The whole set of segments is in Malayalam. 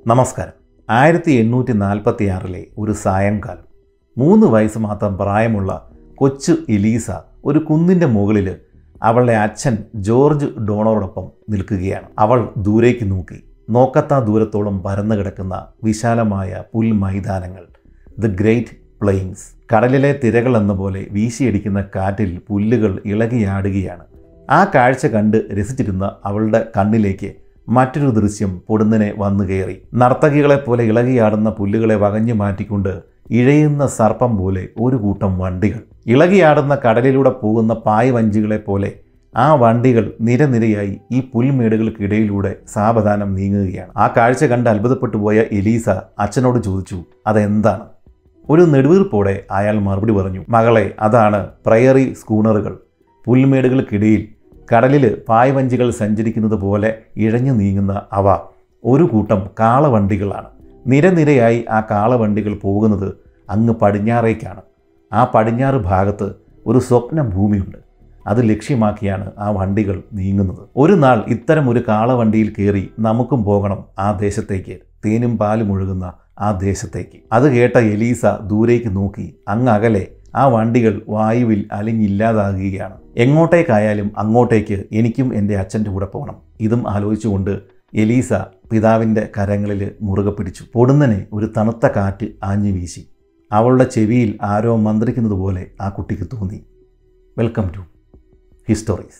നമസ്കാരം ആയിരത്തി എണ്ണൂറ്റി നാൽപ്പത്തി ആറിലെ ഒരു സായംകാലം മൂന്ന് വയസ്സ് മാത്രം പ്രായമുള്ള കൊച്ചു എലീസ ഒരു കുന്നിൻ്റെ മുകളിൽ അവളുടെ അച്ഛൻ ജോർജ് ഡോണറോടൊപ്പം നിൽക്കുകയാണ് അവൾ ദൂരേക്ക് നോക്കി നോക്കത്താ ദൂരത്തോളം പരന്നു കിടക്കുന്ന വിശാലമായ പുൽമൈതാനങ്ങൾ ദ ഗ്രേറ്റ് പ്ലെയിൻസ് കടലിലെ തിരകൾ എന്ന പോലെ വീശിയടിക്കുന്ന കാറ്റിൽ പുല്ലുകൾ ഇളകിയാടുകയാണ് ആ കാഴ്ച കണ്ട് രസിച്ചിരുന്ന അവളുടെ കണ്ണിലേക്ക് മറ്റൊരു ദൃശ്യം പൊടുന്നനെ വന്നു കയറി നർത്തകികളെപ്പോലെ ഇളകിയാടുന്ന പുല്ലുകളെ വകഞ്ഞു മാറ്റിക്കൊണ്ട് ഇഴയുന്ന സർപ്പം പോലെ ഒരു കൂട്ടം വണ്ടികൾ ഇളകിയാടുന്ന കടലിലൂടെ പോകുന്ന പായ് വഞ്ചികളെ പോലെ ആ വണ്ടികൾ നിരനിരയായി ഈ പുൽമേടുകൾക്കിടയിലൂടെ സാവധാനം നീങ്ങുകയാണ് ആ കാഴ്ച കണ്ട് അത്ഭുതപ്പെട്ടു പോയ എലീസ അച്ഛനോട് ചോദിച്ചു അതെന്താണ് ഒരു നെടുവീർപ്പോടെ അയാൾ മറുപടി പറഞ്ഞു മകളെ അതാണ് പ്രയറി സ്കൂണറുകൾ പുൽമേടുകൾക്കിടയിൽ കടലിൽ പായ്വഞ്ചികൾ സഞ്ചരിക്കുന്നത് പോലെ ഇഴഞ്ഞു നീങ്ങുന്ന അവ ഒരു കൂട്ടം കാളവണ്ടികളാണ് നിരനിരയായി ആ കാളവണ്ടികൾ പോകുന്നത് അങ്ങ് പടിഞ്ഞാറേക്കാണ് ആ പടിഞ്ഞാറ് ഭാഗത്ത് ഒരു സ്വപ്ന ഭൂമിയുണ്ട് അത് ലക്ഷ്യമാക്കിയാണ് ആ വണ്ടികൾ നീങ്ങുന്നത് ഒരു നാൾ ഇത്തരം ഒരു കാളവണ്ടിയിൽ കയറി നമുക്കും പോകണം ആ ദേശത്തേക്ക് തേനും പാലും ഒഴുകുന്ന ആ ദേശത്തേക്ക് അത് കേട്ട എലീസ ദൂരേക്ക് നോക്കി അങ്ങ് അകലെ ആ വണ്ടികൾ വായുവിൽ അലിഞ്ഞില്ലാതാകുകയാണ് എങ്ങോട്ടേക്കായാലും അങ്ങോട്ടേക്ക് എനിക്കും എൻ്റെ അച്ഛൻ്റെ കൂടെ പോകണം ഇതും ആലോചിച്ചുകൊണ്ട് എലീസ പിതാവിൻ്റെ കരങ്ങളിൽ മുറുകെ പിടിച്ചു പൊടുന്നനെ ഒരു തണുത്ത കാറ്റ് ആഞ്ഞു വീശി അവളുടെ ചെവിയിൽ ആരോ മന്ത്രിക്കുന്നത് പോലെ ആ കുട്ടിക്ക് തോന്നി വെൽക്കം ടു ഹിസ്റ്റോറീസ്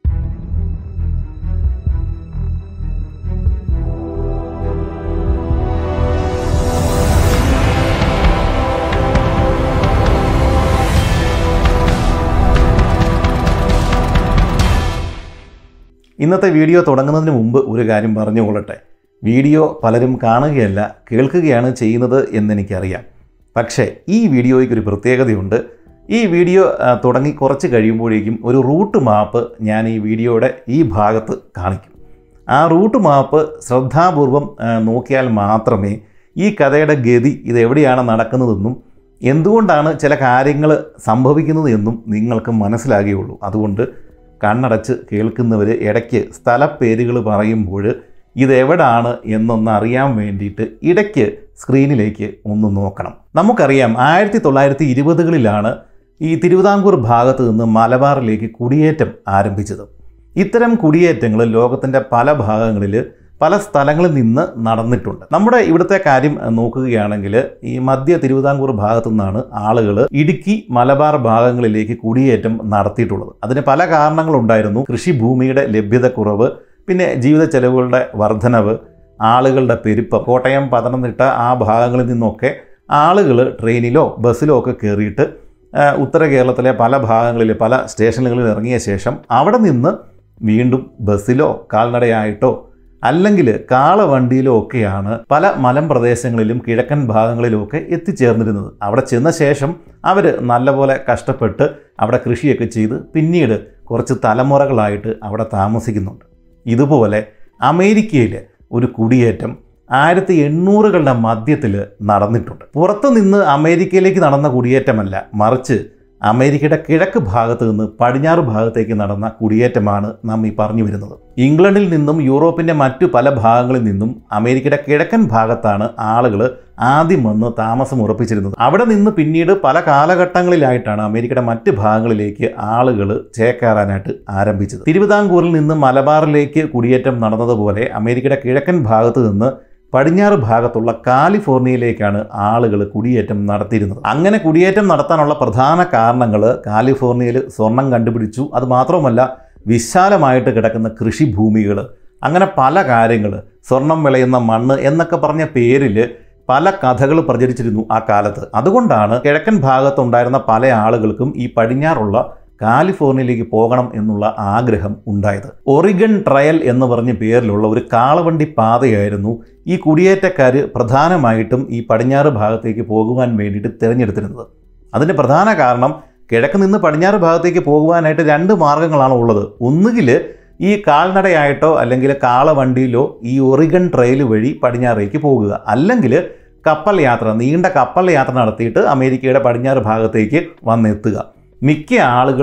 ഇന്നത്തെ വീഡിയോ തുടങ്ങുന്നതിന് മുമ്പ് ഒരു കാര്യം പറഞ്ഞുകൊള്ളട്ടെ വീഡിയോ പലരും കാണുകയല്ല കേൾക്കുകയാണ് ചെയ്യുന്നത് എന്നെനിക്കറിയാം പക്ഷേ ഈ വീഡിയോയ്ക്ക് ഒരു പ്രത്യേകതയുണ്ട് ഈ വീഡിയോ ആ, തുടങ്ങി കുറച്ച് കഴിയുമ്പോഴേക്കും ഒരു റൂട്ട് മാപ്പ് ഞാൻ ഈ വീഡിയോയുടെ ഈ ഭാഗത്ത് കാണിക്കും ആ റൂട്ട് മാപ്പ് ശ്രദ്ധാപൂർവം ആ, നോക്കിയാൽ മാത്രമേ ഈ കഥയുടെ ഗതി ഇത് എവിടെയാണ് നടക്കുന്നതെന്നും എന്തുകൊണ്ടാണ് ചില കാര്യങ്ങൾ സംഭവിക്കുന്നത് എന്നും നിങ്ങൾക്ക് മനസ്സിലാകുകയുള്ളൂ അതുകൊണ്ട് കണ്ണടച്ച് കേൾക്കുന്നവർ ഇടയ്ക്ക് സ്ഥലപ്പേരുകൾ പറയുമ്പോൾ ഇതെവിടാണ് എന്നൊന്ന് അറിയാൻ വേണ്ടിയിട്ട് ഇടയ്ക്ക് സ്ക്രീനിലേക്ക് ഒന്ന് നോക്കണം നമുക്കറിയാം ആയിരത്തി തൊള്ളായിരത്തി ഇരുപതുകളിലാണ് ഈ തിരുവിതാംകൂർ ഭാഗത്ത് നിന്ന് മലബാറിലേക്ക് കുടിയേറ്റം ആരംഭിച്ചത് ഇത്തരം കുടിയേറ്റങ്ങൾ ലോകത്തിൻ്റെ പല ഭാഗങ്ങളിൽ പല സ്ഥലങ്ങളിൽ നിന്ന് നടന്നിട്ടുണ്ട് നമ്മുടെ ഇവിടുത്തെ കാര്യം നോക്കുകയാണെങ്കിൽ ഈ മധ്യ തിരുവിതാംകൂർ ഭാഗത്തു നിന്നാണ് ആളുകൾ ഇടുക്കി മലബാർ ഭാഗങ്ങളിലേക്ക് കുടിയേറ്റം നടത്തിയിട്ടുള്ളത് അതിന് പല കാരണങ്ങളുണ്ടായിരുന്നു കൃഷിഭൂമിയുടെ ലഭ്യതക്കുറവ് പിന്നെ ജീവിത ചെലവുകളുടെ വർധനവ് ആളുകളുടെ പെരുപ്പം കോട്ടയം പത്തനംതിട്ട ആ ഭാഗങ്ങളിൽ നിന്നൊക്കെ ആളുകൾ ട്രെയിനിലോ ബസ്സിലോ ഒക്കെ കയറിയിട്ട് ആ, ഉത്തര കേരളത്തിലെ പല ഭാഗങ്ങളിൽ പല സ്റ്റേഷനുകളിൽ ഇറങ്ങിയ ശേഷം അവിടെ നിന്ന് വീണ്ടും ബസ്സിലോ കാൽനടയായിട്ടോ അല്ലെങ്കിൽ കാളവണ്ടിയിലോ ഒക്കെയാണ് പല മലമ്പ്രദേശങ്ങളിലും കിഴക്കൻ ഭാഗങ്ങളിലും ഒക്കെ എത്തിച്ചേർന്നിരുന്നത് അവിടെ ചെന്ന ശേഷം അവർ നല്ലപോലെ കഷ്ടപ്പെട്ട് അവിടെ കൃഷിയൊക്കെ ചെയ്ത് പിന്നീട് കുറച്ച് തലമുറകളായിട്ട് അവിടെ താമസിക്കുന്നുണ്ട് ഇതുപോലെ അമേരിക്കയിൽ ഒരു കുടിയേറ്റം ആയിരത്തി എണ്ണൂറുകളുടെ മധ്യത്തിൽ നടന്നിട്ടുണ്ട് പുറത്തു നിന്ന് അമേരിക്കയിലേക്ക് നടന്ന കുടിയേറ്റമല്ല മറിച്ച് അമേരിക്കയുടെ കിഴക്ക് ഭാഗത്ത് നിന്ന് പടിഞ്ഞാറ് ഭാഗത്തേക്ക് നടന്ന കുടിയേറ്റമാണ് നാം ഈ പറഞ്ഞു വരുന്നത് ഇംഗ്ലണ്ടിൽ നിന്നും യൂറോപ്പിൻ്റെ മറ്റു പല ഭാഗങ്ങളിൽ നിന്നും അമേരിക്കയുടെ കിഴക്കൻ ഭാഗത്താണ് ആളുകൾ ആദ്യം വന്ന് താമസം ഉറപ്പിച്ചിരുന്നത് അവിടെ നിന്ന് പിന്നീട് പല കാലഘട്ടങ്ങളിലായിട്ടാണ് അമേരിക്കയുടെ മറ്റ് ഭാഗങ്ങളിലേക്ക് ആളുകൾ ചേക്കേറാനായിട്ട് ആരംഭിച്ചത് തിരുവിതാംകൂറിൽ നിന്ന് മലബാറിലേക്ക് കുടിയേറ്റം നടന്നതുപോലെ അമേരിക്കയുടെ കിഴക്കൻ ഭാഗത്ത് നിന്ന് പടിഞ്ഞാറ് ഭാഗത്തുള്ള കാലിഫോർണിയയിലേക്കാണ് ആളുകൾ കുടിയേറ്റം നടത്തിയിരുന്നത് അങ്ങനെ കുടിയേറ്റം നടത്താനുള്ള പ്രധാന കാരണങ്ങൾ കാലിഫോർണിയയിൽ സ്വർണം കണ്ടുപിടിച്ചു അത് മാത്രമല്ല വിശാലമായിട്ട് കിടക്കുന്ന കൃഷിഭൂമികൾ അങ്ങനെ പല കാര്യങ്ങൾ സ്വർണം വിളയുന്ന മണ്ണ് എന്നൊക്കെ പറഞ്ഞ പേരിൽ പല കഥകൾ പ്രചരിച്ചിരുന്നു ആ കാലത്ത് അതുകൊണ്ടാണ് കിഴക്കൻ ഭാഗത്തുണ്ടായിരുന്ന പല ആളുകൾക്കും ഈ പടിഞ്ഞാറുള്ള കാലിഫോർണിയയിലേക്ക് പോകണം എന്നുള്ള ആഗ്രഹം ഉണ്ടായത് ഒറിഗൺ ട്രയൽ എന്ന് പറഞ്ഞ പേരിലുള്ള ഒരു കാളവണ്ടി പാതയായിരുന്നു ഈ കുടിയേറ്റക്കാർ പ്രധാനമായിട്ടും ഈ പടിഞ്ഞാറ് ഭാഗത്തേക്ക് പോകുവാൻ വേണ്ടിയിട്ട് തിരഞ്ഞെടുത്തിരുന്നത് അതിൻ്റെ പ്രധാന കാരണം കിഴക്ക് നിന്ന് പടിഞ്ഞാറ് ഭാഗത്തേക്ക് പോകുവാനായിട്ട് രണ്ട് മാർഗങ്ങളാണ് ഉള്ളത് ഒന്നുകിൽ ഈ കാൽനടയായിട്ടോ അല്ലെങ്കിൽ കാളവണ്ടിയിലോ ഈ ഒറിഗൺ ട്രെയിൽ വഴി പടിഞ്ഞാറേക്ക് പോകുക അല്ലെങ്കിൽ കപ്പൽ യാത്ര നീണ്ട കപ്പൽ യാത്ര നടത്തിയിട്ട് അമേരിക്കയുടെ പടിഞ്ഞാറ് ഭാഗത്തേക്ക് വന്നെത്തുക മിക്ക ആളുകളും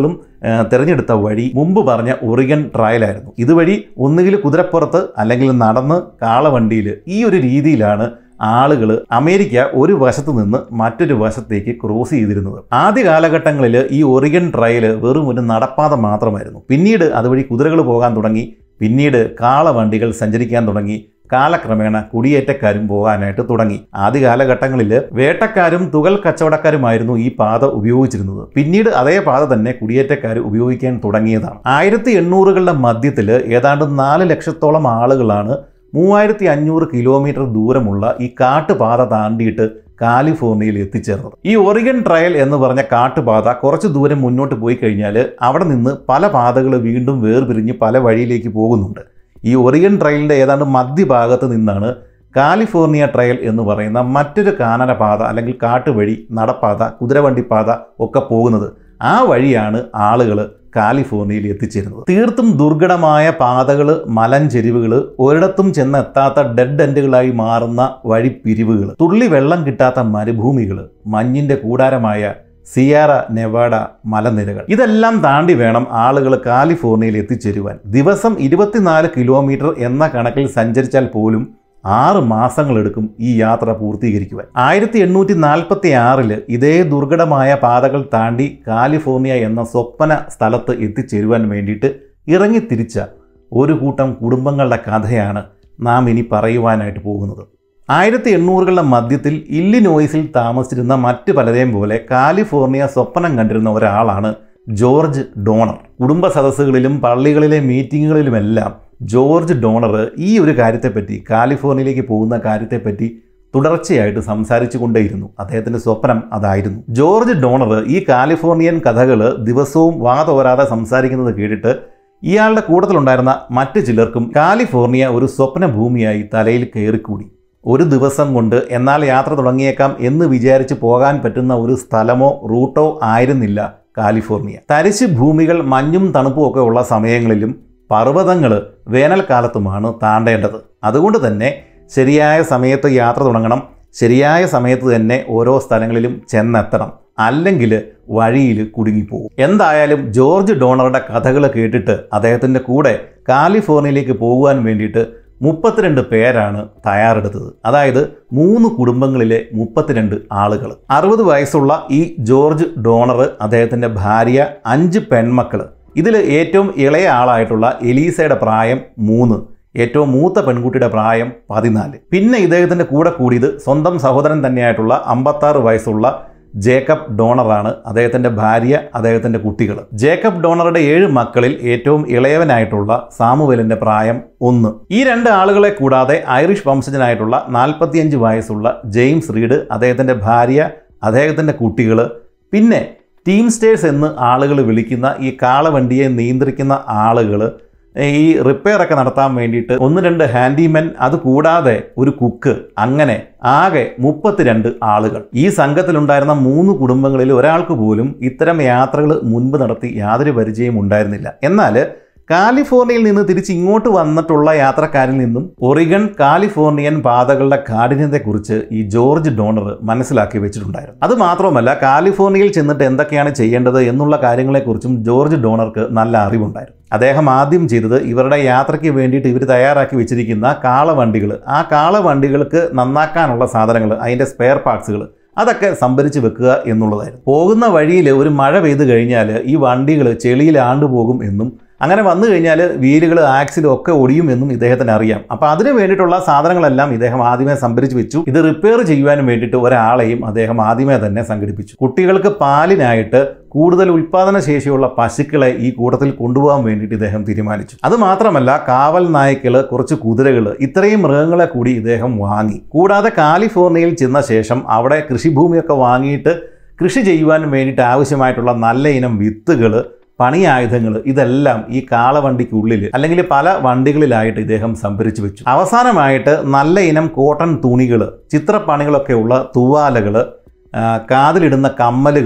ആ, തിരഞ്ഞെടുത്ത വഴി മുമ്പ് പറഞ്ഞ ഒറിഗൻ ട്രയലായിരുന്നു ഇതുവഴി ഒന്നുകിൽ കുതിരപ്പുറത്ത് അല്ലെങ്കിൽ നടന്ന് കാളവണ്ടിയിൽ ഈ ഒരു രീതിയിലാണ് ആളുകൾ അമേരിക്ക ഒരു വശത്ത് നിന്ന് മറ്റൊരു വശത്തേക്ക് ക്രോസ് ചെയ്തിരുന്നത് ആദ്യ കാലഘട്ടങ്ങളിൽ ഈ ഒറിഗൻ ട്രയൽ വെറും ഒരു നടപ്പാത മാത്രമായിരുന്നു പിന്നീട് അതുവഴി കുതിരകൾ പോകാൻ തുടങ്ങി പിന്നീട് കാളവണ്ടികൾ സഞ്ചരിക്കാൻ തുടങ്ങി കാലക്രമേണ കുടിയേറ്റക്കാരും പോകാനായിട്ട് തുടങ്ങി ആദ്യ കാലഘട്ടങ്ങളിൽ വേട്ടക്കാരും തുകൽ കച്ചവടക്കാരുമായിരുന്നു ഈ പാത ഉപയോഗിച്ചിരുന്നത് പിന്നീട് അതേ പാത തന്നെ കുടിയേറ്റക്കാർ ഉപയോഗിക്കാൻ തുടങ്ങിയതാണ് ആയിരത്തി എണ്ണൂറുകളുടെ മധ്യത്തിൽ ഏതാണ്ട് നാല് ലക്ഷത്തോളം ആളുകളാണ് മൂവായിരത്തി അഞ്ഞൂറ് കിലോമീറ്റർ ദൂരമുള്ള ഈ കാട്ടുപാത താണ്ടിയിട്ട് കാലിഫോർണിയയിൽ എത്തിച്ചേർന്നത് ഈ ഒറിഗൻ ട്രയൽ എന്ന് പറഞ്ഞ കാട്ടുപാത കുറച്ച് ദൂരം മുന്നോട്ട് പോയി കഴിഞ്ഞാൽ അവിടെ നിന്ന് പല പാതകൾ വീണ്ടും വേർപിരിഞ്ഞ് പല വഴിയിലേക്ക് പോകുന്നുണ്ട് ഈ ഒറിഗൻ ട്രയലിൻ്റെ ഏതാണ്ട് മധ്യഭാഗത്ത് നിന്നാണ് കാലിഫോർണിയ ട്രയൽ എന്ന് പറയുന്ന മറ്റൊരു കാനന പാത അല്ലെങ്കിൽ കാട്ടുവഴി നടപ്പാത കുതിരവണ്ടിപ്പാത ഒക്കെ പോകുന്നത് ആ വഴിയാണ് ആളുകൾ കാലിഫോർണിയയിൽ എത്തിച്ചേരുന്നത് തീർത്തും ദുർഘടമായ പാതകൾ മലഞ്ചെരിവുകൾ ഒരിടത്തും ചെന്നെത്താത്ത ഡെഡ് എൻഡുകളായി മാറുന്ന വഴിപ്പിരിവുകൾ തുള്ളി വെള്ളം കിട്ടാത്ത മരുഭൂമികൾ മഞ്ഞിന്റെ കൂടാരമായ സിയാറ നെവാഡ മലനിരകൾ ഇതെല്ലാം താണ്ടി വേണം ആളുകൾ കാലിഫോർണിയയിൽ എത്തിച്ചേരുവാൻ ദിവസം ഇരുപത്തിനാല് കിലോമീറ്റർ എന്ന കണക്കിൽ സഞ്ചരിച്ചാൽ പോലും ആറ് മാസങ്ങളെടുക്കും ഈ യാത്ര പൂർത്തീകരിക്കുവാൻ ആയിരത്തി എണ്ണൂറ്റി നാൽപ്പത്തി ആറില് ഇതേ ദുർഘടമായ പാതകൾ താണ്ടി കാലിഫോർണിയ എന്ന സ്വപ്ന സ്ഥലത്ത് എത്തിച്ചേരുവാൻ വേണ്ടിയിട്ട് ഇറങ്ങിത്തിരിച്ച ഒരു കൂട്ടം കുടുംബങ്ങളുടെ കഥയാണ് നാം ഇനി പറയുവാനായിട്ട് പോകുന്നത് ആയിരത്തി എണ്ണൂറുകളുടെ മധ്യത്തിൽ ഇല്ലിനോയ്സിൽ താമസിച്ചിരുന്ന മറ്റ് പലരെയും പോലെ കാലിഫോർണിയ സ്വപ്നം കണ്ടിരുന്ന ഒരാളാണ് ജോർജ് ഡോണർ കുടുംബ സദസ്സുകളിലും പള്ളികളിലെ മീറ്റിങ്ങുകളിലുമെല്ലാം ജോർജ് ഡോണർ ഈ ഒരു കാര്യത്തെപ്പറ്റി കാലിഫോർണിയയിലേക്ക് പോകുന്ന കാര്യത്തെപ്പറ്റി തുടർച്ചയായിട്ട് സംസാരിച്ചു കൊണ്ടേയിരുന്നു അദ്ദേഹത്തിൻ്റെ സ്വപ്നം അതായിരുന്നു ജോർജ് ഡോണർ ഈ കാലിഫോർണിയൻ കഥകൾ ദിവസവും വാതോരാതെ സംസാരിക്കുന്നത് കേട്ടിട്ട് ഇയാളുടെ കൂട്ടത്തിലുണ്ടായിരുന്ന മറ്റ് ചിലർക്കും കാലിഫോർണിയ ഒരു സ്വപ്ന ഭൂമിയായി തലയിൽ കയറിക്കൂടി ഒരു ദിവസം കൊണ്ട് എന്നാൽ യാത്ര തുടങ്ങിയേക്കാം എന്ന് വിചാരിച്ച് പോകാൻ പറ്റുന്ന ഒരു സ്ഥലമോ റൂട്ടോ ആയിരുന്നില്ല കാലിഫോർണിയ തരിശ് ഭൂമികൾ മഞ്ഞും തണുപ്പും ഒക്കെ ഉള്ള സമയങ്ങളിലും പർവ്വതങ്ങൾ വേനൽക്കാലത്തുമാണ് താണ്ടേണ്ടത് അതുകൊണ്ട് തന്നെ ശരിയായ സമയത്ത് യാത്ര തുടങ്ങണം ശരിയായ സമയത്ത് തന്നെ ഓരോ സ്ഥലങ്ങളിലും ചെന്നെത്തണം അല്ലെങ്കിൽ വഴിയിൽ കുടുങ്ങിപ്പോകും എന്തായാലും ജോർജ് ഡോണറുടെ കഥകൾ കേട്ടിട്ട് അദ്ദേഹത്തിൻ്റെ കൂടെ കാലിഫോർണിയയിലേക്ക് പോകുവാൻ വേണ്ടിയിട്ട് മുപ്പത്തിരണ്ട് പേരാണ് തയ്യാറെടുത്തത് അതായത് മൂന്ന് കുടുംബങ്ങളിലെ മുപ്പത്തിരണ്ട് ആളുകൾ അറുപത് വയസ്സുള്ള ഈ ജോർജ് ഡോണർ അദ്ദേഹത്തിൻ്റെ ഭാര്യ അഞ്ച് പെൺമക്കൾ ഇതിൽ ഏറ്റവും ഇളയ ആളായിട്ടുള്ള എലീസയുടെ പ്രായം മൂന്ന് ഏറ്റവും മൂത്ത പെൺകുട്ടിയുടെ പ്രായം പതിനാല് പിന്നെ ഇദ്ദേഹത്തിൻ്റെ കൂടെ കൂടിയത് സ്വന്തം സഹോദരൻ തന്നെയായിട്ടുള്ള അമ്പത്താറ് വയസ്സുള്ള ജേക്കബ് ഡോണറാണ് അദ്ദേഹത്തിൻ്റെ ഭാര്യ അദ്ദേഹത്തിൻ്റെ കുട്ടികൾ ജേക്കബ് ഡോണറുടെ ഏഴ് മക്കളിൽ ഏറ്റവും ഇളയവനായിട്ടുള്ള സാമുവേലിൻ്റെ പ്രായം ഒന്ന് ഈ രണ്ട് ആളുകളെ കൂടാതെ ഐറിഷ് വംശജനായിട്ടുള്ള നാൽപ്പത്തിയഞ്ച് വയസ്സുള്ള ജെയിംസ് റീഡ് അദ്ദേഹത്തിൻ്റെ ഭാര്യ അദ്ദേഹത്തിൻ്റെ കുട്ടികൾ പിന്നെ ടീം സ്റ്റേഴ്സ് എന്ന് ആളുകൾ വിളിക്കുന്ന ഈ കാളവണ്ടിയെ നിയന്ത്രിക്കുന്ന ആളുകൾ ഈ റിപ്പയർ ഒക്കെ നടത്താൻ വേണ്ടിയിട്ട് ഒന്ന് രണ്ട് ഹാൻഡിമെൻ അത് കൂടാതെ ഒരു കുക്ക് അങ്ങനെ ആകെ മുപ്പത്തിരണ്ട് ആളുകൾ ഈ സംഘത്തിലുണ്ടായിരുന്ന മൂന്ന് കുടുംബങ്ങളിൽ ഒരാൾക്ക് പോലും ഇത്തരം യാത്രകൾ മുൻപ് നടത്തി യാതൊരു പരിചയവും ഉണ്ടായിരുന്നില്ല എന്നാൽ കാലിഫോർണിയയിൽ നിന്ന് തിരിച്ച് ഇങ്ങോട്ട് വന്നിട്ടുള്ള യാത്രക്കാരിൽ നിന്നും ഒറിഗൺ കാലിഫോർണിയൻ പാതകളുടെ കാഠിന്യത്തെക്കുറിച്ച് ഈ ജോർജ് ഡോണർ മനസ്സിലാക്കി വെച്ചിട്ടുണ്ടായിരുന്നു അത് മാത്രമല്ല കാലിഫോർണിയയിൽ ചെന്നിട്ട് എന്തൊക്കെയാണ് ചെയ്യേണ്ടത് എന്നുള്ള കാര്യങ്ങളെക്കുറിച്ചും ജോർജ് ഡോണർക്ക് നല്ല അറിവുണ്ടായിരുന്നു അദ്ദേഹം ആദ്യം ചെയ്തത് ഇവരുടെ യാത്രയ്ക്ക് വേണ്ടിയിട്ട് ഇവർ തയ്യാറാക്കി വെച്ചിരിക്കുന്ന കാളവണ്ടികൾ ആ കാളവണ്ടികൾക്ക് നന്നാക്കാനുള്ള സാധനങ്ങൾ അതിൻ്റെ സ്പെയർ പാർട്സുകൾ അതൊക്കെ സംഭരിച്ച് വെക്കുക എന്നുള്ളതായിരുന്നു പോകുന്ന വഴിയിൽ ഒരു മഴ പെയ്തു കഴിഞ്ഞാൽ ഈ വണ്ടികൾ ചെളിയിൽ ആണ്ടുപോകും എന്നും അങ്ങനെ വന്നു കഴിഞ്ഞാൽ വീലുകൾ ആക്സിലും ഒക്കെ ഒടിയും എന്നും ഇദ്ദേഹത്തിന് അറിയാം അപ്പോൾ അതിന് വേണ്ടിയിട്ടുള്ള സാധനങ്ങളെല്ലാം ഇദ്ദേഹം ആദ്യമേ സംഭരിച്ച് വെച്ചു ഇത് റിപ്പയർ ചെയ്യുവാനും വേണ്ടിയിട്ട് ഒരാളെയും അദ്ദേഹം ആദ്യമേ തന്നെ സംഘടിപ്പിച്ചു കുട്ടികൾക്ക് പാലിനായിട്ട് കൂടുതൽ ഉൽപാദന ശേഷിയുള്ള പശുക്കളെ ഈ കൂട്ടത്തിൽ കൊണ്ടുപോകാൻ വേണ്ടിയിട്ട് ഇദ്ദേഹം തീരുമാനിച്ചു അത് മാത്രമല്ല കാവൽ നായ്ക്കൾ കുറച്ച് കുതിരകൾ ഇത്രയും മൃഗങ്ങളെ കൂടി ഇദ്ദേഹം വാങ്ങി കൂടാതെ കാലിഫോർണിയയിൽ ചെന്ന ശേഷം അവിടെ കൃഷിഭൂമിയൊക്കെ വാങ്ങിയിട്ട് കൃഷി ചെയ്യുവാൻ വേണ്ടിയിട്ട് ആവശ്യമായിട്ടുള്ള നല്ല ഇനം വിത്തുകൾ പണിയായുധങ്ങൾ ഇതെല്ലാം ഈ കാളവണ്ടിക്കുള്ളിൽ അല്ലെങ്കിൽ പല വണ്ടികളിലായിട്ട് ഇദ്ദേഹം സംഭരിച്ചു വെച്ചു അവസാനമായിട്ട് നല്ല ഇനം കോട്ടൺ തുണികൾ ചിത്രപ്പണികളൊക്കെ ഉള്ള തൂവാലകൾ കാതിലിടുന്ന കമ്മലുകൾ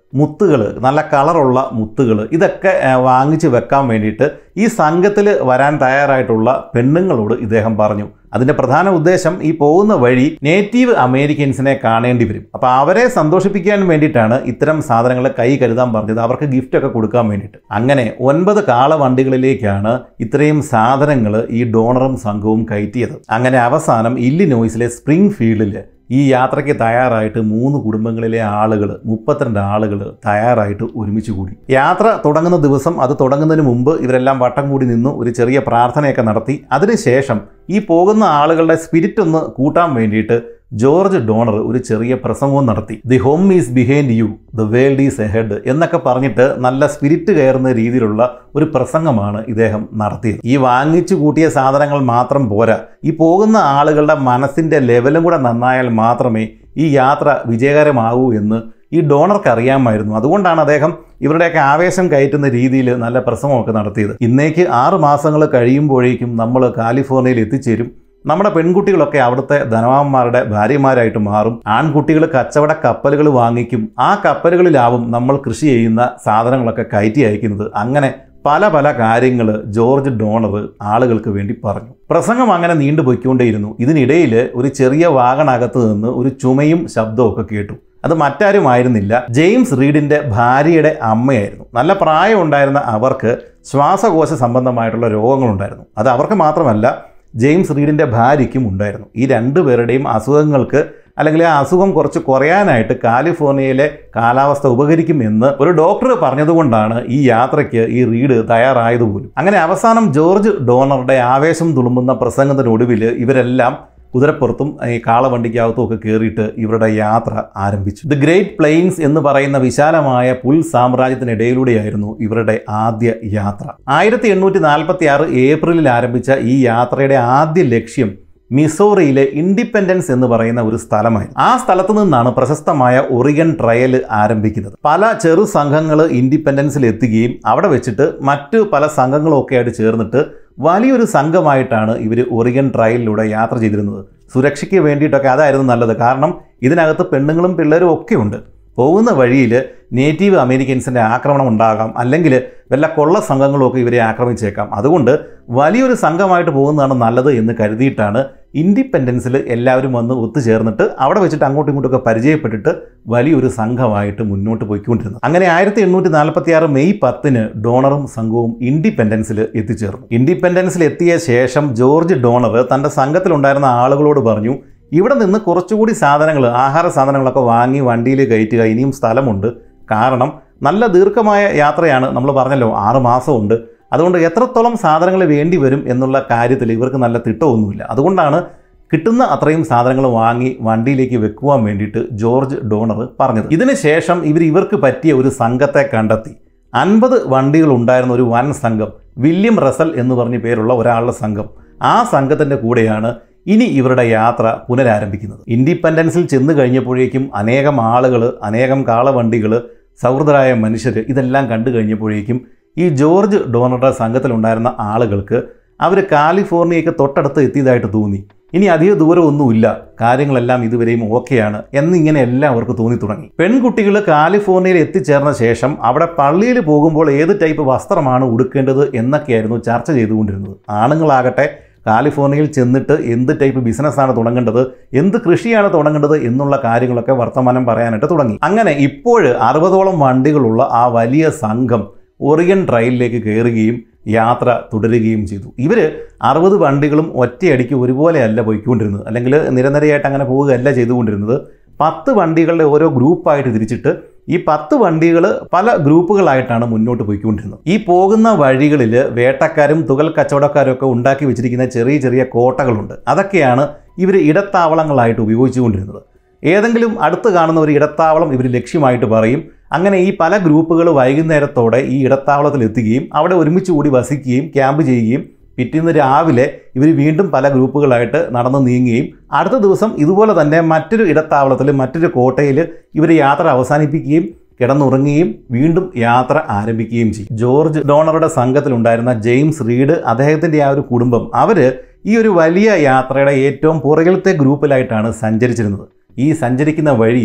മുത്തുകൾ നല്ല കളറുള്ള മുത്തുകൾ ഇതൊക്കെ ആ, വാങ്ങിച്ച് വെക്കാൻ വേണ്ടിയിട്ട് ഈ സംഘത്തിൽ വരാൻ തയ്യാറായിട്ടുള്ള പെണ്ണുങ്ങളോട് ഇദ്ദേഹം പറഞ്ഞു അതിൻ്റെ പ്രധാന ഉദ്ദേശം ഈ പോകുന്ന വഴി നേറ്റീവ് അമേരിക്കൻസിനെ കാണേണ്ടി വരും അപ്പോൾ അവരെ സന്തോഷിപ്പിക്കാൻ വേണ്ടിയിട്ടാണ് ഇത്തരം സാധനങ്ങൾ കൈ കരുതാൻ പറഞ്ഞത് അവർക്ക് ഗിഫ്റ്റ് ഒക്കെ കൊടുക്കാൻ വേണ്ടിയിട്ട് അങ്ങനെ ഒൻപത് കാളവണ്ടികളിലേക്കാണ് ഇത്രയും സാധനങ്ങൾ ഈ ഡോണറും സംഘവും കയറ്റിയത് അങ്ങനെ അവസാനം ഇല്ലിനോയ്സിലെ സ്പ്രിംഗ് ഫീൽഡിൽ ഈ യാത്രയ്ക്ക് തയ്യാറായിട്ട് മൂന്ന് കുടുംബങ്ങളിലെ ആളുകൾ മുപ്പത്തിരണ്ട് ആളുകൾ തയ്യാറായിട്ട് ഒരുമിച്ച് കൂടി യാത്ര തുടങ്ങുന്ന ദിവസം അത് തുടങ്ങുന്നതിന് മുമ്പ് ഇവരെല്ലാം വട്ടം കൂടി നിന്നു ഒരു ചെറിയ പ്രാർത്ഥനയൊക്കെ നടത്തി അതിനുശേഷം ഈ പോകുന്ന ആളുകളുടെ സ്പിരിറ്റ് ഒന്ന് കൂട്ടാൻ വേണ്ടിയിട്ട് ജോർജ് ഡോണർ ഒരു ചെറിയ പ്രസംഗവും നടത്തി the home is behind you the world is ahead എന്നൊക്കെ പറഞ്ഞിട്ട് നല്ല സ്പിരിറ്റ് കയറുന്ന രീതിയിലുള്ള ഒരു പ്രസംഗമാണ് ഇദ്ദേഹം നടത്തിയത് ഈ വാങ്ങിച്ചു കൂട്ടിയ സാധനങ്ങൾ മാത്രം പോരാ ഈ പോകുന്ന ആളുകളുടെ മനസ്സിൻ്റെ ലെവലും കൂടെ നന്നായാൽ മാത്രമേ ഈ യാത്ര വിജയകരമാകൂ എന്ന് ഈ ഡോണർക്ക് അറിയാമായിരുന്നു അതുകൊണ്ടാണ് അദ്ദേഹം ഇവരുടെയൊക്കെ ആവേശം കയറ്റുന്ന രീതിയിൽ നല്ല പ്രസംഗമൊക്കെ നടത്തിയത് ഇന്നേക്ക് ആറ് മാസങ്ങൾ കഴിയുമ്പോഴേക്കും നമ്മൾ കാലിഫോർണിയയിൽ എത്തിച്ചേരും നമ്മുടെ പെൺകുട്ടികളൊക്കെ അവിടുത്തെ ധനവാന്മാരുടെ ഭാര്യമാരായിട്ട് മാറും ആൺകുട്ടികൾ കച്ചവട കപ്പലുകൾ വാങ്ങിക്കും ആ കപ്പലുകളിലാവും നമ്മൾ കൃഷി ചെയ്യുന്ന സാധനങ്ങളൊക്കെ കയറ്റി അയക്കുന്നത് അങ്ങനെ പല പല കാര്യങ്ങൾ ജോർജ് ഡോണർ ആളുകൾക്ക് വേണ്ടി പറഞ്ഞു പ്രസംഗം അങ്ങനെ നീണ്ടുപോയിക്കൊണ്ടേയിരുന്നു ഇതിനിടയിൽ ഒരു ചെറിയ വാഗണകത്ത് നിന്ന് ഒരു ചുമയും ശബ്ദമൊക്കെ കേട്ടു അത് മറ്റാരുമായിരുന്നില്ല ജെയിംസ് റീഡിന്റെ ഭാര്യയുടെ അമ്മയായിരുന്നു നല്ല പ്രായമുണ്ടായിരുന്ന അവർക്ക് ശ്വാസകോശ സംബന്ധമായിട്ടുള്ള രോഗങ്ങളുണ്ടായിരുന്നു അത് അവർക്ക് മാത്രമല്ല ജെയിംസ് റീഡിന്റെ ഭാര്യയ്ക്കും ഉണ്ടായിരുന്നു ഈ രണ്ടു പേരുടെയും അസുഖങ്ങൾക്ക് അല്ലെങ്കിൽ ആ അസുഖം കുറച്ച് കുറയാനായിട്ട് കാലിഫോർണിയയിലെ കാലാവസ്ഥ ഉപകരിക്കും എന്ന് ഒരു ഡോക്ടർ പറഞ്ഞതുകൊണ്ടാണ് ഈ യാത്രയ്ക്ക് ഈ റീഡ് തയ്യാറായത് പോലും അങ്ങനെ അവസാനം ജോർജ് ഡോണറുടെ ആവേശം തുളുമ്പുന്ന പ്രസംഗത്തിനൊടുവിൽ ഇവരെല്ലാം കുതിരപ്പുറത്തും ഈ കാളവണ്ടിക്കകത്തും ഒക്കെ കയറിയിട്ട് ഇവരുടെ യാത്ര ആരംഭിച്ചു ദി ഗ്രേറ്റ് പ്ലെയിൻസ് എന്ന് പറയുന്ന വിശാലമായ പുൽ സാമ്രാജ്യത്തിനിടയിലൂടെയായിരുന്നു ഇവരുടെ ആദ്യ യാത്ര ആയിരത്തി എണ്ണൂറ്റി നാൽപ്പത്തി ആറ് ഏപ്രിലിൽ ആരംഭിച്ച ഈ യാത്രയുടെ ആദ്യ ലക്ഷ്യം മിസോറിയിലെ ഇൻഡിപെൻഡൻസ് എന്ന് പറയുന്ന ഒരു സ്ഥലമായിരുന്നു ആ സ്ഥലത്തു നിന്നാണ് പ്രശസ്തമായ ഒറിഗൻ ട്രയൽ ആരംഭിക്കുന്നത് പല ചെറു സംഘങ്ങൾ ഇൻഡിപെൻഡൻസിൽ എത്തുകയും അവിടെ വെച്ചിട്ട് മറ്റു പല സംഘങ്ങളും ഒക്കെ ആയിട്ട് ചേർന്നിട്ട് വലിയൊരു സംഘമായിട്ടാണ് ഇവർ ഒറിഗൻ ട്രയലിലൂടെ യാത്ര ചെയ്തിരുന്നത് സുരക്ഷയ്ക്ക് വേണ്ടിയിട്ടൊക്കെ അതായിരുന്നു നല്ലത് കാരണം ഇതിനകത്ത് പെണ്ണുങ്ങളും പിള്ളേരും ഒക്കെ ഉണ്ട് പോകുന്ന വഴിയിൽ നേറ്റീവ് അമേരിക്കൻസിൻ്റെ ആക്രമണം ഉണ്ടാകാം അല്ലെങ്കിൽ വല്ല കൊള്ള സംഘങ്ങളുമൊക്കെ ഇവരെ ആക്രമിച്ചേക്കാം അതുകൊണ്ട് വലിയൊരു സംഘമായിട്ട് പോകുന്നതാണ് നല്ലത് എന്ന് കരുതിയിട്ടാണ് ഇൻഡിപെൻഡൻസിൽ എല്ലാവരും വന്ന് ഒത്തുചേർന്നിട്ട് അവിടെ വെച്ചിട്ട് അങ്ങോട്ടും ഇങ്ങോട്ടൊക്കെ പരിചയപ്പെട്ടിട്ട് വലിയൊരു സംഘമായിട്ട് മുന്നോട്ട് പോയിക്കൊണ്ടിരുന്നത് അങ്ങനെ ആയിരത്തി എണ്ണൂറ്റി നാൽപ്പത്തി ആറ് മെയ് പത്തിന് ഡോണറും സംഘവും ഇൻഡിപെൻഡൻസിൽ എത്തിച്ചേർന്നു ഇൻഡിപെൻഡൻസിൽ എത്തിയ ശേഷം ജോർജ് ഡോണർ തൻ്റെ സംഘത്തിലുണ്ടായിരുന്ന ആളുകളോട് പറഞ്ഞു ഇവിടെ നിന്ന് കുറച്ചുകൂടി സാധനങ്ങൾ ആഹാര സാധനങ്ങളൊക്കെ വാങ്ങി വണ്ടിയിൽ കയറ്റുക ഇനിയും സ്ഥലമുണ്ട് കാരണം നല്ല ദീർഘമായ യാത്രയാണ് നമ്മൾ പറഞ്ഞല്ലോ ആറ് മാസമുണ്ട് അതുകൊണ്ട് എത്രത്തോളം സാധനങ്ങൾ വേണ്ടി വരും എന്നുള്ള കാര്യത്തിൽ ഇവർക്ക് നല്ല തിട്ടമൊന്നുമില്ല അതുകൊണ്ടാണ് കിട്ടുന്ന അത്രയും സാധനങ്ങൾ വാങ്ങി വണ്ടിയിലേക്ക് വെക്കുവാൻ വേണ്ടിയിട്ട് ജോർജ് ഡോണർ പറഞ്ഞത് ഇതിന് ശേഷം ഇവർ ഇവർക്ക് പറ്റിയ ഒരു സംഘത്തെ കണ്ടെത്തി അൻപത് വണ്ടികൾ ഉണ്ടായിരുന്ന ഒരു വൻ സംഘം വില്യം റസൽ എന്ന് പറഞ്ഞ പേരുള്ള ഒരാളുടെ സംഘം ആ സംഘത്തിൻ്റെ കൂടെയാണ് ഇനി ഇവരുടെ യാത്ര പുനരാരംഭിക്കുന്നത് ഇൻഡിപെൻഡൻസിൽ ചെന്ന് കഴിഞ്ഞപ്പോഴേക്കും അനേകം ആളുകൾ അനേകം കാളവണ്ടികൾ സൗഹൃദരായ മനുഷ്യർ ഇതെല്ലാം കണ്ടു കഴിഞ്ഞപ്പോഴേക്കും ഈ ജോർജ് ഡോണറുടെ സംഘത്തിലുണ്ടായിരുന്ന ആളുകൾക്ക് അവർ കാലിഫോർണിയയ്ക്ക് തൊട്ടടുത്ത് എത്തിയതായിട്ട് തോന്നി ഇനി അധിക ദൂരമൊന്നുമില്ല കാര്യങ്ങളെല്ലാം ഇതുവരെയും ഓക്കെയാണ് എന്നിങ്ങനെ എല്ലാവർക്കും തോന്നി തുടങ്ങി പെൺകുട്ടികൾ കാലിഫോർണിയയിൽ എത്തിച്ചേർന്ന ശേഷം അവിടെ പള്ളിയിൽ പോകുമ്പോൾ ഏത് ടൈപ്പ് വസ്ത്രമാണ് ഉടുക്കേണ്ടത് എന്നൊക്കെയായിരുന്നു ചർച്ച ചെയ്തുകൊണ്ടിരുന്നത് ആണുങ്ങളാകട്ടെ കാലിഫോർണിയയിൽ ചെന്നിട്ട് എന്ത് ടൈപ്പ് ബിസിനസ്സാണ് തുടങ്ങേണ്ടത് എന്ത് കൃഷിയാണ് തുടങ്ങേണ്ടത് എന്നുള്ള കാര്യങ്ങളൊക്കെ വർത്തമാനം പറയാനായിട്ട് തുടങ്ങി അങ്ങനെ ഇപ്പോൾ അറുപതോളം വണ്ടികളുള്ള ആ വലിയ സംഘം ഒറിയൻ ട്രയലിലേക്ക് കയറുകയും യാത്ര തുടരുകയും ചെയ്തു ഇവർ അറുപത് വണ്ടികളും ഒറ്റയടിക്ക് ഒരുപോലെയല്ല പോയിക്കൊണ്ടിരുന്നത് അല്ലെങ്കിൽ നിരനിരയായിട്ട് അങ്ങനെ പോവുകയല്ല ചെയ്തുകൊണ്ടിരുന്നത് പത്ത് വണ്ടികളുടെ ഓരോ ഗ്രൂപ്പായിട്ട് തിരിച്ചിട്ട് ഈ പത്ത് വണ്ടികൾ പല ഗ്രൂപ്പുകളായിട്ടാണ് മുന്നോട്ട് പോയിക്കൊണ്ടിരുന്നത് ഈ പോകുന്ന വഴികളിൽ വേട്ടക്കാരും തുകൽ കച്ചവടക്കാരും ഒക്കെ ഉണ്ടാക്കി വെച്ചിരിക്കുന്ന ചെറിയ ചെറിയ കോട്ടകളുണ്ട് അതൊക്കെയാണ് ഇവർ ഇടത്താവളങ്ങളായിട്ട് ഉപയോഗിച്ചുകൊണ്ടിരുന്നത് ഏതെങ്കിലും അടുത്ത് കാണുന്ന ഒരു ഇടത്താവളം ഇവർ ലക്ഷ്യമായിട്ട് പറയും അങ്ങനെ ഈ പല ഗ്രൂപ്പുകൾ വൈകുന്നേരത്തോടെ ഈ ഇടത്താവളത്തിൽ എത്തുകയും അവിടെ ഒരുമിച്ച് കൂടി വസിക്കുകയും ക്യാമ്പ് ചെയ്യുകയും പിറ്റേന്ന് രാവിലെ ഇവർ വീണ്ടും പല ഗ്രൂപ്പുകളായിട്ട് നടന്നു നീങ്ങുകയും അടുത്ത ദിവസം ഇതുപോലെ തന്നെ മറ്റൊരു ഇടത്താവളത്തിൽ മറ്റൊരു കോട്ടയിൽ ഇവർ യാത്ര അവസാനിപ്പിക്കുകയും കിടന്നുറങ്ങുകയും വീണ്ടും യാത്ര ആരംഭിക്കുകയും ചെയ്യും ജോർജ് ഡോണറുടെ സംഘത്തിലുണ്ടായിരുന്ന ജെയിംസ് റീഡ് അദ്ദേഹത്തിൻ്റെ ആ ഒരു കുടുംബം അവർ ഈ ഒരു വലിയ യാത്രയുടെ ഏറ്റവും പുറകിലത്തെ ഗ്രൂപ്പിലായിട്ടാണ് സഞ്ചരിച്ചിരുന്നത് ഈ സഞ്ചരിക്കുന്ന വഴി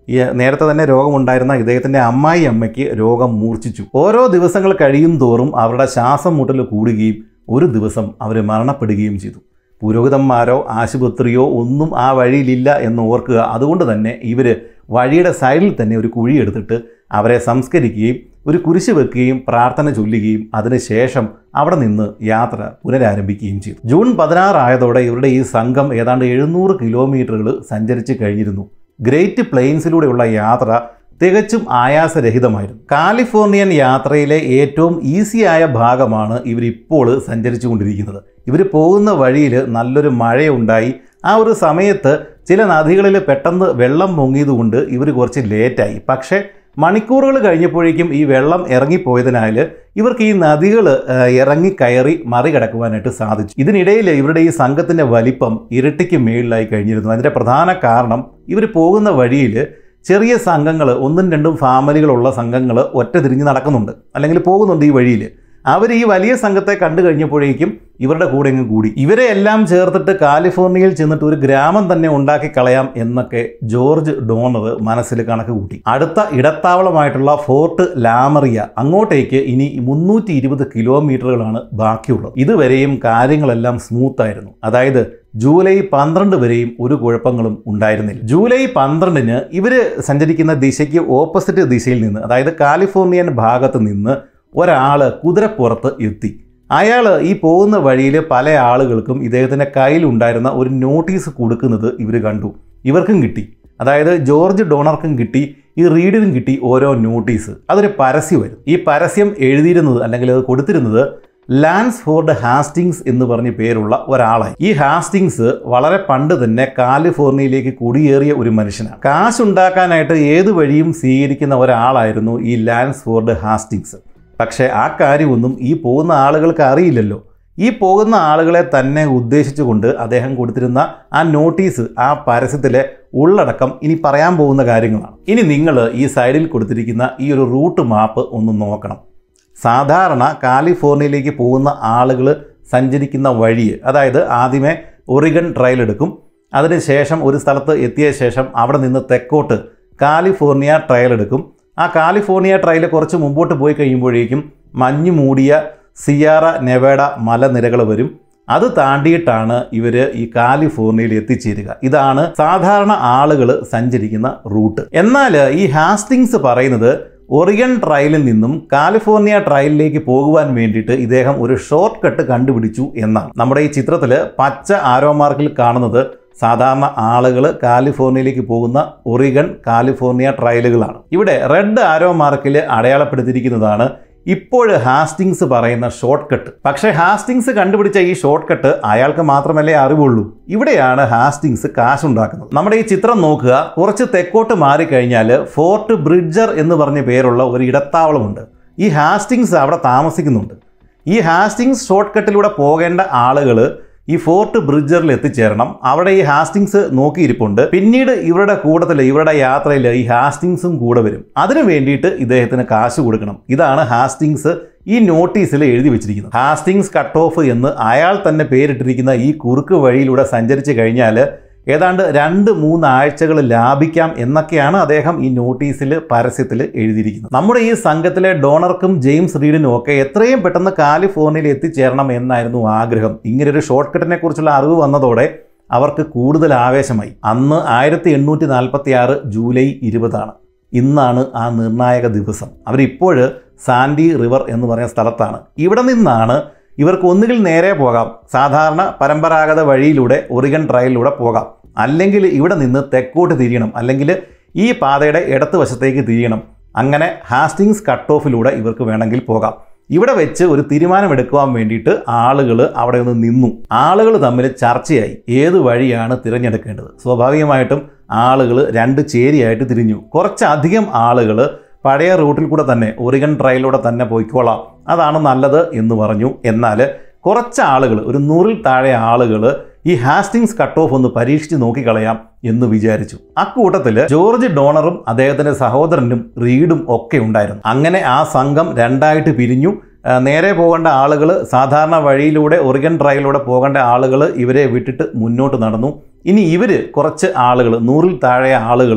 ഈ നേരത്തെ തന്നെ രോഗമുണ്ടായിരുന്ന ഇദ്ദേഹത്തിൻ്റെ അമ്മായി അമ്മയ്ക്ക് രോഗം മൂർച്ഛിച്ചു ഓരോ ദിവസങ്ങൾ കഴിയും തോറും അവരുടെ ശ്വാസം മുട്ടൽ കൂടുകയും ഒരു ദിവസം അവർ മരണപ്പെടുകയും ചെയ്തു പുരോഹിതന്മാരോ ആശുപത്രിയോ ഒന്നും ആ വഴിയിലില്ല എന്ന് ഓർക്കുക അതുകൊണ്ട് തന്നെ ഇവർ വഴിയുടെ സൈഡിൽ തന്നെ ഒരു കുഴി എടുത്തിട്ട് അവരെ സംസ്കരിക്കുകയും ഒരു കുരിശ് വെക്കുകയും പ്രാർത്ഥന ചൊല്ലുകയും അതിനുശേഷം അവിടെ നിന്ന് യാത്ര പുനരാരംഭിക്കുകയും ചെയ്തു ജൂൺ പതിനാറായതോടെ ഇവരുടെ ഈ സംഘം ഏതാണ്ട് എഴുന്നൂറ് കിലോമീറ്ററുകൾ സഞ്ചരിച്ച് കഴിഞ്ഞിരുന്നു ഗ്രേറ്റ് പ്ലെയിൻസിലൂടെയുള്ള യാത്ര തികച്ചും ആയാസരഹിതമായിരുന്നു കാലിഫോർണിയൻ യാത്രയിലെ ഏറ്റവും ഈസിയായ ഭാഗമാണ് ഇവരിപ്പോൾ സഞ്ചരിച്ചു കൊണ്ടിരിക്കുന്നത് ഇവർ പോകുന്ന വഴിയിൽ നല്ലൊരു മഴയുണ്ടായി ആ ഒരു സമയത്ത് ചില നദികളിൽ പെട്ടെന്ന് വെള്ളം പൊങ്ങിയതുകൊണ്ട് ഇവർ കുറച്ച് ലേറ്റായി പക്ഷേ മണിക്കൂറുകൾ കഴിഞ്ഞപ്പോഴേക്കും ഈ വെള്ളം ഇറങ്ങിപ്പോയതിനാൽ ഇവർക്ക് ഈ നദികൾ ഇറങ്ങി കയറി മറികടക്കുവാനായിട്ട് സാധിച്ചു ഇതിനിടയിൽ ഇവരുടെ ഈ സംഘത്തിൻ്റെ വലിപ്പം ഇരട്ടിക്ക് മേളിലായി കഴിഞ്ഞിരുന്നു അതിൻ്റെ പ്രധാന കാരണം ഇവർ പോകുന്ന വഴിയിൽ ചെറിയ സംഘങ്ങൾ ഒന്നും രണ്ടും ഫാമിലികളുള്ള സംഘങ്ങൾ ഒറ്റ തിരിഞ്ഞ് നടക്കുന്നുണ്ട് അല്ലെങ്കിൽ പോകുന്നുണ്ട് ഈ വഴിയിൽ അവർ ഈ വലിയ സംഘത്തെ കണ്ടു കഴിഞ്ഞപ്പോഴേക്കും ഇവരുടെ കൂടെ അങ്ങ് കൂടി ഇവരെ എല്ലാം ചേർത്തിട്ട് കാലിഫോർണിയയിൽ ചെന്നിട്ട് ഒരു ഗ്രാമം തന്നെ ഉണ്ടാക്കി കളയാം എന്നൊക്കെ ജോർജ് ഡോണർ മനസ്സിൽ കണക്ക് കൂട്ടി അടുത്ത ഇടത്താവളമായിട്ടുള്ള ഫോർട്ട് ലാമറിയ അങ്ങോട്ടേക്ക് ഇനി മുന്നൂറ്റി ഇരുപത് കിലോമീറ്ററുകളാണ് ബാക്കിയുള്ളത് ഇതുവരെയും കാര്യങ്ങളെല്ലാം സ്മൂത്ത് ആയിരുന്നു അതായത് ജൂലൈ പന്ത്രണ്ട് വരെയും ഒരു കുഴപ്പങ്ങളും ഉണ്ടായിരുന്നില്ല ജൂലൈ പന്ത്രണ്ടിന് ഇവർ സഞ്ചരിക്കുന്ന ദിശയ്ക്ക് ഓപ്പോസിറ്റ് ദിശയിൽ നിന്ന് അതായത് കാലിഫോർണിയൻ ഭാഗത്ത് നിന്ന് ഒരാൾ കുതിരപ്പുറത്ത് എത്തി അയാൾ ഈ പോകുന്ന വഴിയിൽ പല ആളുകൾക്കും ഇദ്ദേഹത്തിൻ്റെ കയ്യിലുണ്ടായിരുന്ന ഒരു നോട്ടീസ് കൊടുക്കുന്നത് ഇവർ കണ്ടു ഇവർക്കും കിട്ടി അതായത് ജോർജ് ഡോണർക്കും കിട്ടി ഈ റീഡിനും കിട്ടി ഓരോ നോട്ടീസ് അതൊരു പരസ്യമായിരുന്നു ഈ പരസ്യം എഴുതിയിരുന്നത് അല്ലെങ്കിൽ അത് കൊടുത്തിരുന്നത് ലാൻസ് ഫോർഡ് ഹാസ്റ്റിങ്സ് എന്ന് പറഞ്ഞ പേരുള്ള ഒരാളായി ഈ ഹാസ്റ്റിങ്സ് വളരെ പണ്ട് തന്നെ കാലിഫോർണിയയിലേക്ക് കുടിയേറിയ ഒരു മനുഷ്യനാണ് കാശുണ്ടാക്കാനായിട്ട് ഏത് വഴിയും സ്വീകരിക്കുന്ന ഒരാളായിരുന്നു ഈ ലാൻസ് ഫോർഡ് ഹാസ്റ്റിങ്സ് പക്ഷേ ആ കാര്യമൊന്നും ഈ പോകുന്ന ആളുകൾക്ക് അറിയില്ലല്ലോ ഈ പോകുന്ന ആളുകളെ തന്നെ ഉദ്ദേശിച്ചുകൊണ്ട് അദ്ദേഹം കൊടുത്തിരുന്ന ആ നോട്ടീസ് ആ പരസ്യത്തിലെ ഉള്ളടക്കം ഇനി പറയാൻ പോകുന്ന കാര്യങ്ങളാണ് ഇനി നിങ്ങൾ ഈ സൈഡിൽ കൊടുത്തിരിക്കുന്ന ഈ ഒരു റൂട്ട് മാപ്പ് ഒന്ന് നോക്കണം സാധാരണ കാലിഫോർണിയയിലേക്ക് പോകുന്ന ആളുകൾ സഞ്ചരിക്കുന്ന വഴി അതായത് ആദ്യമേ ഒറിഗൺ ട്രയൽ എടുക്കും അതിനുശേഷം ഒരു സ്ഥലത്ത് എത്തിയ ശേഷം അവിടെ നിന്ന് തെക്കോട്ട് കാലിഫോർണിയ ട്രയൽ എടുക്കും ആ കാലിഫോർണിയ ട്രയൽ കുറച്ച് മുമ്പോട്ട് പോയി കഴിയുമ്പോഴേക്കും മഞ്ഞ് മൂടിയ സിയാറ നെവേഡ മലനിരകൾ വരും അത് താണ്ടിയിട്ടാണ് ഇവർ ഈ കാലിഫോർണിയയിൽ എത്തിച്ചേരുക ഇതാണ് സാധാരണ ആളുകൾ സഞ്ചരിക്കുന്ന റൂട്ട് എന്നാൽ ഈ ഹാസ്റ്റിങ്സ് പറയുന്നത് ഒറിയൻ ട്രയലിൽ നിന്നും കാലിഫോർണിയ ട്രയലിലേക്ക് പോകുവാൻ വേണ്ടിയിട്ട് ഇദ്ദേഹം ഒരു ഷോർട്ട് കട്ട് കണ്ടുപിടിച്ചു എന്നാണ് നമ്മുടെ ഈ ചിത്രത്തിൽ പച്ച ആരോ മാർക്കിൽ കാണുന്നത് സാധാരണ ആളുകൾ കാലിഫോർണിയയിലേക്ക് പോകുന്ന ഒറിഗൺ കാലിഫോർണിയ ട്രയലുകളാണ് ഇവിടെ റെഡ് ആരോ മാർക്കിൽ അടയാളപ്പെടുത്തിയിരിക്കുന്നതാണ് ഇപ്പോൾ ഹാസ്റ്റിങ്സ് പറയുന്ന ഷോർട്ട് കട്ട് പക്ഷേ ഹാസ്റ്റിങ്സ് കണ്ടുപിടിച്ച ഈ ഷോർട്ട് കട്ട് അയാൾക്ക് മാത്രമല്ലേ അറിവുള്ളൂ ഇവിടെയാണ് ഹാസ്റ്റിങ്സ് കാശുണ്ടാക്കുന്നത് നമ്മുടെ ഈ ചിത്രം നോക്കുക കുറച്ച് തെക്കോട്ട് മാറിക്കഴിഞ്ഞാൽ ഫോർട്ട് ബ്രിഡ്ജർ എന്ന് പറഞ്ഞ പേരുള്ള ഒരു ഇടത്താവളമുണ്ട് ഈ ഹാസ്റ്റിങ്സ് അവിടെ താമസിക്കുന്നുണ്ട് ഈ ഹാസ്റ്റിങ്സ് ഷോർട്ട് കട്ടിലൂടെ പോകേണ്ട ആളുകൾ ഈ ഫോർട്ട് ബ്രിഡ്ജറിൽ എത്തിച്ചേരണം അവിടെ ഈ ഹാസ്റ്റിങ്സ് നോക്കിയിരിപ്പുണ്ട് പിന്നീട് ഇവരുടെ കൂട്ടത്തിൽ ഇവരുടെ യാത്രയിൽ ഈ ഹാസ്റ്റിങ്സും കൂടെ വരും അതിനു വേണ്ടിയിട്ട് ഇദ്ദേഹത്തിന് കാശ് കൊടുക്കണം ഇതാണ് ഹാസ്റ്റിങ്സ് ഈ നോട്ടീസിൽ എഴുതി വെച്ചിരിക്കുന്നത് ഹാസ്റ്റിങ്സ് കട്ട് ഓഫ് എന്ന് അയാൾ തന്നെ പേരിട്ടിരിക്കുന്ന ഈ കുറുക്ക് വഴിയിലൂടെ സഞ്ചരിച്ച് കഴിഞ്ഞാൽ ഏതാണ്ട് രണ്ട് മൂന്ന് ആഴ്ചകൾ ലാഭിക്കാം എന്നൊക്കെയാണ് അദ്ദേഹം ഈ നോട്ടീസിൽ പരസ്യത്തിൽ എഴുതിയിരിക്കുന്നത് നമ്മുടെ ഈ സംഘത്തിലെ ഡോണർക്കും ജെയിംസ് റീഡിനും ഒക്കെ എത്രയും പെട്ടെന്ന് കാലിഫോർണിയയിൽ എത്തിച്ചേരണം എന്നായിരുന്നു ആഗ്രഹം ഇങ്ങനൊരു ഷോർട്ട് കട്ടിനെ കുറിച്ചുള്ള അറിവ് വന്നതോടെ അവർക്ക് കൂടുതൽ ആവേശമായി അന്ന് ആയിരത്തി എണ്ണൂറ്റി നാൽപ്പത്തി ആറ് ജൂലൈ ഇരുപതാണ് ഇന്നാണ് ആ നിർണായക ദിവസം അവരിപ്പോൾ സാൻഡി റിവർ എന്ന് പറയുന്ന സ്ഥലത്താണ് ഇവിടെ നിന്നാണ് ഇവർക്ക് ഒന്നുകിൽ നേരെ പോകാം സാധാരണ പരമ്പരാഗത വഴിയിലൂടെ ഒറിഗൺ ട്രയലിലൂടെ പോകാം അല്ലെങ്കിൽ ഇവിടെ നിന്ന് തെക്കോട്ട് തിരിയണം അല്ലെങ്കിൽ ഈ പാതയുടെ ഇടത്ത് വശത്തേക്ക് തിരിയണം അങ്ങനെ ഹാസ്റ്റിങ്സ് കട്ട് ഓഫിലൂടെ ഇവർക്ക് വേണമെങ്കിൽ പോകാം ഇവിടെ വെച്ച് ഒരു തീരുമാനമെടുക്കുവാൻ വേണ്ടിയിട്ട് ആളുകൾ അവിടെ ഒന്ന് നിന്നു ആളുകൾ തമ്മിൽ ചർച്ചയായി ഏത് വഴിയാണ് തിരഞ്ഞെടുക്കേണ്ടത് സ്വാഭാവികമായിട്ടും ആളുകൾ രണ്ട് ചേരിയായിട്ട് തിരിഞ്ഞു കുറച്ചധികം ആളുകൾ പഴയ റൂട്ടിൽ കൂടെ തന്നെ ഒറിഗൺ ട്രയലിലൂടെ തന്നെ പോയിക്കോളാം അതാണ് നല്ലത് എന്ന് പറഞ്ഞു എന്നാൽ കുറച്ച് ആളുകൾ ഒരു നൂറിൽ താഴെ ആളുകൾ ഈ ഹാസ്റ്റിങ്സ് കട്ട് ഓഫ് ഒന്ന് പരീക്ഷിച്ച് നോക്കിക്കളയാം എന്ന് വിചാരിച്ചു അക്കൂട്ടത്തിൽ ജോർജ് ഡോണറും അദ്ദേഹത്തിന്റെ സഹോദരനും റീഡും ഒക്കെ ഉണ്ടായിരുന്നു അങ്ങനെ ആ സംഘം രണ്ടായിട്ട് പിരിഞ്ഞു ആ, നേരെ പോകേണ്ട ആളുകൾ സാധാരണ വഴിയിലൂടെ ഒറിഗൻ ട്രയലിലൂടെ പോകേണ്ട ആളുകൾ ഇവരെ വിട്ടിട്ട് മുന്നോട്ട് നടന്നു ഇനി ഇവർ കുറച്ച് ആളുകൾ നൂറിൽ താഴെ ആളുകൾ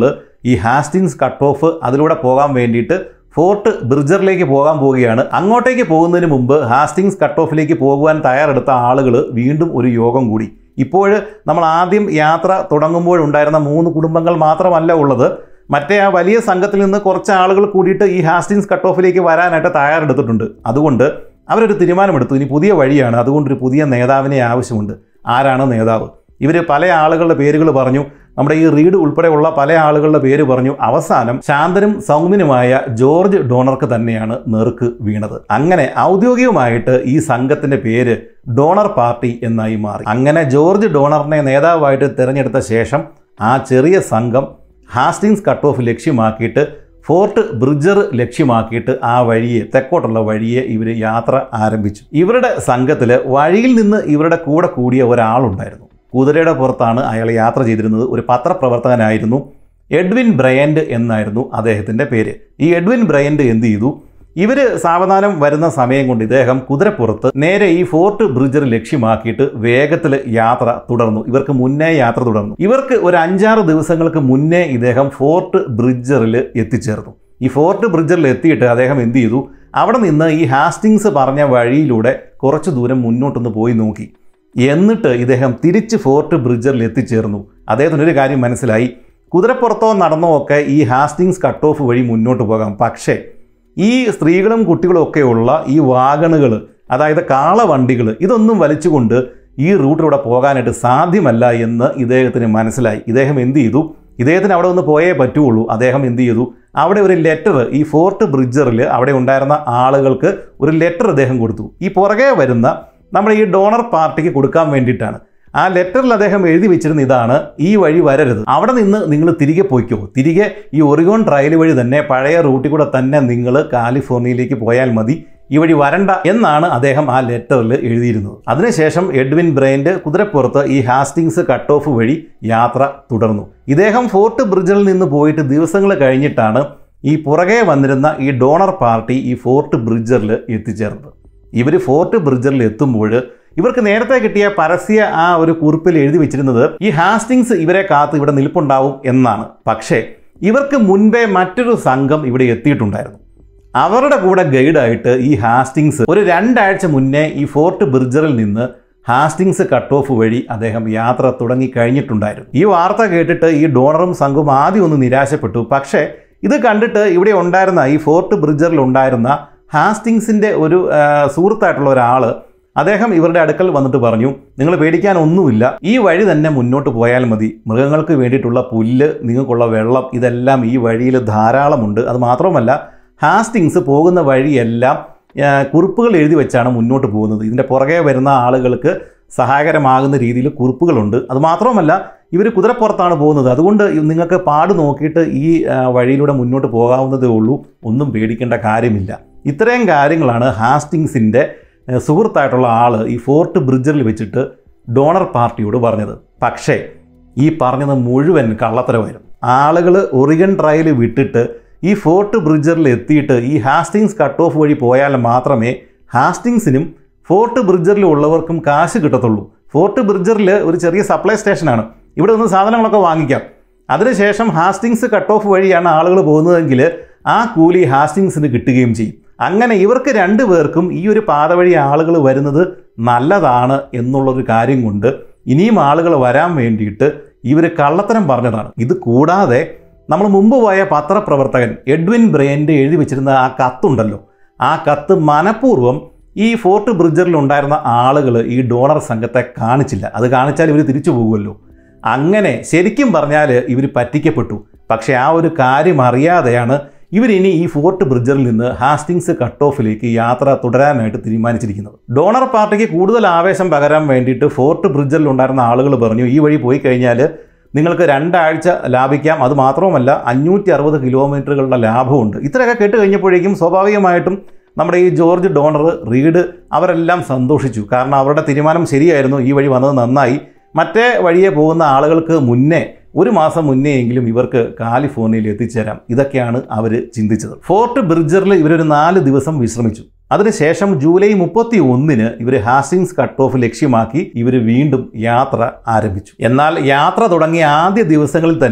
ഈ ഹാസ്റ്റിങ്സ് കട്ട് ഓഫ് അതിലൂടെ പോകാൻ വേണ്ടിയിട്ട് ഫോർട്ട് ബ്രിഡ്ജറിലേക്ക് പോകാൻ പോവുകയാണ് അങ്ങോട്ടേക്ക് പോകുന്നതിന് മുമ്പ് ഹാസ്റ്റിങ്സ് കട്ട് ഓഫിലേക്ക് പോകുവാൻ തയ്യാറെടുത്ത ആളുകൾ വീണ്ടും ഒരു യോഗം കൂടി ഇപ്പോൾ നമ്മൾ ആദ്യം യാത്ര തുടങ്ങുമ്പോഴുണ്ടായിരുന്ന മൂന്ന് കുടുംബങ്ങൾ മാത്രമല്ല ഉള്ളത് മറ്റേ ആ വലിയ സംഘത്തിൽ നിന്ന് കുറച്ച് ആളുകൾ കൂടിയിട്ട് ഈ ഹാസ്റ്റിങ്സ് കട്ട് ഓഫിലേക്ക് വരാനായിട്ട് തയ്യാറെടുത്തിട്ടുണ്ട് അതുകൊണ്ട് അവരൊരു തീരുമാനമെടുത്തു ഇനി പുതിയ വഴിയാണ് അതുകൊണ്ടൊരു പുതിയ നേതാവിനെ ആവശ്യമുണ്ട് ആരാണ് നേതാവ് ഇവർ പല ആളുകളുടെ പേരുകൾ പറഞ്ഞു നമ്മുടെ ഈ റീഡ് ഉൾപ്പെടെയുള്ള പല ആളുകളുടെ പേര് പറഞ്ഞു അവസാനം ശാന്തനും സൗമ്യനുമായ ജോർജ് ഡോണർക്ക് തന്നെയാണ് നെറുക്ക് വീണത് അങ്ങനെ ഔദ്യോഗികമായിട്ട് ഈ സംഘത്തിന്റെ പേര് ഡോണർ പാർട്ടി എന്നായി മാറി അങ്ങനെ ജോർജ് ഡോണറിനെ നേതാവായിട്ട് തിരഞ്ഞെടുത്ത ശേഷം ആ ചെറിയ സംഘം ഹാസ്റ്റിങ്സ് കട്ട് ഓഫ് ലക്ഷ്യമാക്കിയിട്ട് ഫോർട്ട് ബ്രിഡ്ജർ ലക്ഷ്യമാക്കിയിട്ട് ആ വഴിയെ തെക്കോട്ടുള്ള വഴിയെ ഇവർ യാത്ര ആരംഭിച്ചു ഇവരുടെ സംഘത്തിൽ വഴിയിൽ നിന്ന് ഇവരുടെ കൂടെ കൂടിയ ഒരാളുണ്ടായിരുന്നു കുതിരയുടെ പുറത്താണ് അയാൾ യാത്ര ചെയ്തിരുന്നത് ഒരു പത്രപ്രവർത്തകനായിരുന്നു എഡ്വിൻ ബ്രയൻഡ് എന്നായിരുന്നു അദ്ദേഹത്തിൻ്റെ പേര് ഈ എഡ്വിൻ ബ്രയൻഡ് എന്ത് ചെയ്തു ഇവർ സാവധാനം വരുന്ന സമയം കൊണ്ട് ഇദ്ദേഹം കുതിരപ്പുറത്ത് നേരെ ഈ ഫോർട്ട് ബ്രിഡ്ജർ ലക്ഷ്യമാക്കിയിട്ട് വേഗത്തിൽ യാത്ര തുടർന്നു ഇവർക്ക് മുന്നേ യാത്ര തുടർന്നു ഇവർക്ക് ഒരു അഞ്ചാറ് ദിവസങ്ങൾക്ക് മുന്നേ ഇദ്ദേഹം ഫോർട്ട് ബ്രിഡ്ജറിൽ എത്തിച്ചേർന്നു ഈ ഫോർട്ട് ബ്രിഡ്ജറിൽ എത്തിയിട്ട് അദ്ദേഹം എന്ത് ചെയ്തു അവിടെ നിന്ന് ഈ ഹാസ്റ്റിങ്സ് പറഞ്ഞ വഴിയിലൂടെ കുറച്ച് ദൂരം മുന്നോട്ടൊന്ന് പോയി നോക്കി എന്നിട്ട് ഇദ്ദേഹം തിരിച്ച് ഫോർട്ട് ബ്രിഡ്ജറിൽ എത്തിച്ചേർന്നു അദ്ദേഹത്തിന് ഒരു കാര്യം മനസ്സിലായി കുതിരപ്പുറത്തോ നടന്നോ ഒക്കെ ഈ ഹാസ്റ്റിങ്സ് കട്ട് ഓഫ് വഴി മുന്നോട്ട് പോകാം പക്ഷേ ഈ സ്ത്രീകളും കുട്ടികളും ഒക്കെയുള്ള ഈ വാഗണുകൾ അതായത് കാളവണ്ടികൾ ഇതൊന്നും വലിച്ചുകൊണ്ട് ഈ റൂട്ടിലൂടെ പോകാനായിട്ട് സാധ്യമല്ല എന്ന് ഇദ്ദേഹത്തിന് മനസ്സിലായി ഇദ്ദേഹം എന്ത് ചെയ്തു ഇദ്ദേഹത്തിന് അവിടെ ഒന്ന് പോയേ പറ്റുള്ളൂ അദ്ദേഹം എന്ത് ചെയ്തു അവിടെ ഒരു ലെറ്റർ ഈ ഫോർട്ട് ബ്രിഡ്ജറിൽ അവിടെ ഉണ്ടായിരുന്ന ആളുകൾക്ക് ഒരു ലെറ്റർ അദ്ദേഹം കൊടുത്തു ഈ പുറകെ വരുന്ന നമ്മുടെ ഈ ഡോണർ പാർട്ടിക്ക് കൊടുക്കാൻ വേണ്ടിയിട്ടാണ് ആ ലെറ്ററിൽ അദ്ദേഹം എഴുതി വെച്ചിരുന്ന ഇതാണ് ഈ വഴി വരരുത് അവിടെ നിന്ന് നിങ്ങൾ തിരികെ പോയിക്കോ തിരികെ ഈ ഒറിഗോൺ ട്രയൽ വഴി തന്നെ പഴയ റൂട്ടിൽ കൂടെ തന്നെ നിങ്ങൾ കാലിഫോർണിയയിലേക്ക് പോയാൽ മതി ഈ വഴി വരണ്ട എന്നാണ് അദ്ദേഹം ആ ലെറ്ററിൽ എഴുതിയിരുന്നത് അതിനുശേഷം എഡ്വിൻ ബ്രെയിൻഡ് കുതിരപ്പുറത്ത് ഈ ഹാസ്റ്റിങ്സ് കട്ട് ഓഫ് വഴി യാത്ര തുടർന്നു ഇദ്ദേഹം ഫോർട്ട് ബ്രിഡ്ജിൽ നിന്ന് പോയിട്ട് ദിവസങ്ങൾ കഴിഞ്ഞിട്ടാണ് ഈ പുറകെ വന്നിരുന്ന ഈ ഡോണർ പാർട്ടി ഈ ഫോർട്ട് ബ്രിഡ്ജറിൽ എത്തിച്ചേർന്നത് ഇവർ ഫോർട്ട് ബ്രിഡ്ജറിൽ എത്തുമ്പോൾ ഇവർക്ക് നേരത്തെ കിട്ടിയ പരസ്യ ആ ഒരു കുറിപ്പിൽ എഴുതി വെച്ചിരുന്നത് ഈ ഹാസ്റ്റിങ്സ് ഇവരെ കാത്ത് ഇവിടെ നിൽപ്പുണ്ടാവും എന്നാണ് പക്ഷേ ഇവർക്ക് മുൻപേ മറ്റൊരു സംഘം ഇവിടെ എത്തിയിട്ടുണ്ടായിരുന്നു അവരുടെ കൂടെ ഗൈഡായിട്ട് ഈ ഹാസ്റ്റിങ്സ് ഒരു രണ്ടാഴ്ച മുന്നേ ഈ ഫോർട്ട് ബ്രിഡ്ജറിൽ നിന്ന് ഹാസ്റ്റിങ്സ് കട്ട് ഓഫ് വഴി അദ്ദേഹം യാത്ര തുടങ്ങി കഴിഞ്ഞിട്ടുണ്ടായിരുന്നു ഈ വാർത്ത കേട്ടിട്ട് ഈ ഡോണറും സംഘവും ആദ്യം ഒന്ന് നിരാശപ്പെട്ടു പക്ഷേ ഇത് കണ്ടിട്ട് ഇവിടെ ഉണ്ടായിരുന്ന ഈ ഫോർട്ട് ബ്രിഡ്ജറിൽ ഉണ്ടായിരുന്ന ഹാസ്റ്റിങ്സിൻ്റെ ഒരു ആ, സുഹൃത്തായിട്ടുള്ള ഒരാൾ അദ്ദേഹം ഇവരുടെ അടുക്കൽ വന്നിട്ട് പറഞ്ഞു നിങ്ങൾ പേടിക്കാൻ ഒന്നുമില്ല ഈ വഴി തന്നെ മുന്നോട്ട് പോയാൽ മതി മൃഗങ്ങൾക്ക് വേണ്ടിയിട്ടുള്ള പുല്ല് നിങ്ങൾക്കുള്ള വെള്ളം ഇതെല്ലാം ഈ വഴിയിൽ ധാരാളമുണ്ട് അത് മാത്രമല്ല ഹാസ്റ്റിങ്സ് പോകുന്ന വഴിയെല്ലാം ആ, കുറിപ്പുകൾ എഴുതി വെച്ചാണ് മുന്നോട്ട് പോകുന്നത് ഇതിൻ്റെ പുറകെ വരുന്ന ആളുകൾക്ക് സഹായകരമാകുന്ന രീതിയിൽ കുറിപ്പുകളുണ്ട് അത് മാത്രമല്ല ഇവർ കുതിരപ്പുറത്താണ് പോകുന്നത് അതുകൊണ്ട് നിങ്ങൾക്ക് പാട് നോക്കിയിട്ട് ഈ ആ, വഴിയിലൂടെ മുന്നോട്ട് പോകാവുന്നതേ ഉള്ളൂ ഒന്നും പേടിക്കേണ്ട കാര്യമില്ല ഇത്രയും കാര്യങ്ങളാണ് ഹാസ്റ്റിങ്സിൻ്റെ ഏഹ് സുഹൃത്തായിട്ടുള്ള ആൾ ഈ ഫോർട്ട് ബ്രിഡ്ജറിൽ വെച്ചിട്ട് ഡോണർ പാർട്ടിയോട് പറഞ്ഞത് പക്ഷേ ഈ പറഞ്ഞത് മുഴുവൻ കള്ളത്തരമായിരുന്നു ആളുകൾ ഒറിഗൺ ട്രയൽ വിട്ടിട്ട് ഈ ഫോർട്ട് ബ്രിഡ്ജറിൽ എത്തിയിട്ട് ഈ ഹാസ്റ്റിങ്സ് കട്ട് ഓഫ് വഴി പോയാൽ മാത്രമേ ഹാസ്റ്റിങ്സിനും ഫോർട്ട് ബ്രിഡ്ജറിൽ ഉള്ളവർക്കും കാശ് കിട്ടത്തുള്ളൂ ഫോർട്ട് ബ്രിഡ്ജറിൽ ഒരു ചെറിയ സപ്ലൈ സ്റ്റേഷനാണ് ഇവിടെ നിന്ന് സാധനങ്ങളൊക്കെ വാങ്ങിക്കാം അതിനുശേഷം ഹാസ്റ്റിങ്സ് കട്ട് ഓഫ് വഴിയാണ് ആളുകൾ പോകുന്നതെങ്കിൽ ആ കൂലി ഹാസ്റ്റിങ്സിന് കിട്ടുകയും ചെയ്യും അങ്ങനെ ഇവർക്ക് രണ്ടു പേർക്കും ഈ ഒരു പാത വഴി ആളുകൾ വരുന്നത് നല്ലതാണ് എന്നുള്ളൊരു കാര്യം കൊണ്ട് ഇനിയും ആളുകൾ വരാൻ വേണ്ടിയിട്ട് ഇവർ കള്ളത്തരം പറഞ്ഞതാണ് ഇത് കൂടാതെ നമ്മൾ മുമ്പ് പോയ പത്രപ്രവർത്തകൻ എഡ്വിൻ ബ്രെയിൻ്റെ എഴുതി വെച്ചിരുന്ന ആ കത്തുണ്ടല്ലോ ആ കത്ത് മനഃപൂർവ്വം ഈ ഫോർട്ട് ബ്രിഡ്ജറിൽ ഉണ്ടായിരുന്ന ആളുകൾ ഈ ഡോണർ സംഘത്തെ കാണിച്ചില്ല അത് കാണിച്ചാൽ ഇവർ തിരിച്ചു പോകുമല്ലോ അങ്ങനെ ശരിക്കും പറഞ്ഞാൽ ഇവർ പറ്റിക്കപ്പെട്ടു പക്ഷേ ആ ഒരു കാര്യം അറിയാതെയാണ് ഇവരിനി ഈ ഫോർട്ട് ബ്രിഡ്ജറിൽ നിന്ന് ഹാസ്റ്റിങ്സ് കട്ട് ഓഫിലേക്ക് യാത്ര തുടരാനായിട്ട് തീരുമാനിച്ചിരിക്കുന്നത് ഡോണർ പാർട്ടിക്ക് കൂടുതൽ ആവേശം പകരാൻ വേണ്ടിയിട്ട് ഫോർട്ട് ബ്രിഡ്ജറിൽ ഉണ്ടായിരുന്ന ആളുകൾ പറഞ്ഞു ഈ വഴി പോയി കഴിഞ്ഞാൽ നിങ്ങൾക്ക് രണ്ടാഴ്ച ലാഭിക്കാം അത് മാത്രവുമല്ല അഞ്ഞൂറ്റി അറുപത് കിലോമീറ്ററുകളുടെ ലാഭമുണ്ട് ഇത്രയൊക്കെ കേട്ട് കഴിഞ്ഞപ്പോഴേക്കും സ്വാഭാവികമായിട്ടും നമ്മുടെ ഈ ജോർജ് ഡോണർ റീഡ് അവരെല്ലാം സന്തോഷിച്ചു കാരണം അവരുടെ തീരുമാനം ശരിയായിരുന്നു ഈ വഴി വന്നത് നന്നായി മറ്റേ വഴിയെ പോകുന്ന ആളുകൾക്ക് മുന്നേ ഒരു മാസം മുന്നേ എങ്കിലും ഇവർക്ക് കാലിഫോർണിയയിൽ എത്തിച്ചേരാം ഇതൊക്കെയാണ് അവർ ചിന്തിച്ചത് ഫോർട്ട് ബ്രിഡ്ജറിൽ ഇവരൊരു നാല് ദിവസം വിശ്രമിച്ചു അതിനുശേഷം ജൂലൈ മുപ്പത്തി ഒന്നിന് ഇവർ ഹാസ്റ്റിങ്സ് കട്ട് ഓഫ് ലക്ഷ്യമാക്കി ഇവർ വീണ്ടും യാത്ര ആരംഭിച്ചു എന്നാൽ യാത്ര തുടങ്ങിയ ആദ്യ ദിവസങ്ങളിൽ തന്നെ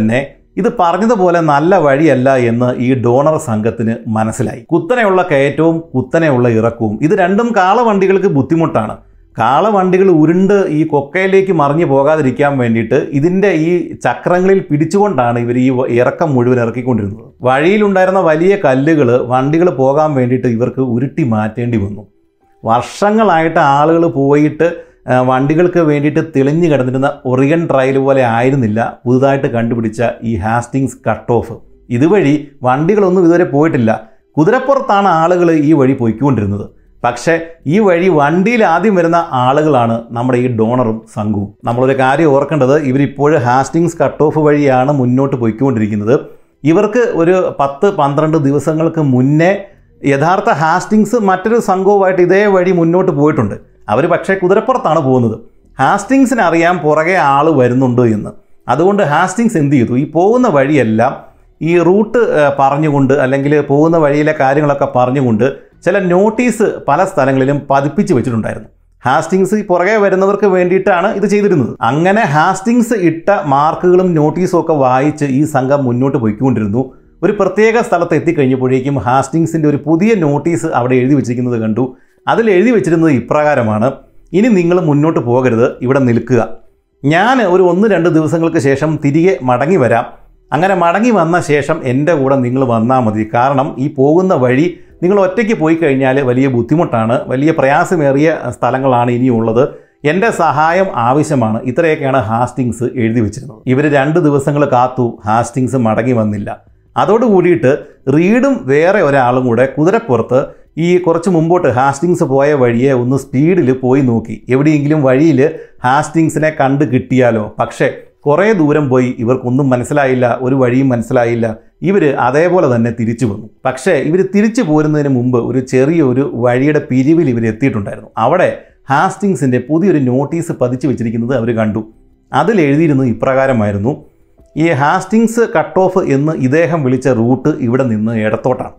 ഇത് പറഞ്ഞതുപോലെ നല്ല വഴിയല്ല എന്ന് ഈ ഡോണർ സംഘത്തിന് മനസ്സിലായി കുത്തനെയുള്ള കയറ്റവും കുത്തനെയുള്ള ഇറക്കവും ഇത് രണ്ടും കാളവണ്ടികൾക്ക് ബുദ്ധിമുട്ടാണ് കാളവണ്ടികൾ ഉരുണ്ട് ഈ കൊക്കയിലേക്ക് മറിഞ്ഞു പോകാതിരിക്കാൻ വേണ്ടിയിട്ട് ഇതിൻ്റെ ഈ ചക്രങ്ങളിൽ പിടിച്ചുകൊണ്ടാണ് ഇവർ ഈ ഇറക്കം മുഴുവൻ ഇറക്കിക്കൊണ്ടിരുന്നത് വഴിയിലുണ്ടായിരുന്ന വലിയ കല്ലുകൾ വണ്ടികൾ പോകാൻ വേണ്ടിയിട്ട് ഇവർക്ക് ഉരുട്ടി മാറ്റേണ്ടി വന്നു വർഷങ്ങളായിട്ട് ആളുകൾ പോയിട്ട് ആ, വണ്ടികൾക്ക് വേണ്ടിയിട്ട് തെളിഞ്ഞു കിടന്നിരുന്ന ഒറിയൻ ട്രയൽ പോലെ ആയിരുന്നില്ല പുതുതായിട്ട് കണ്ടുപിടിച്ച ഈ ഹാസ്റ്റിങ്സ് കട്ട് ഓഫ് ഇതുവഴി വണ്ടികളൊന്നും ഇതുവരെ പോയിട്ടില്ല കുതിരപ്പുറത്താണ് ആളുകൾ ഈ വഴി പോയിക്കൊണ്ടിരുന്നത് പക്ഷേ ഈ വഴി വണ്ടിയിൽ ആദ്യം വരുന്ന ആളുകളാണ് നമ്മുടെ ഈ ഡോണറും സംഘവും നമ്മളൊരു കാര്യം ഓർക്കേണ്ടത് ഇവരിപ്പോൾ ഹാസ്റ്റിങ്സ് കട്ട് ഓഫ് വഴിയാണ് മുന്നോട്ട് പോയിക്കൊണ്ടിരിക്കുന്നത് ഇവർക്ക് ഒരു പത്ത് പന്ത്രണ്ട് ദിവസങ്ങൾക്ക് മുന്നേ യഥാർത്ഥ ഹാസ്റ്റിങ്സ് മറ്റൊരു സംഘവുമായിട്ട് ഇതേ വഴി മുന്നോട്ട് പോയിട്ടുണ്ട് അവർ പക്ഷേ കുതിരപ്പുറത്താണ് പോകുന്നത് ഹാസ്റ്റിങ്സിന് അറിയാം പുറകെ ആൾ വരുന്നുണ്ട് എന്ന് അതുകൊണ്ട് ഹാസ്റ്റിങ്സ് എന്ത് ചെയ്തു ഈ പോകുന്ന വഴിയെല്ലാം ഈ റൂട്ട് ഏഹ്, പറഞ്ഞുകൊണ്ട് അല്ലെങ്കിൽ പോകുന്ന വഴിയിലെ കാര്യങ്ങളൊക്കെ പറഞ്ഞുകൊണ്ട് ചില നോട്ടീസ് പല സ്ഥലങ്ങളിലും പതിപ്പിച്ച് വെച്ചിട്ടുണ്ടായിരുന്നു ഹാസ്റ്റിങ്സ് ഈ പുറകെ വരുന്നവർക്ക് വേണ്ടിയിട്ടാണ് ഇത് ചെയ്തിരുന്നത് അങ്ങനെ ഹാസ്റ്റിങ്സ് ഇട്ട മാർക്കുകളും നോട്ടീസും ഒക്കെ വായിച്ച് ഈ സംഘം മുന്നോട്ട് പോയിക്കൊണ്ടിരുന്നു ഒരു പ്രത്യേക സ്ഥലത്ത് എത്തിക്കഴിഞ്ഞപ്പോഴേക്കും ഹാസ്റ്റിങ്സിൻ്റെ ഒരു പുതിയ നോട്ടീസ് അവിടെ എഴുതി വെച്ചിരിക്കുന്നത് കണ്ടു അതിൽ എഴുതി വെച്ചിരുന്നത് ഇപ്രകാരമാണ് ഇനി നിങ്ങൾ മുന്നോട്ട് പോകരുത് ഇവിടെ നിൽക്കുക ഞാൻ ഒരു ഒന്ന് രണ്ട് ദിവസങ്ങൾക്ക് ശേഷം തിരികെ മടങ്ങി വരാം അങ്ങനെ മടങ്ങി വന്ന ശേഷം എൻ്റെ കൂടെ നിങ്ങൾ വന്നാൽ മതി കാരണം ഈ പോകുന്ന വഴി നിങ്ങൾ ഒറ്റയ്ക്ക് പോയി കഴിഞ്ഞാൽ വലിയ ബുദ്ധിമുട്ടാണ് വലിയ പ്രയാസമേറിയ സ്ഥലങ്ങളാണ് ഇനിയുള്ളത് എൻ്റെ സഹായം ആവശ്യമാണ് ഇത്രയൊക്കെയാണ് ഹാസ്റ്റിങ്സ് എഴുതി വെച്ചിരുന്നത് ഇവർ രണ്ട് ദിവസങ്ങൾ കാത്തു ഹാസ്റ്റിങ്സ് മടങ്ങി വന്നില്ല അതോടുകൂടിയിട്ട് റീഡും വേറെ ഒരാളും കൂടെ കുതിരപ്പുറത്ത് ഈ കുറച്ച് മുമ്പോട്ട് ഹാസ്റ്റിങ്സ് പോയ വഴിയെ ഒന്ന് സ്പീഡിൽ പോയി നോക്കി എവിടെയെങ്കിലും വഴിയിൽ ഹാസ്റ്റിങ്സിനെ കണ്ട് കിട്ടിയാലോ പക്ഷേ കുറേ ദൂരം പോയി ഇവർക്കൊന്നും മനസ്സിലായില്ല ഒരു വഴിയും മനസ്സിലായില്ല ഇവർ അതേപോലെ തന്നെ തിരിച്ചു വന്നു പക്ഷേ ഇവർ തിരിച്ചു പോരുന്നതിന് മുമ്പ് ഒരു ചെറിയൊരു വഴിയുടെ പിരിവിൽ ഇവർ എത്തിയിട്ടുണ്ടായിരുന്നു അവിടെ ഹാസ്റ്റിങ്സിൻ്റെ പുതിയൊരു നോട്ടീസ് പതിച്ചു വെച്ചിരിക്കുന്നത് അവർ കണ്ടു അതിൽ എഴുതിയിരുന്നത് ഇപ്രകാരമായിരുന്നു ഈ ഹാസ്റ്റിങ്സ് കട്ട് ഓഫ് എന്ന് ഇദ്ദേഹം വിളിച്ച റൂട്ട് ഇവിടെ നിന്ന് ഇടത്തോട്ടാണ്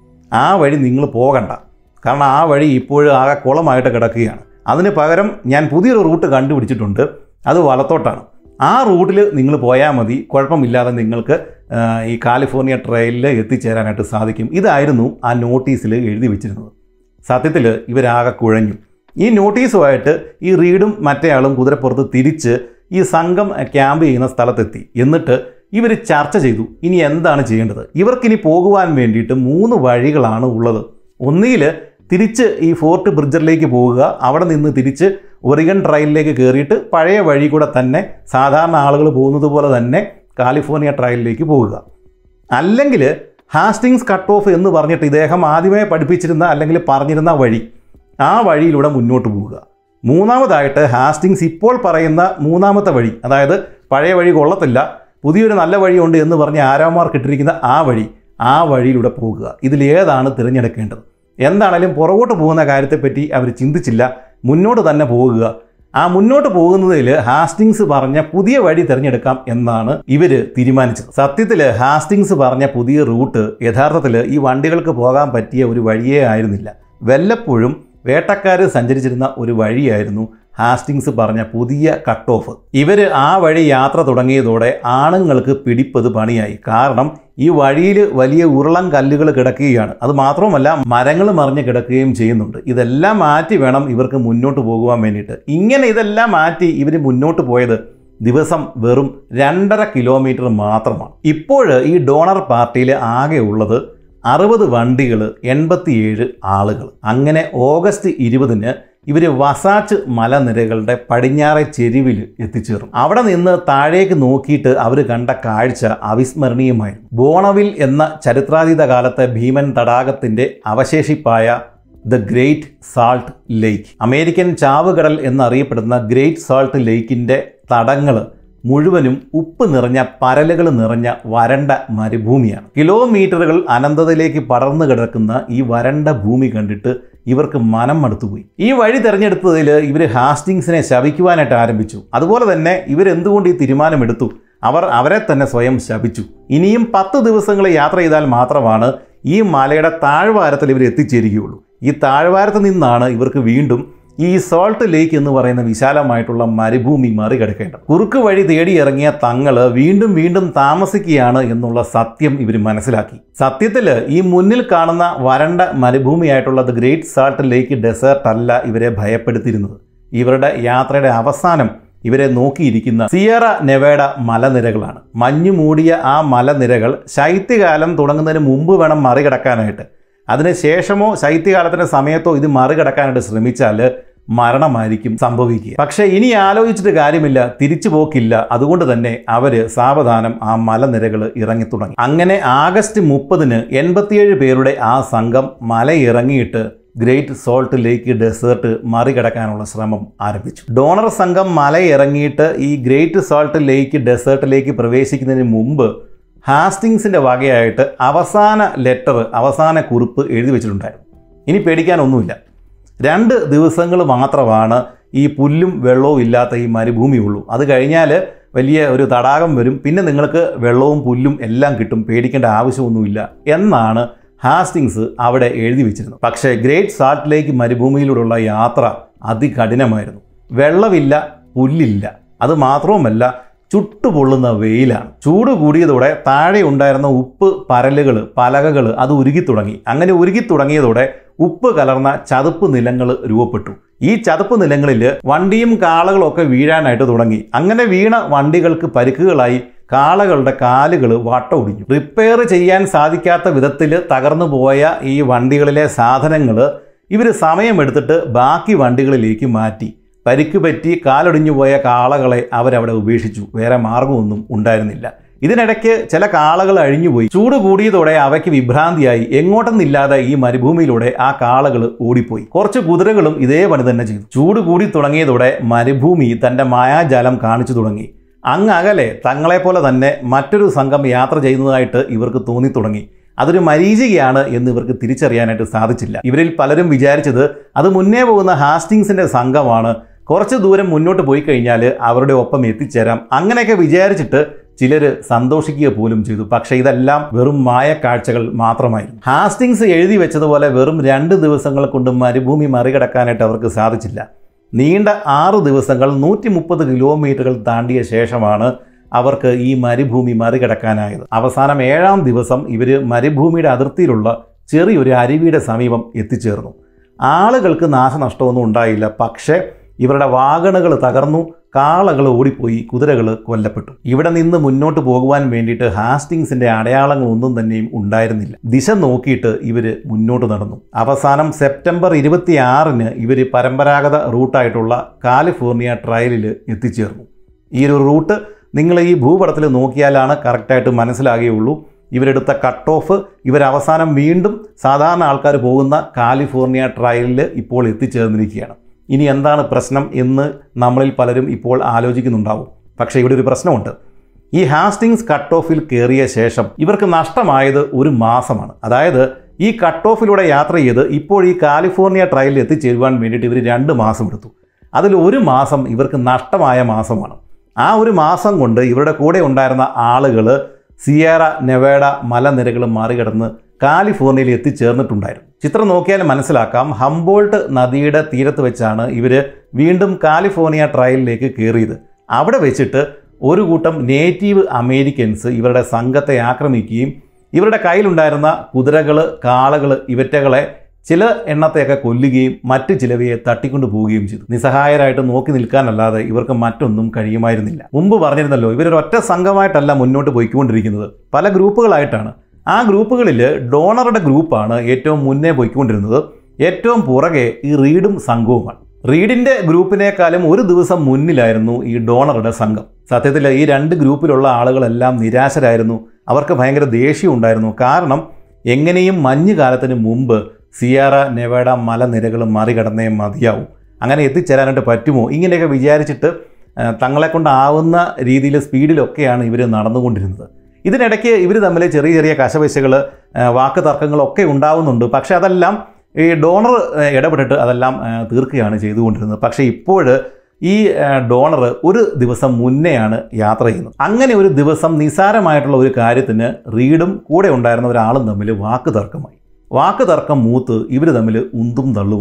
ആ വഴി നിങ്ങൾ പോകണ്ട കാരണം ആ വഴി ഇപ്പോഴും ആകെ കുളമായിട്ട് കിടക്കുകയാണ് അതിന് പകരം ഞാൻ പുതിയൊരു റൂട്ട് കണ്ടുപിടിച്ചിട്ടുണ്ട് അത് വലത്തോട്ടാണ് ആ റൂട്ടിൽ നിങ്ങൾ പോയാൽ മതി കുഴപ്പമില്ലാതെ നിങ്ങൾക്ക് ആ, ഈ കാലിഫോർണിയ ട്രെയിലിൽ എത്തിച്ചേരാനായിട്ട് സാധിക്കും ഇതായിരുന്നു ആ നോട്ടീസിൽ എഴുതി വെച്ചിരുന്നത് സത്യത്തിൽ ഇവരാകെ കുഴഞ്ഞു ഈ നോട്ടീസുമായിട്ട് ഈ റീഡും മറ്റേയാളും കുതിരപ്പുറത്ത് തിരിച്ച് ഈ സംഘം ക്യാമ്പ് ചെയ്യുന്ന സ്ഥലത്തെത്തി എന്നിട്ട് ഇവർ ചർച്ച ചെയ്തു ഇനി എന്താണ് ചെയ്യേണ്ടത് ഇവർക്കിനി പോകുവാൻ വേണ്ടിയിട്ട് മൂന്ന് വഴികളാണ് ഉള്ളത് ഒന്നുകിൽ തിരിച്ച് ഈ ഫോർട്ട് ബ്രിഡ്ജറിലേക്ക് പോവുക അവിടെ നിന്ന് തിരിച്ച് ഒറിഗൺ ട്രയലിലേക്ക് കയറിയിട്ട് പഴയ വഴി കൂടെ തന്നെ സാധാരണ ആളുകൾ പോകുന്നത് പോലെ തന്നെ കാലിഫോർണിയ ട്രയലിലേക്ക് പോവുക അല്ലെങ്കിൽ ഹാസ്റ്റിങ്സ് കട്ട് ഓഫ് എന്ന് പറഞ്ഞിട്ട് ഇദ്ദേഹം ആദ്യമേ പഠിപ്പിച്ചിരുന്ന അല്ലെങ്കിൽ പറഞ്ഞിരുന്ന വഴി ആ വഴിയിലൂടെ മുന്നോട്ട് പോവുക മൂന്നാമതായിട്ട് ഹാസ്റ്റിങ്സ് ഇപ്പോൾ പറയുന്ന മൂന്നാമത്തെ വഴി അതായത് പഴയ വഴി കൊള്ളത്തില്ല പുതിയൊരു നല്ല വഴിയുണ്ട് എന്ന് പറഞ്ഞ് ആരാമാർക്ക് ഇട്ടിരിക്കുന്ന ആ വഴി ആ വഴിയിലൂടെ പോകുക ഇതിലേതാണ് തിരഞ്ഞെടുക്കേണ്ടത് എന്താണേലും പുറകോട്ട് പോകുന്ന കാര്യത്തെപ്പറ്റി അവർ ചിന്തിച്ചില്ല മുന്നോട്ട് തന്നെ പോകുക ആ മുന്നോട്ട് പോകുന്നതിൽ ഹാസ്റ്റിങ്സ് പറഞ്ഞ പുതിയ വഴി തിരഞ്ഞെടുക്കാം എന്നാണ് ഇവർ തീരുമാനിച്ചത് സത്യത്തിൽ ഹാസ്റ്റിങ്സ് പറഞ്ഞ പുതിയ റൂട്ട് യഥാർത്ഥത്തിൽ ഈ വണ്ടികൾക്ക് പോകാൻ പറ്റിയ ഒരു വഴിയേ ആയിരുന്നില്ല വല്ലപ്പോഴും വേട്ടക്കാർ സഞ്ചരിച്ചിരുന്ന ഒരു വഴിയായിരുന്നു ഹാസ്റ്റിങ്സ് പറഞ്ഞ പുതിയ കട്ട് ഓഫ് ഇവർ ആ വഴി യാത്ര തുടങ്ങിയതോടെ ആണുങ്ങൾക്ക് പിടിപ്പത് പണിയായി കാരണം ഈ വഴിയിൽ വലിയ ഉരുളം കല്ലുകൾ കിടക്കുകയാണ് അത് മാത്രമല്ല മരങ്ങൾ മറിഞ്ഞ് കിടക്കുകയും ചെയ്യുന്നുണ്ട് ഇതെല്ലാം മാറ്റി വേണം ഇവർക്ക് മുന്നോട്ട് പോകുവാൻ വേണ്ടിയിട്ട് ഇങ്ങനെ ഇതെല്ലാം മാറ്റി ഇവർ മുന്നോട്ട് പോയത് ദിവസം വെറും രണ്ടര കിലോമീറ്റർ മാത്രമാണ് ഇപ്പോൾ ഈ ഡോണർ പാർട്ടിയിൽ ആകെ ഉള്ളത് അറുപത് വണ്ടികൾ എൺപത്തിയേഴ് ആളുകൾ അങ്ങനെ ഓഗസ്റ്റ് ഇരുപതിന് ഇവർ വസാച്ച് മലനിരകളുടെ പടിഞ്ഞാറെ ചെരുവിൽ എത്തിച്ചേർന്നു അവിടെ നിന്ന് താഴേക്ക് നോക്കിയിട്ട് അവർ കണ്ട കാഴ്ച അവിസ്മരണീയമായിരുന്നു ബോണവിൽ എന്ന ചരിത്രാതീത കാലത്തെ ഭീമൻ തടാകത്തിന്റെ അവശേഷിപ്പായ the Great Salt Lake American ചാവുകടൽ എന്നറിയപ്പെടുന്ന ഗ്രേറ്റ് സാൾട്ട് ലേക്കിന്റെ തടങ്ങൾ മുഴുവനും ഉപ്പ് നിറഞ്ഞ പരലുകൾ നിറഞ്ഞ വരണ്ട മരുഭൂമിയാണ് കിലോമീറ്ററുകൾ അനന്തതയിലേക്ക് പടർന്നു കിടക്കുന്ന ഈ വരണ്ട ഭൂമി കണ്ടിട്ട് ഇവർക്ക് മനം മടുത്തുപോയി ഈ വഴി തിരഞ്ഞെടുത്തതിൽ ഇവർ ഹാസ്റ്റിങ്സിനെ ശപിക്കുവാനായിട്ട് ആരംഭിച്ചു അതുപോലെ തന്നെ ഇവരെന്തുകൊണ്ട് ഈ തീരുമാനമെടുത്തു അവർ അവരെ തന്നെ സ്വയം ശപിച്ചു ഇനിയും പത്ത് ദിവസങ്ങൾ യാത്ര ചെയ്താൽ മാത്രമാണ് ഈ മലയുടെ താഴ്വാരത്തിൽ ഇവർ എത്തിച്ചേരുകയുള്ളൂ ഈ താഴ്വാരത്ത് നിന്നാണ് ഇവർക്ക് വീണ്ടും ഈ സോൾട്ട് ലേക്ക് എന്ന് പറയുന്ന വിശാലമായിട്ടുള്ള മരുഭൂമി മറികടക്കേണ്ടത് കുറുക്ക് വഴി തേടി ഇറങ്ങിയ തങ്ങള് വീണ്ടും വീണ്ടും താമസിക്കുകയാണ് എന്നുള്ള സത്യം ഇവർ മനസ്സിലാക്കി സത്യത്തിൽ ഈ മുന്നിൽ കാണുന്ന വരണ്ട മരുഭൂമിയായിട്ടുള്ള the Great Salt Lake desert അല്ല ഇവരെ ഭയപ്പെടുത്തിയിരുന്നത് ഇവരുടെ യാത്രയുടെ അവസാനം ഇവരെ നോക്കിയിരിക്കുന്ന സിയറ നെവേഡ മലനിരകളാണ് മഞ്ഞു മൂടിയ ആ മലനിരകൾ ശൈത്യകാലം തുടങ്ങുന്നതിന് മുമ്പ് വേണം മറികടക്കാനായിട്ട് അതിനുശേഷമോ ശൈത്യകാലത്തിൻ്റെ സമയത്തോ ഇത് മറികടക്കാനായിട്ട് ശ്രമിച്ചാൽ മരണമായിരിക്കും സംഭവിക്കുക പക്ഷേ ഇനി ആലോചിച്ചിട്ട് കാര്യമില്ല തിരിച്ചു പോക്കില്ല അതുകൊണ്ട് തന്നെ അവര് സാവധാനം ആ മലനിരകൾ ഇറങ്ങി തുടങ്ങി അങ്ങനെ ആഗസ്റ്റ് മുപ്പതിന് എൺപത്തിയേഴ് പേരുടെ ആ സംഘം മല ഇറങ്ങിയിട്ട് ഗ്രേറ്റ് സോൾട്ട് ലേക്ക് ഡെസേർട്ട് മറികടക്കാനുള്ള ശ്രമം ആരംഭിച്ചു ഡോണർ സംഘം മല ഇറങ്ങിയിട്ട് ഈ ഗ്രേറ്റ് സോൾട്ട് ലേക്ക് ഡെസേർട്ടിലേക്ക് പ്രവേശിക്കുന്നതിന് മുമ്പ് ഹാസ്റ്റിങ്സിൻ്റെ വകയായിട്ട് അവസാന ലെറ്റർ അവസാന കുറിപ്പ് എഴുതി വെച്ചിട്ടുണ്ടായിരുന്നു ഇനി പേടിക്കാനൊന്നുമില്ല രണ്ട് ദിവസങ്ങൾ മാത്രമാണ് ഈ പുല്ലും വെള്ളവും ഇല്ലാത്ത ഈ മരുഭൂമിയുള്ളൂ അത് കഴിഞ്ഞാൽ വലിയ ഒരു തടാകം വരും പിന്നെ നിങ്ങൾക്ക് വെള്ളവും പുല്ലും എല്ലാം കിട്ടും പേടിക്കേണ്ട ആവശ്യമൊന്നുമില്ല എന്നാണ് ഹാസ്റ്റിങ്സ് അവിടെ എഴുതി വെച്ചിരുന്നത് പക്ഷേ ഗ്രേറ്റ് സാൾട്ട് ലേക്ക് മരുഭൂമിയിലൂടെയുള്ള യാത്ര അതികഠിനമായിരുന്നു വെള്ളമില്ല പുല്ലില്ല അത് മാത്രവുമല്ല ചുട്ടുപൊള്ളുന്ന വെയിലാണ് ചൂട് കൂടിയതോടെ താഴെ ഉണ്ടായിരുന്ന ഉപ്പ് പരലുകൾ പലകകൾ അത് ഉരുകി തുടങ്ങി അങ്ങനെ ഉരുകി തുടങ്ങിയതോടെ ഉപ്പ് കലർന്ന ചതുപ്പ് നിലങ്ങൾ രൂപപ്പെട്ടു ഈ ചതുപ്പ് നിലങ്ങളിൽ വണ്ടിയും കാളകളും ഒക്കെ വീഴാനായിട്ട് തുടങ്ങി അങ്ങനെ വീണ വണ്ടികൾക്ക് പരിക്കുകളായി കാളകളുടെ കാലുകൾ വട്ട ഒടിഞ്ഞു റിപ്പയർ ചെയ്യാൻ സാധിക്കാത്ത വിധത്തിൽ തകർന്നു പോയ ഈ വണ്ടികളിലെ സാധനങ്ങൾ ഇവർ സമയമെടുത്തിട്ട് ബാക്കി വണ്ടികളിലേക്ക് മാറ്റി പരിക്ക് പറ്റി കാലൊടിഞ്ഞു പോയ കാളകളെ അവരവിടെ ഉപേക്ഷിച്ചു വേറെ മാർഗമൊന്നും ഉണ്ടായിരുന്നില്ല ഇതിനിടയ്ക്ക് ചില കാളകൾ അഴിഞ്ഞുപോയി ചൂട് കൂടിയതോടെ അവയ്ക്ക് വിഭ്രാന്തിയായി എങ്ങോട്ടെന്നില്ലാതെ ഈ മരുഭൂമിയിലൂടെ ആ കാളകൾ ഓടിപ്പോയി കുറച്ച് കുതിരകളും ഇതേ പണി തന്നെ ചെയ്തു ചൂട് കൂടി തുടങ്ങിയതോടെ മരുഭൂമി തന്റെ മായാജാലം കാണിച്ചു തുടങ്ങി അങ്ങ് അകലെ തങ്ങളെപ്പോലെ തന്നെ മറ്റൊരു സംഘം യാത്ര ചെയ്യുന്നതായിട്ട് ഇവർക്ക് തോന്നി തുടങ്ങി അതൊരു മരീചികയാണ് എന്ന് ഇവർക്ക് തിരിച്ചറിയാനായിട്ട് സാധിച്ചില്ല ഇവരിൽ പലരും വിചാരിച്ചത് അത് മുന്നേ പോകുന്ന ഹാസ്റ്റിങ്സിന്റെ സംഘമാണ് കുറച്ച് ദൂരം മുന്നോട്ട് പോയി കഴിഞ്ഞാൽ അവരുടെ ഒപ്പം എത്തിച്ചേരാം അങ്ങനെയൊക്കെ വിചാരിച്ചിട്ട് ചിലർ സന്തോഷിക്കുക പോലും ചെയ്തു പക്ഷേ ഇതെല്ലാം വെറും മായക്കാഴ്ചകൾ മാത്രമായിരുന്നു ഹാസ്റ്റിങ്സ് എഴുതി വെച്ചതുപോലെ വെറും രണ്ട് ദിവസങ്ങൾ കൊണ്ട് മരുഭൂമി മറികടക്കാനായിട്ട് അവർക്ക് സാധിച്ചില്ല നീണ്ട ആറ് ദിവസങ്ങൾ നൂറ്റി മുപ്പത് കിലോമീറ്ററുകൾ താണ്ടിയ ശേഷമാണ് അവർക്ക് ഈ മരുഭൂമി മറികടക്കാനായത് അവസാനം ഏഴാം ദിവസം ഇവർ മരുഭൂമിയുടെ അതിർത്തിയിലുള്ള ചെറിയൊരു അരുവിയുടെ സമീപം എത്തിച്ചേർന്നു ആളുകൾക്ക് നാശനഷ്ടമൊന്നും ഉണ്ടായില്ല പക്ഷേ ഇവരുടെ വാഗണുകൾ തകർന്നു കാളകൾ ഓടിപ്പോയി കുതിരകൾ കൊല്ലപ്പെട്ടു ഇവിടെ നിന്ന് മുന്നോട്ട് പോകുവാൻ വേണ്ടിയിട്ട് ഹാസ്റ്റിങ്സിന്റെ അടയാളങ്ങളൊന്നും തന്നെയും ഉണ്ടായിരുന്നില്ല ദിശ നോക്കിയിട്ട് ഇവർ മുന്നോട്ട് നടന്നു അവസാനം സെപ്റ്റംബർ ഇരുപത്തിയാറിന് ഇവർ പരമ്പരാഗത റൂട്ടായിട്ടുള്ള കാലിഫോർണിയ ട്രയലിൽ എത്തിച്ചേർന്നു ഈ ഒരു റൂട്ട് നിങ്ങൾ ഈ ഭൂപടത്തിൽ നോക്കിയാലാണ് കറക്റ്റായിട്ട് മനസ്സിലാകുകയുള്ളൂ ഇവരെടുത്ത കട്ട് ഓഫ് ഇവരവസാനം വീണ്ടും സാധാരണ ആൾക്കാർ പോകുന്ന കാലിഫോർണിയ ട്രയലിൽ ഇപ്പോൾ എത്തിച്ചേർന്നിരിക്കുകയാണ് ഇനി എന്താണ് പ്രശ്നം എന്ന് നമ്മളിൽ പലരും ഇപ്പോൾ ആലോചിക്കുന്നുണ്ടാവും പക്ഷേ ഇവിടെ ഒരു പ്രശ്നമുണ്ട് ഈ ഹാസ്റ്റിങ്സ് കട്ട് ഓഫിൽ കയറിയ ശേഷം ഇവർക്ക് നഷ്ടമായത് ഒരു മാസമാണ് അതായത് ഈ കട്ട് ഓഫിലൂടെ യാത്ര ചെയ്ത് ഇപ്പോൾ ഈ കാലിഫോർണിയ ട്രയലിൽ എത്തിച്ചേരുവാൻ വേണ്ടിയിട്ട് ഇവർ രണ്ട് മാസം എടുത്തു അതിൽ ഒരു മാസം ഇവർക്ക് നഷ്ടമായ മാസമാണ് ആ ഒരു മാസം കൊണ്ട് ഇവരുടെ കൂടെ ഉണ്ടായിരുന്ന ആളുകൾ സിയേറ നെവേഡ മലനിരകൾ മറികടന്ന് കാലിഫോർണിയയിൽ എത്തിച്ചേർന്നിട്ടുണ്ടായിരുന്നു ചിത്രം നോക്കിയാൽ മനസ്സിലാക്കാം ഹംബോൾട്ട് നദിയുടെ തീരത്ത് വെച്ചാണ് ഇവർ വീണ്ടും കാലിഫോർണിയ ട്രയലിലേക്ക് കയറിയത് അവിടെ വെച്ചിട്ട് ഒരു കൂട്ടം നേറ്റീവ് അമേരിക്കൻസ് ഇവരുടെ സംഘത്തെ ആക്രമിക്കുകയും ഇവരുടെ കയ്യിലുണ്ടായിരുന്ന കുതിരകൾ കാളകൾ ഇവറ്റകളെ ചില എണ്ണത്തെയൊക്കെ കൊല്ലുകയും മറ്റു ചിലവയെ തട്ടിക്കൊണ്ടു പോവുകയും ചെയ്തു നിസ്സഹായരായിട്ട് നോക്കി നിൽക്കാനല്ലാതെ ഇവർക്ക് മറ്റൊന്നും കഴിയുമായിരുന്നില്ല മുമ്പ് പറഞ്ഞിരുന്നല്ലോ ഇവരൊരു ഒറ്റ സംഘമായിട്ടല്ല മുന്നോട്ട് പോയിക്കൊണ്ടിരിക്കുന്നത് പല ഗ്രൂപ്പുകളായിട്ടാണ് ആ ഗ്രൂപ്പുകളിൽ ഡോണറുടെ ഗ്രൂപ്പാണ് ഏറ്റവും മുന്നേ പോയിക്കൊണ്ടിരുന്നത് ഏറ്റവും പുറകെ ഈ റീഡും സംഘവുമാണ് റീഡിൻ്റെ ഗ്രൂപ്പിനേക്കാളും ഒരു ദിവസം മുന്നിലായിരുന്നു ഈ ഡോണറുടെ സംഘം സത്യത്തിൽ ഈ രണ്ട് ഗ്രൂപ്പിലുള്ള ആളുകളെല്ലാം നിരാശരായിരുന്നു അവർക്ക് ഭയങ്കര ദേഷ്യം ഉണ്ടായിരുന്നു കാരണം എങ്ങനെയും മഞ്ഞുകാലത്തിന് മുമ്പ് സിയാറ നെവേഡ മലനിരകൾ മറികടന്നേ മതിയാവും അങ്ങനെ എത്തിച്ചേരാനായിട്ട് പറ്റുമോ ഇങ്ങനെയൊക്കെ വിചാരിച്ചിട്ട് ആ, തങ്ങളെ കൊണ്ടാവുന്ന രീതിയിൽ സ്പീഡിലൊക്കെയാണ് ഇവർ നടന്നുകൊണ്ടിരുന്നത് ഇതിനിടയ്ക്ക് ഇവർ തമ്മിൽ ചെറിയ ചെറിയ കശവശകൾ വാക്ക് തർക്കങ്ങളൊക്കെ ഉണ്ടാവുന്നുണ്ട് പക്ഷേ അതെല്ലാം ഈ ഡോണർ ആ, ഇടപെട്ടിട്ട് അതെല്ലാം ആ, തീർക്കുകയാണ് ചെയ്തുകൊണ്ടിരുന്നത് പക്ഷേ ഇപ്പോൾ ഈ ആ, ഡോണർ ഒരു ദിവസം മുന്നെയാണ് യാത്ര ചെയ്യുന്നത് അങ്ങനെ ഒരു ദിവസം നിസാരമായിട്ടുള്ള ഒരു കാര്യത്തിന് റീഡും കൂടെ ഉണ്ടായിരുന്ന ഒരാളും തമ്മിൽ വാക്ക് തർക്കമായി വാക്ക് തർക്കം മൂത്ത് ഇവർ തമ്മിൽ ഉന്തും തള്ളുമായി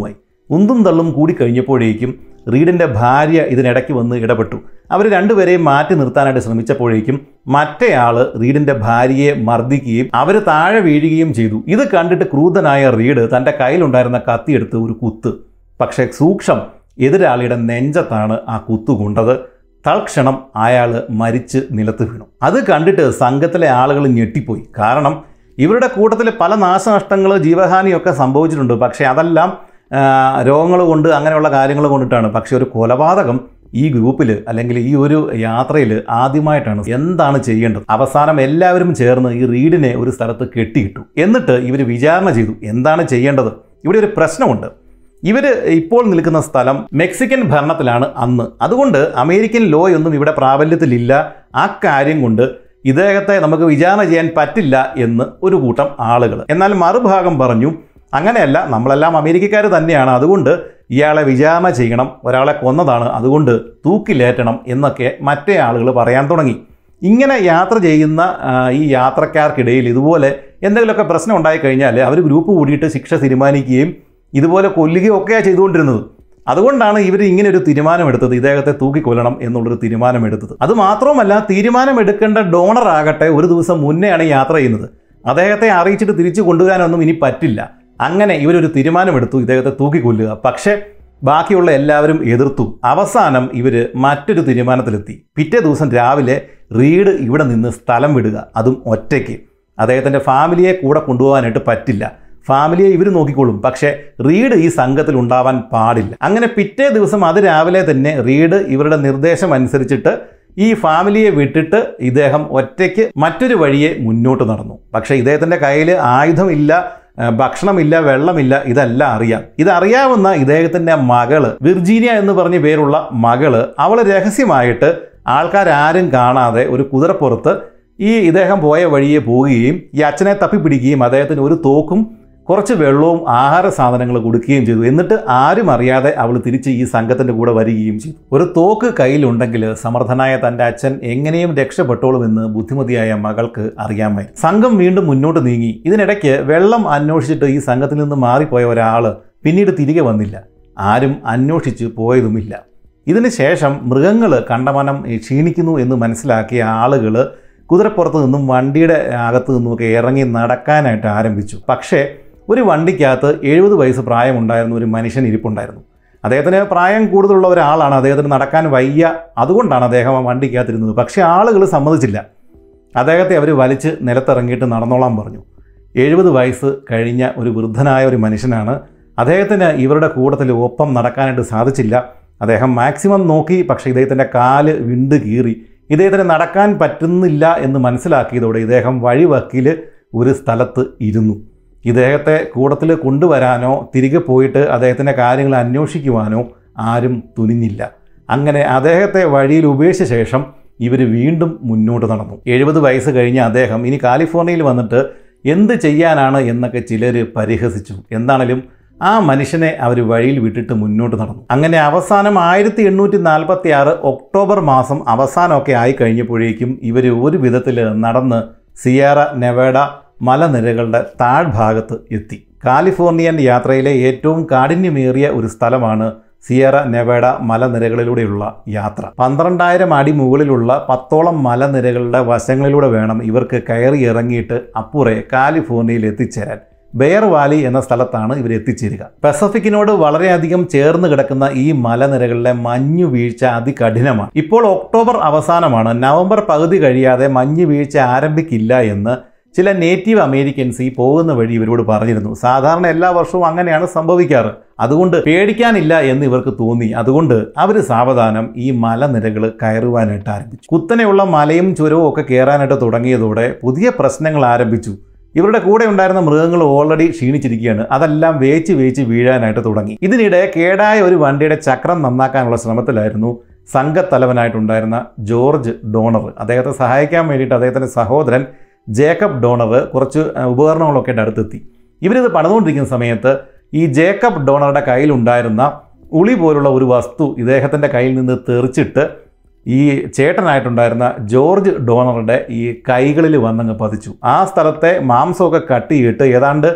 ഉന്തും തള്ളും കൂടി കഴിഞ്ഞപ്പോഴേക്കും റീഡിൻ്റെ ഭാര്യ ഇതിനിടയ്ക്ക് വന്ന് ഇടപെട്ടു അവർ രണ്ടുപേരെയും മാറ്റി നിർത്താനായിട്ട് ശ്രമിച്ചപ്പോഴേക്കും മറ്റേയാൾ റീഡിൻ്റെ ഭാര്യയെ മർദ്ദിക്കുകയും അവർ താഴെ വീഴുകയും ചെയ്തു ഇത് കണ്ടിട്ട് ക്രൂതനായ റീഡ് തൻ്റെ കയ്യിലുണ്ടായിരുന്ന കത്തിയെടുത്ത് ഒരു കുത്ത് പക്ഷേ സൂക്ഷം എതിരാളിയുടെ നെഞ്ചത്താണ് ആ കുത്തു കൊണ്ടത് തൽക്ഷണം അയാൾ മരിച്ച് നിലത്ത് വീണു അത് കണ്ടിട്ട് സംഘത്തിലെ ആളുകൾ ഞെട്ടിപ്പോയി കാരണം ഇവരുടെ കൂട്ടത്തിൽ പല നാശനഷ്ടങ്ങൾ ജീവഹാനിയൊക്കെ സംഭവിച്ചിട്ടുണ്ട് പക്ഷേ അതെല്ലാം രോഗങ്ങൾ കൊണ്ട് അങ്ങനെയുള്ള കാര്യങ്ങൾ കൊണ്ടിട്ടാണ് പക്ഷേ ഒരു കൊലപാതകം ഈ ഗ്രൂപ്പിൽ അല്ലെങ്കിൽ ഈ ഒരു യാത്രയിൽ ആദ്യമായിട്ടാണ് എന്താണ് ചെയ്യേണ്ടത് അവസാനം എല്ലാവരും ചേർന്ന് ഈ റീഡിനെ ഒരു സ്ഥലത്ത് കെട്ടിയിട്ടു എന്നിട്ട് ഇവർ വിചാരണ ചെയ്തു എന്താണ് ചെയ്യേണ്ടത് ഇവിടെ ഒരു പ്രശ്നമുണ്ട് ഇവർ ഇപ്പോൾ നിൽക്കുന്ന സ്ഥലം മെക്സിക്കൻ ഭരണത്തിലാണ് അന്ന് അതുകൊണ്ട് അമേരിക്കൻ ലോ ഒന്നും ഇവിടെ പ്രാബല്യത്തിലില്ല ആ കാര്യം കൊണ്ട് ഇദ്ദേഹത്തെ നമുക്ക് വിചാരണ ചെയ്യാൻ പറ്റില്ല എന്ന് ഒരു കൂട്ടം ആളുകൾ എന്നാൽ മറുഭാഗം പറഞ്ഞു അങ്ങനെയല്ല നമ്മളെല്ലാം അമേരിക്കക്കാർ തന്നെയാണ് അതുകൊണ്ട് ഇയാളെ വിചാരണ ചെയ്യണം ഒരാളെ കൊന്നതാണ് അതുകൊണ്ട് തൂക്കിലേറ്റണം എന്നൊക്കെ മറ്റേ ആളുകൾ പറയാൻ തുടങ്ങി ഇങ്ങനെ യാത്ര ചെയ്യുന്ന ഈ യാത്രക്കാർക്കിടയിൽ ഇതുപോലെ എന്തെങ്കിലുമൊക്കെ പ്രശ്നം ഉണ്ടായിക്കഴിഞ്ഞാൽ അവർ ഗ്രൂപ്പ് കൂടിയിട്ട് ശിക്ഷ തീരുമാനിക്കുകയും ഇതുപോലെ കൊല്ലുകയും ഒക്കെയാണ് ചെയ്തുകൊണ്ടിരുന്നത് അതുകൊണ്ടാണ് ഇവർ ഇങ്ങനെ ഒരു തീരുമാനമെടുത്തത് ഇദ്ദേഹത്തെ തൂക്കിക്കൊല്ലണം എന്നുള്ളൊരു തീരുമാനമെടുത്തത് അത് മാത്രമല്ല തീരുമാനമെടുക്കേണ്ട ഡോണർ ആകട്ടെ ഒരു ദിവസം മുന്നെയാണ് യാത്ര ചെയ്യുന്നത് അദ്ദേഹത്തെ അറിയിച്ചിട്ട് തിരിച്ചു കൊണ്ടുവരാനൊന്നും ഇനി പറ്റില്ല അങ്ങനെ ഇവരൊരു തീരുമാനമെടുത്തു ഇദ്ദേഹത്തെ തൂക്കിക്കൊല്ലുക പക്ഷേ ബാക്കിയുള്ള എല്ലാവരും എതിർത്തു അവസാനം ഇവർ മറ്റൊരു തീരുമാനത്തിലെത്തി പിറ്റേ ദിവസം രാവിലെ റീഡ് ഇവിടെ നിന്ന് സ്ഥലം വിടുക അതും ഒറ്റയ്ക്ക് അദ്ദേഹത്തിൻ്റെ ഫാമിലിയെ കൂടെ കൊണ്ടുപോകാനായിട്ട് പറ്റില്ല ഫാമിലിയെ ഇവർ നോക്കിക്കോളും പക്ഷേ റീഡ് ഈ സംഘത്തിൽ ഉണ്ടാവാൻ പാടില്ല അങ്ങനെ പിറ്റേ ദിവസം അത് രാവിലെ തന്നെ റീഡ് ഇവരുടെ നിർദ്ദേശം അനുസരിച്ചിട്ട് ഈ ഫാമിലിയെ വിട്ടിട്ട് ഇദ്ദേഹം ഒറ്റയ്ക്ക് മറ്റൊരു വഴിയെ മുന്നോട്ട് നടന്നു പക്ഷേ ഇദ്ദേഹത്തിൻ്റെ കയ്യിൽ ആയുധമില്ല ഭക്ഷണമില്ല വെള്ളമില്ല ഇതെല്ലാം അറിയാം ഇതറിയാവുന്ന ഇദ്ദേഹത്തിൻ്റെ മകള് വിർജീനിയ എന്ന് പറഞ്ഞ പേരുള്ള മകള് അവൾ രഹസ്യമായിട്ട് ആൾക്കാരാരും കാണാതെ ഒരു കുതിരപ്പുറത്ത് ഈ ഇദ്ദേഹം പോയ വഴിയെ പോവുകയും ഈ അച്ഛനെ തപ്പിപ്പിടിക്കുകയും അദ്ദേഹത്തിന് ഒരു തോക്കും കുറച്ച് വെള്ളവും ആഹാര സാധനങ്ങൾ കൊടുക്കുകയും ചെയ്തു എന്നിട്ട് ആരും അറിയാതെ അവൾ തിരിച്ച് ഈ സംഘത്തിൻ്റെ കൂടെ വരികയും ചെയ്തു ഒരു തോക്ക് കയ്യിലുണ്ടെങ്കിൽ സമർത്ഥനായ തൻ്റെ അച്ഛൻ എങ്ങനെയും രക്ഷപ്പെട്ടോളുമെന്ന് ബുദ്ധിമതിയായ മകൾക്ക് അറിയാമായി സംഘം വീണ്ടും മുന്നോട്ട് നീങ്ങി ഇതിനിടയ്ക്ക് വെള്ളം അന്വേഷിച്ചിട്ട് ഈ സംഘത്തിൽ നിന്ന് മാറിപ്പോയ ഒരാൾ പിന്നീട് തിരികെ വന്നില്ല ആരും അന്വേഷിച്ച് പോയതുമില്ല ഇതിന് ശേഷം മൃഗങ്ങൾ കണ്ടമനം ക്ഷീണിക്കുന്നു എന്ന് മനസ്സിലാക്കിയ ആളുകൾ കുതിരപ്പുറത്ത് നിന്നും വണ്ടിയുടെ അകത്ത് നിന്നുമൊക്കെ ഇറങ്ങി നടക്കാനായിട്ട് ആരംഭിച്ചു പക്ഷേ ഒരു വണ്ടിക്കകത്ത് എഴുപത് വയസ്സ് പ്രായമുണ്ടായിരുന്ന ഒരു മനുഷ്യൻ ഇരിപ്പുണ്ടായിരുന്നു അദ്ദേഹത്തിന് പ്രായം കൂടുതലുള്ള ഒരാളാണ് അദ്ദേഹത്തിന് നടക്കാൻ വയ്യ അതുകൊണ്ടാണ് അദ്ദേഹം ആ വണ്ടിക്കകത്തിരുന്നത് പക്ഷേ ആളുകൾ സമ്മതിച്ചില്ല അദ്ദേഹത്തെ അവർ വലിച്ച് നിലത്തിറങ്ങിയിട്ട് നടന്നോളാൻ പറഞ്ഞു എഴുപത് വയസ്സ് കഴിഞ്ഞ ഒരു വൃദ്ധനായ ഒരു മനുഷ്യനാണ് അദ്ദേഹത്തിന് ഇവരുടെ കൂട്ടത്തിൽ ഒപ്പം നടക്കാനായിട്ട് സാധിച്ചില്ല അദ്ദേഹം മാക്സിമം നോക്കി പക്ഷേ ഇദ്ദേഹത്തിൻ്റെ കാല് വിണ്ട് കീറി ഇദ്ദേഹത്തിന് നടക്കാൻ പറ്റുന്നില്ല എന്ന് മനസ്സിലാക്കിയതോടെ ഇദ്ദേഹം വഴിവക്കിൽ ഒരു സ്ഥലത്ത് ഇരുന്നു ഇദ്ദേഹത്തെ കൂടത്തിൽ കൊണ്ടുവരാനോ തിരികെ പോയിട്ട് അദ്ദേഹത്തിൻ്റെ കാര്യങ്ങൾ അന്വേഷിക്കുവാനോ ആരും തുനിഞ്ഞില്ല അങ്ങനെ അദ്ദേഹത്തെ വഴിയിൽ ഉപേക്ഷിച്ച ശേഷം ഇവർ വീണ്ടും മുന്നോട്ട് നടന്നു എഴുപത് വയസ്സ് കഴിഞ്ഞ അദ്ദേഹം ഇനി കാലിഫോർണിയയിൽ വന്നിട്ട് എന്ത് ചെയ്യാനാണ് എന്നൊക്കെ ചിലർ പരിഹസിച്ചു എന്താണേലും ആ മനുഷ്യനെ അവർ വഴിയിൽ വിട്ടിട്ട് മുന്നോട്ട് നടന്നു അങ്ങനെ അവസാനം ആയിരത്തി എണ്ണൂറ്റി നാൽപ്പത്തി ആറ് ഒക്ടോബർ മാസം അവസാനമൊക്കെ ആയി കഴിഞ്ഞപ്പോഴേക്കും ഇവർ ഒരു വിധത്തിൽ നടന്ന് സിയാറ നെവേഡ മലനിരകളുടെ താഴ്ഭാഗത്ത് എത്തി കാലിഫോർണിയൻ യാത്രയിലെ ഏറ്റവും കാഠിന്യമേറിയ ഒരു സ്ഥലമാണ് സിയറ നെവേഡ മലനിരകളിലൂടെയുള്ള യാത്ര പന്ത്രണ്ടായിരം അടി മുകളിലുള്ള പത്തോളം മലനിരകളുടെ വശങ്ങളിലൂടെ വേണം ഇവർക്ക് കയറി ഇറങ്ങിയിട്ട് അപ്പുറേ കാലിഫോർണിയയിൽ എത്തിച്ചേരാൻ ബെയർ വാലി എന്ന സ്ഥലത്താണ് ഇവർ എത്തിച്ചേരുക പസഫിക്കിനോട് വളരെയധികം ചേർന്ന് കിടക്കുന്ന ഈ മലനിരകളിലെ മഞ്ഞു വീഴ്ച അതികഠിനമാണ് ഇപ്പോൾ ഒക്ടോബർ അവസാനമാണ് നവംബർ പകുതി കഴിയാതെ മഞ്ഞു വീഴ്ച ആരംഭിക്കില്ല എന്ന് ചില നേറ്റീവ് അമേരിക്കൻസ് ഈ പോകുന്ന വഴി ഇവരോട് പറഞ്ഞിരുന്നു സാധാരണ എല്ലാ വർഷവും അങ്ങനെയാണ് സംഭവിക്കാറ് അതുകൊണ്ട് പേടിക്കാനില്ല എന്ന് ഇവർക്ക് തോന്നി അതുകൊണ്ട് അവർ സാവധാനം ഈ മലനിരകൾ കയറുവാനായിട്ട് ആരംഭിച്ചു കുത്തനെയുള്ള മലയും ചുരവും ഒക്കെ കയറാനായിട്ട് തുടങ്ങിയതോടെ പുതിയ പ്രശ്നങ്ങൾ ആരംഭിച്ചു ഇവരുടെ കൂടെ ഉണ്ടായിരുന്ന മൃഗങ്ങൾ ഓൾറെഡി ക്ഷീണിച്ചിരിക്കുകയാണ് അതെല്ലാം വേച്ച് വേച്ച് വീഴാനായിട്ട് തുടങ്ങി ഇതിനിടെ കേടായ ഒരു വണ്ടിയുടെ ചക്രം നന്നാക്കാനുള്ള ശ്രമത്തിലായിരുന്നു സംഘത്തലവനായിട്ടുണ്ടായിരുന്ന ജോർജ് ഡോണർ അദ്ദേഹത്തെ സഹായിക്കാൻ വേണ്ടിയിട്ട് അദ്ദേഹത്തിൻ്റെ സഹോദരൻ ജേക്കബ് ഡോണർ കുറച്ച് ഉപകരണങ്ങളൊക്കെ ആയിട്ട് അടുത്തെത്തി ഇവരിത് പണിതുകൊണ്ടിരിക്കുന്ന സമയത്ത് ഈ ജേക്കബ് ഡോണറുടെ കയ്യിലുണ്ടായിരുന്ന ഉളി പോലുള്ള ഒരു വസ്തു ഇദ്ദേഹത്തിൻ്റെ കയ്യിൽ നിന്ന് തെറിച്ചിട്ട് ഈ ചേട്ടനായിട്ടുണ്ടായിരുന്ന ജോർജ് ഡോണറുടെ ഈ കൈകളിൽ വന്നങ്ങ് പതിച്ചു ആ സ്ഥലത്തെ മാംസമൊക്കെ കട്ട് ചെയ്തിട്ട് ഏതാണ്ട്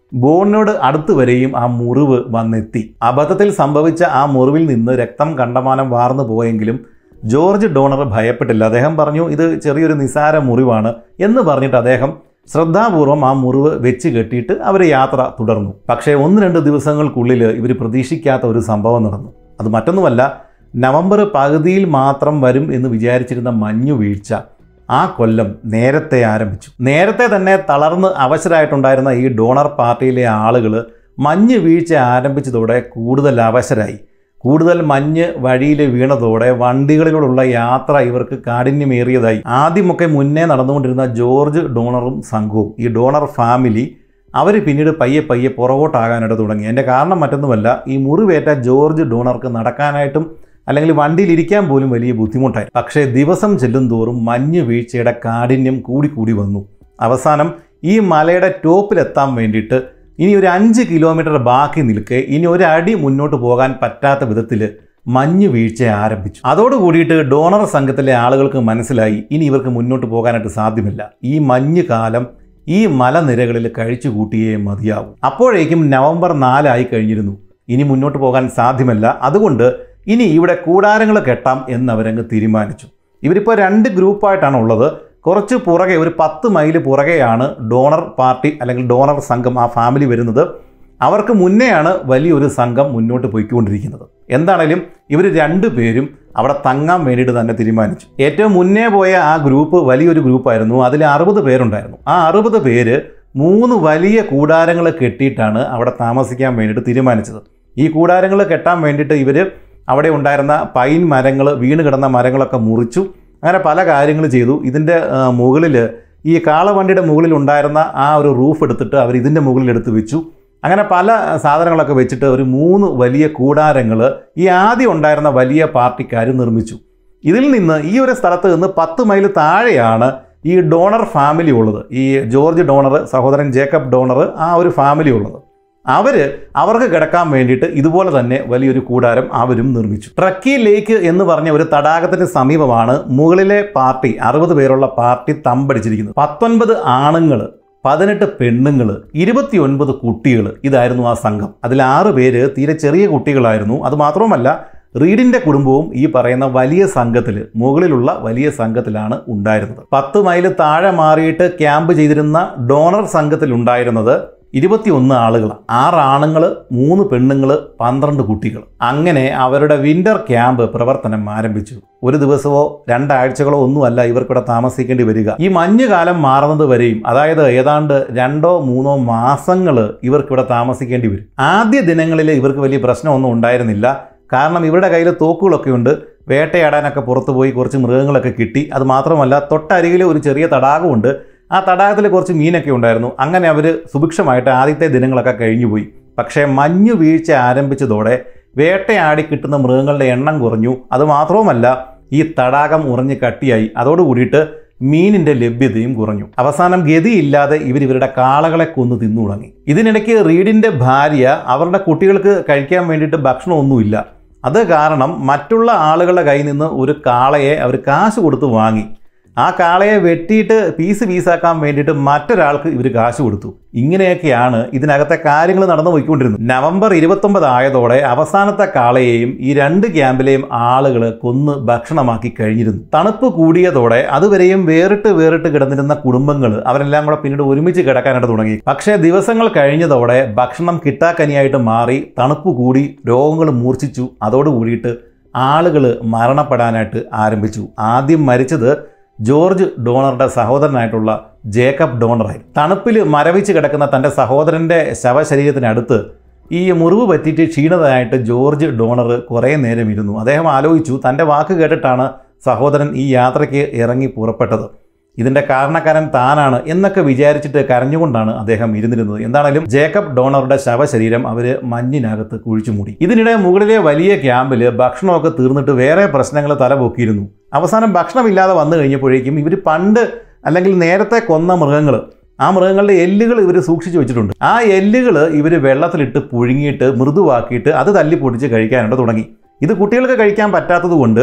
ബോണിനോട് അടുത്ത് വരെയും ആ മുറിവ് വന്നെത്തി അബദ്ധത്തിൽ സംഭവിച്ച ആ മുറിവിൽ നിന്ന് രക്തം കണ്ടമാനം വാർന്നു പോയെങ്കിലും ജോർജ് ഡോണർ ഭയപ്പെട്ടില്ല അദ്ദേഹം പറഞ്ഞു ഇത് ചെറിയൊരു നിസാര മുറിവാണ് എന്ന് പറഞ്ഞിട്ട് അദ്ദേഹം ശ്രദ്ധാപൂർവം ആ മുറിവ് വെച്ച് കെട്ടിയിട്ട് അവർ യാത്ര തുടർന്നു പക്ഷേ ഒന്ന് രണ്ട് ദിവസങ്ങൾക്കുള്ളിൽ ഇവർ പ്രതീക്ഷിക്കാത്ത ഒരു സംഭവം നടന്നു അത് മറ്റൊന്നുമല്ല നവംബർ പകുതിയിൽ മാത്രം വരും എന്ന് വിചാരിച്ചിരുന്ന മഞ്ഞു വീഴ്ച ആ കൊല്ലം നേരത്തെ ആരംഭിച്ചു നേരത്തെ തന്നെ തളർന്ന് അവശരായിട്ടുണ്ടായിരുന്ന ഈ ഡോണർ പാർട്ടിയിലെ ആളുകൾ മഞ്ഞ് വീഴ്ച ആരംഭിച്ചതോടെ കൂടുതൽ അവശരായി കൂടുതൽ മഞ്ഞ് വഴിയിൽ വീണതോടെ വണ്ടികളിലൂടെയുള്ള യാത്ര ഇവർക്ക് കാഠിന്യമേറിയതായി ആദ്യമൊക്കെ മുന്നേ നടന്നുകൊണ്ടിരുന്ന ജോർജ് ഡോണറും സംഘവും ഈ ഡോണർ ഫാമിലി അവർ പിന്നീട് പയ്യെ പയ്യെ പുറകോട്ടാകാനായിട്ട് തുടങ്ങി എൻ്റെ കാരണം മറ്റൊന്നുമല്ല ഈ മുറിവേറ്റ ജോർജ് ഡോണർക്ക് നടക്കാനായിട്ടും അല്ലെങ്കിൽ വണ്ടിയിൽ ഇരിക്കാൻ പോലും വലിയ ബുദ്ധിമുട്ടായി പക്ഷേ ദിവസം ചെല്ലും തോറും മഞ്ഞ് വീഴ്ചയുടെ കാഠിന്യം കൂടിക്കൂടി വന്നു അവസാനം ഈ മലയുടെ ടോപ്പിലെത്താൻ വേണ്ടിയിട്ട് ഇനി ഒരു അഞ്ച് കിലോമീറ്റർ ബാക്കി നിൽക്കെ ഇനി ഒരടി മുന്നോട്ട് പോകാൻ പറ്റാത്ത വിധത്തിൽ മഞ്ഞ് വീഴ്ച ആരംഭിച്ചു അതോടുകൂടിയിട്ട് ഡോണർ സംഘത്തിലെ ആളുകൾക്ക് മനസ്സിലായി ഇനി ഇവർക്ക് മുന്നോട്ട് പോകാനായിട്ട് സാധ്യമല്ല ഈ മഞ്ഞ് കാലം ഈ മലനിരകളിൽ കഴിച്ചു കൂട്ടിയേ മതിയാവും അപ്പോഴേക്കും നവംബർ നാലായി കഴിഞ്ഞിരുന്നു ഇനി മുന്നോട്ട് പോകാൻ സാധ്യമല്ല അതുകൊണ്ട് ഇനി ഇവിടെ കൂടാരങ്ങൾ കെട്ടാം എന്ന് അവരങ്ങ് തീരുമാനിച്ചു ഇവരിപ്പോൾ രണ്ട് ഗ്രൂപ്പായിട്ടാണ് ഉള്ളത് കുറച്ച് പുറകെ ഒരു പത്ത് മൈൽ പുറകെയാണ് ഡോണർ പാർട്ടി അല്ലെങ്കിൽ ഡോണർ സംഘം ആ ഫാമിലി വരുന്നത് അവർക്ക് മുന്നെയാണ് വലിയൊരു സംഘം മുന്നോട്ട് പോയിക്കൊണ്ടിരിക്കുന്നത് എന്താണേലും ഇവർ രണ്ടുപേരും അവിടെ തങ്ങാൻ വേണ്ടിയിട്ട് തന്നെ തീരുമാനിച്ചു ഏറ്റവും മുന്നേ പോയ ആ ഗ്രൂപ്പ് വലിയൊരു ഗ്രൂപ്പായിരുന്നു അതിൽ അറുപത് പേരുണ്ടായിരുന്നു ആ അറുപത് പേര് മൂന്ന് വലിയ കൂടാരങ്ങൾ കെട്ടിയിട്ടാണ് അവിടെ താമസിക്കാൻ വേണ്ടിയിട്ട് തീരുമാനിച്ചത് ഈ കൂടാരങ്ങൾ കെട്ടാൻ വേണ്ടിയിട്ട് ഇവർ അവിടെ ഉണ്ടായിരുന്ന പൈൻ മരങ്ങൾ വീണ് കിടന്ന മരങ്ങളൊക്കെ മുറിച്ചു അങ്ങനെ പല കാര്യങ്ങൾ ചെയ്തു ഇതിൻ്റെ മുകളിൽ ഈ കാളവണ്ടിയുടെ മുകളിൽ ഉണ്ടായിരുന്ന ആ ഒരു റൂഫ് എടുത്തിട്ട് അവർ ഇതിൻ്റെ മുകളിൽ എടുത്ത് വെച്ചു അങ്ങനെ പല സാധനങ്ങളൊക്കെ വെച്ചിട്ട് ഒരു മൂന്ന് വലിയ കൂടാരങ്ങൾ ഈ ആദ്യം ഉണ്ടായിരുന്ന വലിയ പാർട്ടിക്കാർ നിർമ്മിച്ചു ഇതിൽ നിന്ന് ഈ ഒരു സ്ഥലത്ത് നിന്ന് പത്ത് മൈൽ താഴെയാണ് ഈ ഡോണർ ഫാമിലി ഉള്ളത് ഈ ജോർജ് ഡോണർ സഹോദരൻ ജേക്കബ് ഡോണർ ആ ഒരു ഫാമിലി ഉള്ളത് അവർ അവർക്ക് കിടക്കാൻ വേണ്ടിയിട്ട് ഇതുപോലെ തന്നെ വലിയൊരു കൂടാരം അവരും നിർമ്മിച്ചു ട്രക്കി ലേക്ക് എന്ന് പറഞ്ഞ ഒരു തടാകത്തിന് സമീപമാണ് മുകളിലെ പാർട്ടി അറുപത് പേരുള്ള പാർട്ടി തമ്പടിച്ചിരിക്കുന്നത് പത്തൊൻപത് ആണുങ്ങൾ പതിനെട്ട് പെണ്ണുങ്ങൾ ഇരുപത്തിയൊൻപത് കുട്ടികൾ ഇതായിരുന്നു ആ സംഘം അതിൽ ആറ് പേര് തീരെ ചെറിയ കുട്ടികളായിരുന്നു അത് മാത്രവുമല്ല റീഡിന്റെ കുടുംബവും ഈ പറയുന്ന വലിയ സംഘത്തിൽ മുകളിലുള്ള വലിയ സംഘത്തിലാണ് ഉണ്ടായിരുന്നത് പത്ത് മൈൽ താഴെ മാറിയിട്ട് ക്യാമ്പ് ചെയ്തിരുന്ന ഡോണർ സംഘത്തിൽ ഉണ്ടായിരുന്നത് ഇരുപത്തിയൊന്ന് ആളുകൾ ആറ് ആണുങ്ങൾ മൂന്ന് പെണ്ണുങ്ങൾ പന്ത്രണ്ട് കുട്ടികൾ അങ്ങനെ അവരുടെ വിന്റർ ക്യാമ്പ് പ്രവർത്തനം ആരംഭിച്ചു ഒരു ദിവസമോ രണ്ടാഴ്ചകളോ ഒന്നുമല്ല ഇവർക്കിവിടെ താമസിക്കേണ്ടി വരിക ഈ മഞ്ഞുകാലം മാറുന്നത് വരെയും അതായത് ഏതാണ്ട് രണ്ടോ മൂന്നോ മാസങ്ങൾ ഇവർക്കിവിടെ താമസിക്കേണ്ടി വരും ആദ്യ ദിനങ്ങളിൽ ഇവർക്ക് വലിയ പ്രശ്നമൊന്നും ഉണ്ടായിരുന്നില്ല കാരണം ഇവരുടെ കയ്യിൽ തോക്കുകളൊക്കെ ഉണ്ട് വേട്ടയാടാനൊക്കെ പുറത്തു പോയി കുറച്ച് മൃഗങ്ങളൊക്കെ കിട്ടി അത് മാത്രമല്ല തൊട്ടരികിൽ ഒരു ചെറിയ തടാകമുണ്ട് ആ തടാകത്തിൽ കുറച്ച് മീനൊക്കെ ഉണ്ടായിരുന്നു അങ്ങനെ അവർ സുഭിക്ഷമായിട്ട് ആദ്യത്തെ ദിനങ്ങളൊക്കെ കഴിഞ്ഞുപോയി പക്ഷേ മഞ്ഞു വീഴ്ച ആരംഭിച്ചതോടെ വേട്ടയാടി കിട്ടുന്ന മൃഗങ്ങളുടെ എണ്ണം കുറഞ്ഞു അതുമാത്രവുമല്ല ഈ തടാകം ഉറഞ്ഞ് കട്ടിയായി അതോടുകൂടിയിട്ട് മീനിന്റെ ലഭ്യതയും കുറഞ്ഞു അവസാനം ഗതിയില്ലാതെ ഇവർ ഇവരുടെ കാളകളെ കൊന്നു തിന്നു തുടങ്ങി ഇതിനിടയ്ക്ക് റീഡിന്റെ ഭാര്യ അവരുടെ കുട്ടികൾക്ക് കഴിക്കാൻ വേണ്ടിയിട്ട് ഭക്ഷണമൊന്നുമില്ല അത് കാരണം മറ്റുള്ള ആളുകളുടെ കയ്യിൽ നിന്ന് ഒരു കാളയെ അവർ കാശ് കൊടുത്ത് വാങ്ങി ആ കാളയെ വെട്ടിയിട്ട് പീസ് പീസാക്കാൻ വേണ്ടിയിട്ട് മറ്റൊരാൾക്ക് ഇവർ കാശ് കൊടുത്തു ഇങ്ങനെയൊക്കെയാണ് ഇതിനകത്തെ കാര്യങ്ങൾ നടന്നു പോയിക്കൊണ്ടിരുന്നത് നവംബർ ഇരുപത്തൊമ്പത് ആയതോടെ അവസാനത്തെ കാളയെയും ഈ രണ്ട് ക്യാമ്പിലെയും ആളുകൾ കൊന്ന് ഭക്ഷണമാക്കി കഴിഞ്ഞിരുന്നു തണുപ്പ് കൂടിയതോടെ അതുവരെയും വേറിട്ട് വേറിട്ട് കിടന്നിരുന്ന കുടുംബങ്ങൾ അവരെല്ലാം കൂടെ പിന്നീട് ഒരുമിച്ച് കിടക്കാനായിട്ട് തുടങ്ങി പക്ഷേ ദിവസങ്ങൾ കഴിഞ്ഞതോടെ ഭക്ഷണം കിട്ടാക്കനിയായിട്ട് മാറി തണുപ്പ് കൂടി രോഗങ്ങൾ മൂർച്ഛിച്ചു അതോടുകൂടിയിട്ട് ആളുകൾ മരണപ്പെടാനായിട്ട് ആരംഭിച്ചു ആദ്യം മരിച്ചത് ജോർജ് ഡോണറുടെ സഹോദരനായിട്ടുള്ള ജേക്കബ് ഡോണറായി തണുപ്പിൽ മരവിച്ച് കിടക്കുന്ന തൻ്റെ സഹോദരൻ്റെ ശവശരീരത്തിനടുത്ത് ഈ മുറിവ് പറ്റിയിട്ട് ക്ഷീണിതനായിട്ട് ജോർജ് ഡോണർ കുറേ നേരം ഇരുന്നു അദ്ദേഹം ആലോചിച്ചു തൻ്റെ വാക്ക് കേട്ടിട്ടാണ് സഹോദരൻ ഈ യാത്രയ്ക്ക് ഇറങ്ങി പുറപ്പെട്ടത് ഇതിൻ്റെ കാരണക്കാരൻ താനാണ് എന്നൊക്കെ വിചാരിച്ചിട്ട് കരഞ്ഞുകൊണ്ടാണ് അദ്ദേഹം ഇരുന്നിരുന്നത് എന്താണെങ്കിലും ജേക്കബ് ഡോണറുടെ ശവശരീരം അവർ മഞ്ഞിനകത്ത് കുഴിച്ചു മൂടി ഇതിനിടെ മുകളിലെ വലിയ ക്യാമ്പിൽ ഭക്ഷണമൊക്കെ തീർന്നിട്ട് വേറെ പ്രശ്നങ്ങൾ തലപൊക്കിയിരുന്നു അവസാനം ഭക്ഷണമില്ലാതെ വന്നു കഴിഞ്ഞപ്പോഴേക്കും ഇവർ പണ്ട് അല്ലെങ്കിൽ നേരത്തെ കൊന്ന മൃഗങ്ങൾ ആ മൃഗങ്ങളുടെ എല്ലുകൾ ഇവർ സൂക്ഷിച്ചു വെച്ചിട്ടുണ്ട് ആ എല്ലുകൾ ഇവർ വെള്ളത്തിലിട്ട് പുഴുങ്ങിയിട്ട് മൃദുവാക്കിയിട്ട് അത് തല്ലി പൊടിച്ച് കഴിക്കാനായിട്ട് തുടങ്ങി ഇത് കുട്ടികൾക്ക് കഴിക്കാൻ പറ്റാത്തത് കൊണ്ട്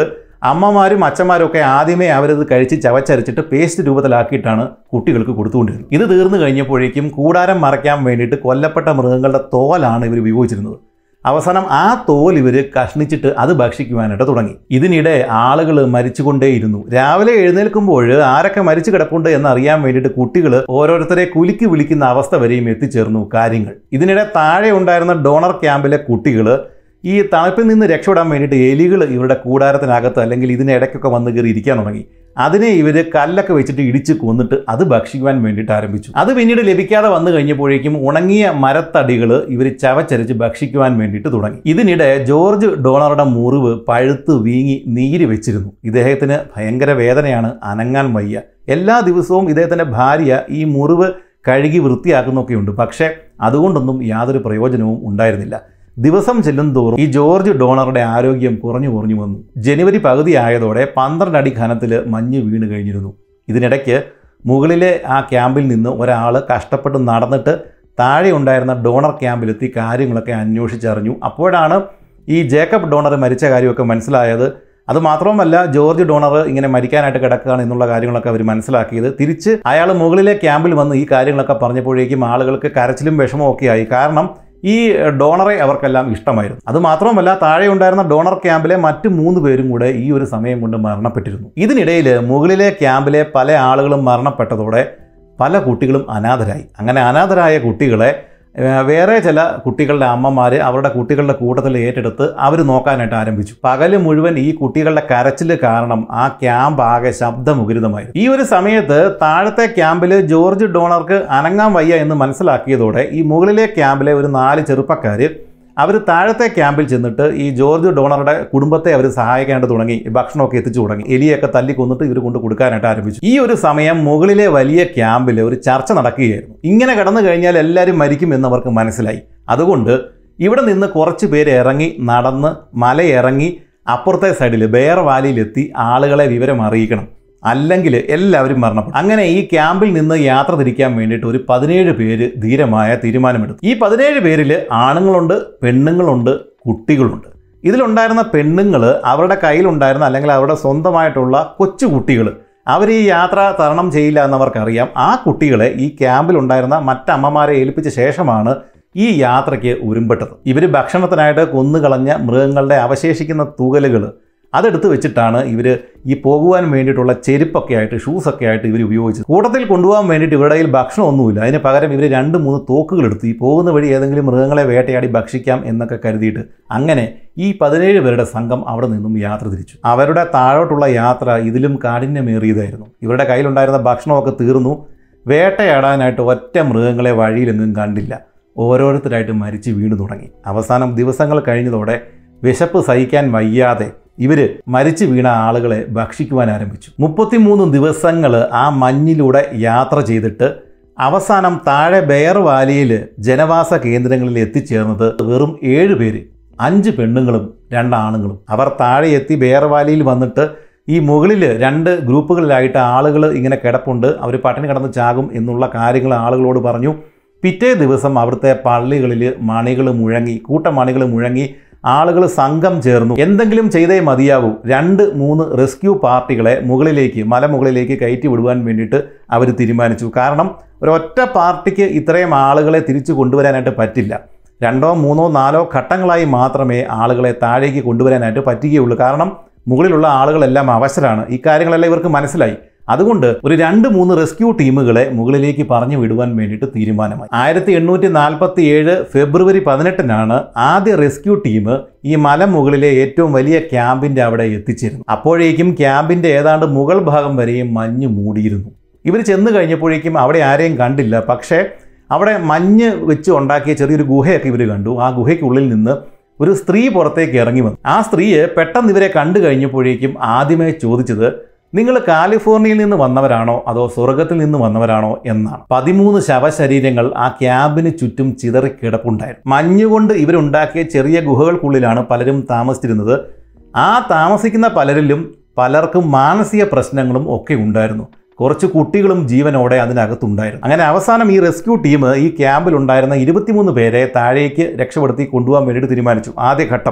അമ്മമാരും അച്ഛന്മാരും ഒക്കെ ആദ്യമേ അവരത് കഴിച്ച് ചവച്ചരച്ചിട്ട് പേസ്റ്റ് രൂപത്തിലാക്കിയിട്ടാണ് കുട്ടികൾക്ക് കൊടുത്തുകൊണ്ടിരുന്നത് ഇത് തീർന്നു കഴിഞ്ഞപ്പോഴേക്കും കൂടാരം മറയ്ക്കാൻ വേണ്ടിയിട്ട് കൊല്ലപ്പെട്ട മൃഗങ്ങളുടെ തോലാണ് ഇവർ ഉപയോഗിച്ചിരുന്നത് അവസാനം ആ തോൽ ഇവർ കഷ്ണിച്ചിട്ട് അത് ഭക്ഷിക്കുവാനായിട്ട് തുടങ്ങി ഇതിനിടെ ആളുകൾ മരിച്ചുകൊണ്ടേയിരുന്നു രാവിലെ എഴുന്നേൽക്കുമ്പോൾ ആരൊക്കെ മരിച്ചു കിടപ്പുണ്ട് എന്നറിയാൻ വേണ്ടിയിട്ട് കുട്ടികൾ ഓരോരുത്തരെ കുലുക്കി വിളിക്കുന്ന അവസ്ഥ വരെയും എത്തിച്ചേർന്നു കാര്യങ്ങൾ ഇതിനിടെ താഴെ ഉണ്ടായിരുന്ന ഡോണർ ക്യാമ്പിലെ കുട്ടികൾ ഈ തണുപ്പിൽ നിന്ന് രക്ഷപ്പെടാൻ വേണ്ടിയിട്ട് എലികൾ ഇവരുടെ കൂടാരത്തിനകത്ത് അല്ലെങ്കിൽ ഇതിനിടയ്ക്കൊക്കെ വന്ന് കയറി ഇരിക്കാൻ തുടങ്ങി അതിനെ ഇവർ കല്ലൊക്കെ വെച്ചിട്ട് ഇടിച്ച് കൊന്നിട്ട് അത് ഭക്ഷിക്കുവാൻ വേണ്ടിയിട്ട് ആരംഭിച്ചു അത് പിന്നീട് ലഭിക്കാതെ വന്നു കഴിഞ്ഞപ്പോഴേക്കും ഉണങ്ങിയ മരത്തടികൾ ഇവർ ചവച്ചരച്ച് ഭക്ഷിക്കുവാൻ വേണ്ടിയിട്ട് തുടങ്ങി ഇതിനിടെ ജോർജ് ഡോണറുടെ മുറിവ് പഴുത്ത് വീങ്ങി നീര് വെച്ചിരുന്നു ഇദ്ദേഹത്തിന് ഭയങ്കര വേദനയാണ് അനങ്ങാൻ വയ്യ എല്ലാ ദിവസവും ഇദ്ദേഹത്തിൻ്റെ ഭാര്യ ഈ മുറിവ് കഴുകി വൃത്തിയാക്കുന്നൊക്കെയുണ്ട് പക്ഷേ അതുകൊണ്ടൊന്നും യാതൊരു പ്രയോജനവും ഉണ്ടായിരുന്നില്ല ദിവസം ചെല്ലും തോറും ഈ ജോർജ് ഡോണറുടെ ആരോഗ്യം കുറഞ്ഞു കുറഞ്ഞു വന്നു ജനുവരി പകുതി ആയതോടെ പന്ത്രണ്ട് അടി ഘനത്തിൽ മഞ്ഞ് വീണ് കഴിഞ്ഞിരുന്നു ഇതിനിടയ്ക്ക് മുകളിലെ ആ ക്യാമ്പിൽ നിന്ന് ഒരാൾ കഷ്ടപ്പെട്ട് നടന്നിട്ട് താഴെ ഉണ്ടായിരുന്ന ഡോണർ ക്യാമ്പിലെത്തി കാര്യങ്ങളൊക്കെ അന്വേഷിച്ചറിഞ്ഞു അപ്പോഴാണ് ഈ ജേക്കബ് ഡോണർ മരിച്ച കാര്യമൊക്കെ മനസ്സിലായത് അത് മാത്രവുമല്ല ജോർജ് ഡോണർ ഇങ്ങനെ മരിക്കാനായിട്ട് കിടക്കുകയാണ് എന്നുള്ള കാര്യങ്ങളൊക്കെ അവർ മനസ്സിലാക്കിയത് തിരിച്ച് അയാൾ മുകളിലെ ക്യാമ്പിൽ വന്ന് ഈ കാര്യങ്ങളൊക്കെ പറഞ്ഞപ്പോഴേക്കും ആളുകൾക്ക് കരച്ചിലും വിഷമവും ഒക്കെ ആയി കാരണം ഈ ഡോണറെ അവർക്കെല്ലാം ഇഷ്ടമായിരുന്നു അത് മാത്രമല്ല താഴെ ഉണ്ടായിരുന്ന ഡോണർ ക്യാമ്പിലെ മറ്റ് മൂന്ന് പേരും കൂടെ ഈ ഒരു സമയം കൊണ്ട് മരണപ്പെട്ടിരുന്നു ഇതിനിടയിൽ മുകളിലെ ക്യാമ്പിലെ പല ആളുകളും മരണപ്പെട്ടതോടെ പല കുട്ടികളും അനാഥരായി അങ്ങനെ അനാഥരായ കുട്ടികളെ ഏഹ്, വേറെ ചില കുട്ടികളുടെ അമ്മമാർ അവരുടെ കുട്ടികളുടെ കൂട്ടത്തിൽ ഏറ്റെടുത്ത് അവർ നോക്കാനായിട്ട് ആരംഭിച്ചു പകല് മുഴുവൻ ഈ കുട്ടികളുടെ കരച്ചിൽ കാരണം ആ ക്യാമ്പ് ആകെ ശബ്ദമുഖരിതമായിരുന്നു ഈ ഒരു സമയത്ത് താഴത്തെ ക്യാമ്പിൽ ജോർജ് ഡോണർക്ക് അനങ്ങാൻ വയ്യ എന്ന് മനസ്സിലാക്കിയതോടെ ഈ മുകളിലെ ക്യാമ്പിലെ ഒരു നാല് ചെറുപ്പക്കാർ അവർ താഴത്തെ ക്യാമ്പിൽ ചെന്നിട്ട് ഈ ജോർജ് ഡോണറുടെ കുടുംബത്തെ അവർ സഹായിക്കാനായിട്ട് തുടങ്ങി ഭക്ഷണമൊക്കെ എത്തിച്ചു തുടങ്ങി എലിയൊക്കെ തല്ലി കൊന്നിട്ട് ഇവർ കൊണ്ട് കൊടുക്കാനായിട്ട് ആരംഭിച്ചു ഈ ഒരു സമയം മുകളിലെ വലിയ ക്യാമ്പിൽ ഒരു ചർച്ച നടക്കുകയായിരുന്നു ഇങ്ങനെ കടന്നു കഴിഞ്ഞാൽ എല്ലാവരും മരിക്കും എന്നവർക്ക് മനസ്സിലായി അതുകൊണ്ട് ഇവിടെ നിന്ന് കുറച്ച് പേര് ഇറങ്ങി നടന്ന് മലയിറങ്ങി അപ്പുറത്തെ സൈഡിൽ ബെയർ വാലിയിലെത്തി ആളുകളെ വിവരം അറിയിക്കണം അല്ലെങ്കിൽ എല്ലാവരും മരണപ്പെടും അങ്ങനെ ഈ ക്യാമ്പിൽ നിന്ന് യാത്ര തിരിക്കാൻ വേണ്ടിയിട്ട് ഒരു പതിനേഴ് പേര് ധീരമായ തീരുമാനമെടുത്തു ഈ പതിനേഴ് പേരിൽ ആണുങ്ങളുണ്ട് പെണ്ണുങ്ങളുണ്ട് കുട്ടികളുണ്ട് ഇതിലുണ്ടായിരുന്ന പെണ്ണുങ്ങൾ അവരുടെ കയ്യിലുണ്ടായിരുന്ന അല്ലെങ്കിൽ അവരുടെ സ്വന്തമായിട്ടുള്ള കൊച്ചു കുട്ടികൾ അവർ ഈ യാത്ര തരണം ചെയ്യില്ല എന്നവർക്കറിയാം ആ കുട്ടികളെ ഈ ക്യാമ്പിലുണ്ടായിരുന്ന മറ്റമ്മമാരെ ഏൽപ്പിച്ച ശേഷമാണ് ഈ യാത്രയ്ക്ക് ഉരുമ്പെട്ടത് ഇവർ ഭക്ഷണത്തിനായിട്ട് കൊന്നുകളഞ്ഞ മൃഗങ്ങളുടെ അവശേഷിക്കുന്ന തൂകലുകൾ അതെടുത്ത് വെച്ചിട്ടാണ് ഇവർ ഈ പോകുവാൻ വേണ്ടിയിട്ടുള്ള ചെരുപ്പൊക്കെ ആയിട്ട് ഷൂസൊക്കെ ആയിട്ട് ഇവർ ഉപയോഗിച്ചത് കൂട്ടത്തിൽ കൊണ്ടുപോകാൻ വേണ്ടിയിട്ട് ഇവരുടെ കയ്യിൽ ഭക്ഷണമൊന്നുമില്ല അതിന് പകരം ഇവർ രണ്ട് മൂന്ന് തോക്കുകൾ എടുത്ത് ഈ പോകുന്ന വഴി ഏതെങ്കിലും മൃഗങ്ങളെ വേട്ടയാടി ഭക്ഷിക്കാം എന്നൊക്കെ കരുതിയിട്ട് അങ്ങനെ ഈ പതിനേഴ് പേരുടെ സംഘം അവിടെ നിന്നും യാത്ര തിരിച്ചു അവരുടെ താഴോട്ടുള്ള യാത്ര ഇതിലും കാഠിന്യമേറിയതായിരുന്നു ഇവരുടെ കയ്യിലുണ്ടായിരുന്ന ഭക്ഷണമൊക്കെ തീർന്നു വേട്ടയാടാനായിട്ട് ഒറ്റ മൃഗങ്ങളെ വഴിയിലെങ്ങും കണ്ടില്ല ഓരോരുത്തരായിട്ട് മരിച്ചു വീണു തുടങ്ങി അവസാനം ദിവസങ്ങൾ കഴിഞ്ഞതോടെ വിശപ്പ് സഹിക്കാൻ വയ്യാതെ ഇവര് മരിച്ചു വീണ ആളുകളെ ഭക്ഷിക്കുവാൻ ആരംഭിച്ചു മുപ്പത്തിമൂന്ന് ദിവസങ്ങൾ ആ മഞ്ഞിലൂടെ യാത്ര ചെയ്തിട്ട് അവസാനം താഴെ ബെയർ വാലിയിൽ ജനവാസ കേന്ദ്രങ്ങളിൽ എത്തിച്ചേർന്നത് വെറും ഏഴ് പേര് അഞ്ച് പെണ്ണുങ്ങളും രണ്ട് ആണുങ്ങളും അവർ താഴെ എത്തി ബെയർ വാലിയിൽ വന്നിട്ട് ഈ മുകളിൽ രണ്ട് ഗ്രൂപ്പുകളിലായിട്ട് ആളുകൾ ഇങ്ങനെ കിടപ്പുണ്ട് അവർ പട്ടിണി കിടന്ന് ചാകും എന്നുള്ള കാര്യങ്ങൾ ആളുകളോട് പറഞ്ഞു പിറ്റേ ദിവസം അവിടുത്തെ പള്ളികളിൽ മണികൾ മുഴങ്ങി കൂട്ടമണികൾ മുഴങ്ങി ആളുകൾ സംഘം ചേർന്നു എന്തെങ്കിലും ചെയ്തേ മതിയാവൂ രണ്ട് മൂന്ന് റെസ്ക്യൂ പാർട്ടികളെ മുകളിലേക്ക് മലമുകളിലേക്ക് കയറ്റി വിടുവാൻ വേണ്ടിയിട്ട് അവർ തീരുമാനിച്ചു കാരണം ഒരൊറ്റ പാർട്ടിക്ക് ഇത്രയും ആളുകളെ തിരിച്ചു കൊണ്ടുവരാനായിട്ട് പറ്റില്ല രണ്ടോ മൂന്നോ നാലോ ഘട്ടങ്ങളായി മാത്രമേ ആളുകളെ താഴേക്ക് കൊണ്ടുവരാനായിട്ട് പറ്റുകയുള്ളൂ കാരണം മുകളിലുള്ള ആളുകളെല്ലാം അവശരാണ് ഈ കാര്യങ്ങളെല്ലാം ഇവർക്ക് മനസ്സിലായി അതുകൊണ്ട് ഒരു രണ്ട് മൂന്ന് റെസ്ക്യൂ ടീമുകളെ മുകളിലേക്ക് പറഞ്ഞു വിടുവാൻ വേണ്ടിയിട്ട് തീരുമാനമായി ആയിരത്തി എണ്ണൂറ്റി നാൽപ്പത്തി ഏഴ് ഫെബ്രുവരി പതിനെട്ടിനാണ് ആദ്യ റെസ്ക്യൂ ടീം ഈ മലമുകളിലെ ഏറ്റവും വലിയ ക്യാമ്പിന്റെ അവിടെ എത്തിച്ചേരുന്നു അപ്പോഴേക്കും ക്യാമ്പിന്റെ ഏതാണ്ട് മുകൾ ഭാഗം വരെയും മഞ്ഞ് മൂടിയിരുന്നു ഇവർ ചെന്ന് കഴിഞ്ഞപ്പോഴേക്കും അവിടെ ആരെയും കണ്ടില്ല പക്ഷേ അവിടെ മഞ്ഞ് വെച്ച് ഉണ്ടാക്കിയ ചെറിയൊരു ഗുഹയൊക്കെ ഇവർ കണ്ടു ആ ഗുഹയ്ക്കുള്ളിൽ നിന്ന് ഒരു സ്ത്രീ പുറത്തേക്ക് ഇറങ്ങി വന്നു ആ സ്ത്രീയെ പെട്ടെന്ന് ഇവരെ കണ്ടു കഴിഞ്ഞപ്പോഴേക്കും ആദ്യമേ ചോദിച്ചത് നിങ്ങൾ കാലിഫോർണിയയിൽ നിന്ന് വന്നവരാണോ അതോ സ്വർഗത്തിൽ നിന്ന് വന്നവരാണോ എന്നാണ് പതിമൂന്ന് ശവശരീരങ്ങൾ ആ ക്യാമ്പിന് ചുറ്റും ചിതറിക്കിടപ്പുണ്ടായിരുന്നു മഞ്ഞുകൊണ്ട് ഇവരുണ്ടാക്കിയ ചെറിയ ഗുഹകൾക്കുള്ളിലാണ് പലരും താമസിച്ചിരുന്നത് ആ താമസിക്കുന്ന പലരിലും പലർക്കും മാനസിക പ്രശ്നങ്ങളും ഒക്കെ ഉണ്ടായിരുന്നു കുറച്ച് കുട്ടികളും ജീവനോടെ അതിനകത്തുണ്ടായിരുന്നു അങ്ങനെ അവസാനം ഈ റെസ്ക്യൂ ടീം ഈ ക്യാമ്പിൽ ഉണ്ടായിരുന്ന ഇരുപത്തിമൂന്ന് പേരെ താഴേക്ക് രക്ഷപ്പെടുത്തി കൊണ്ടുപോകാൻ വേണ്ടിയിട്ട് തീരുമാനിച്ചു ആദ്യ ഘട്ടം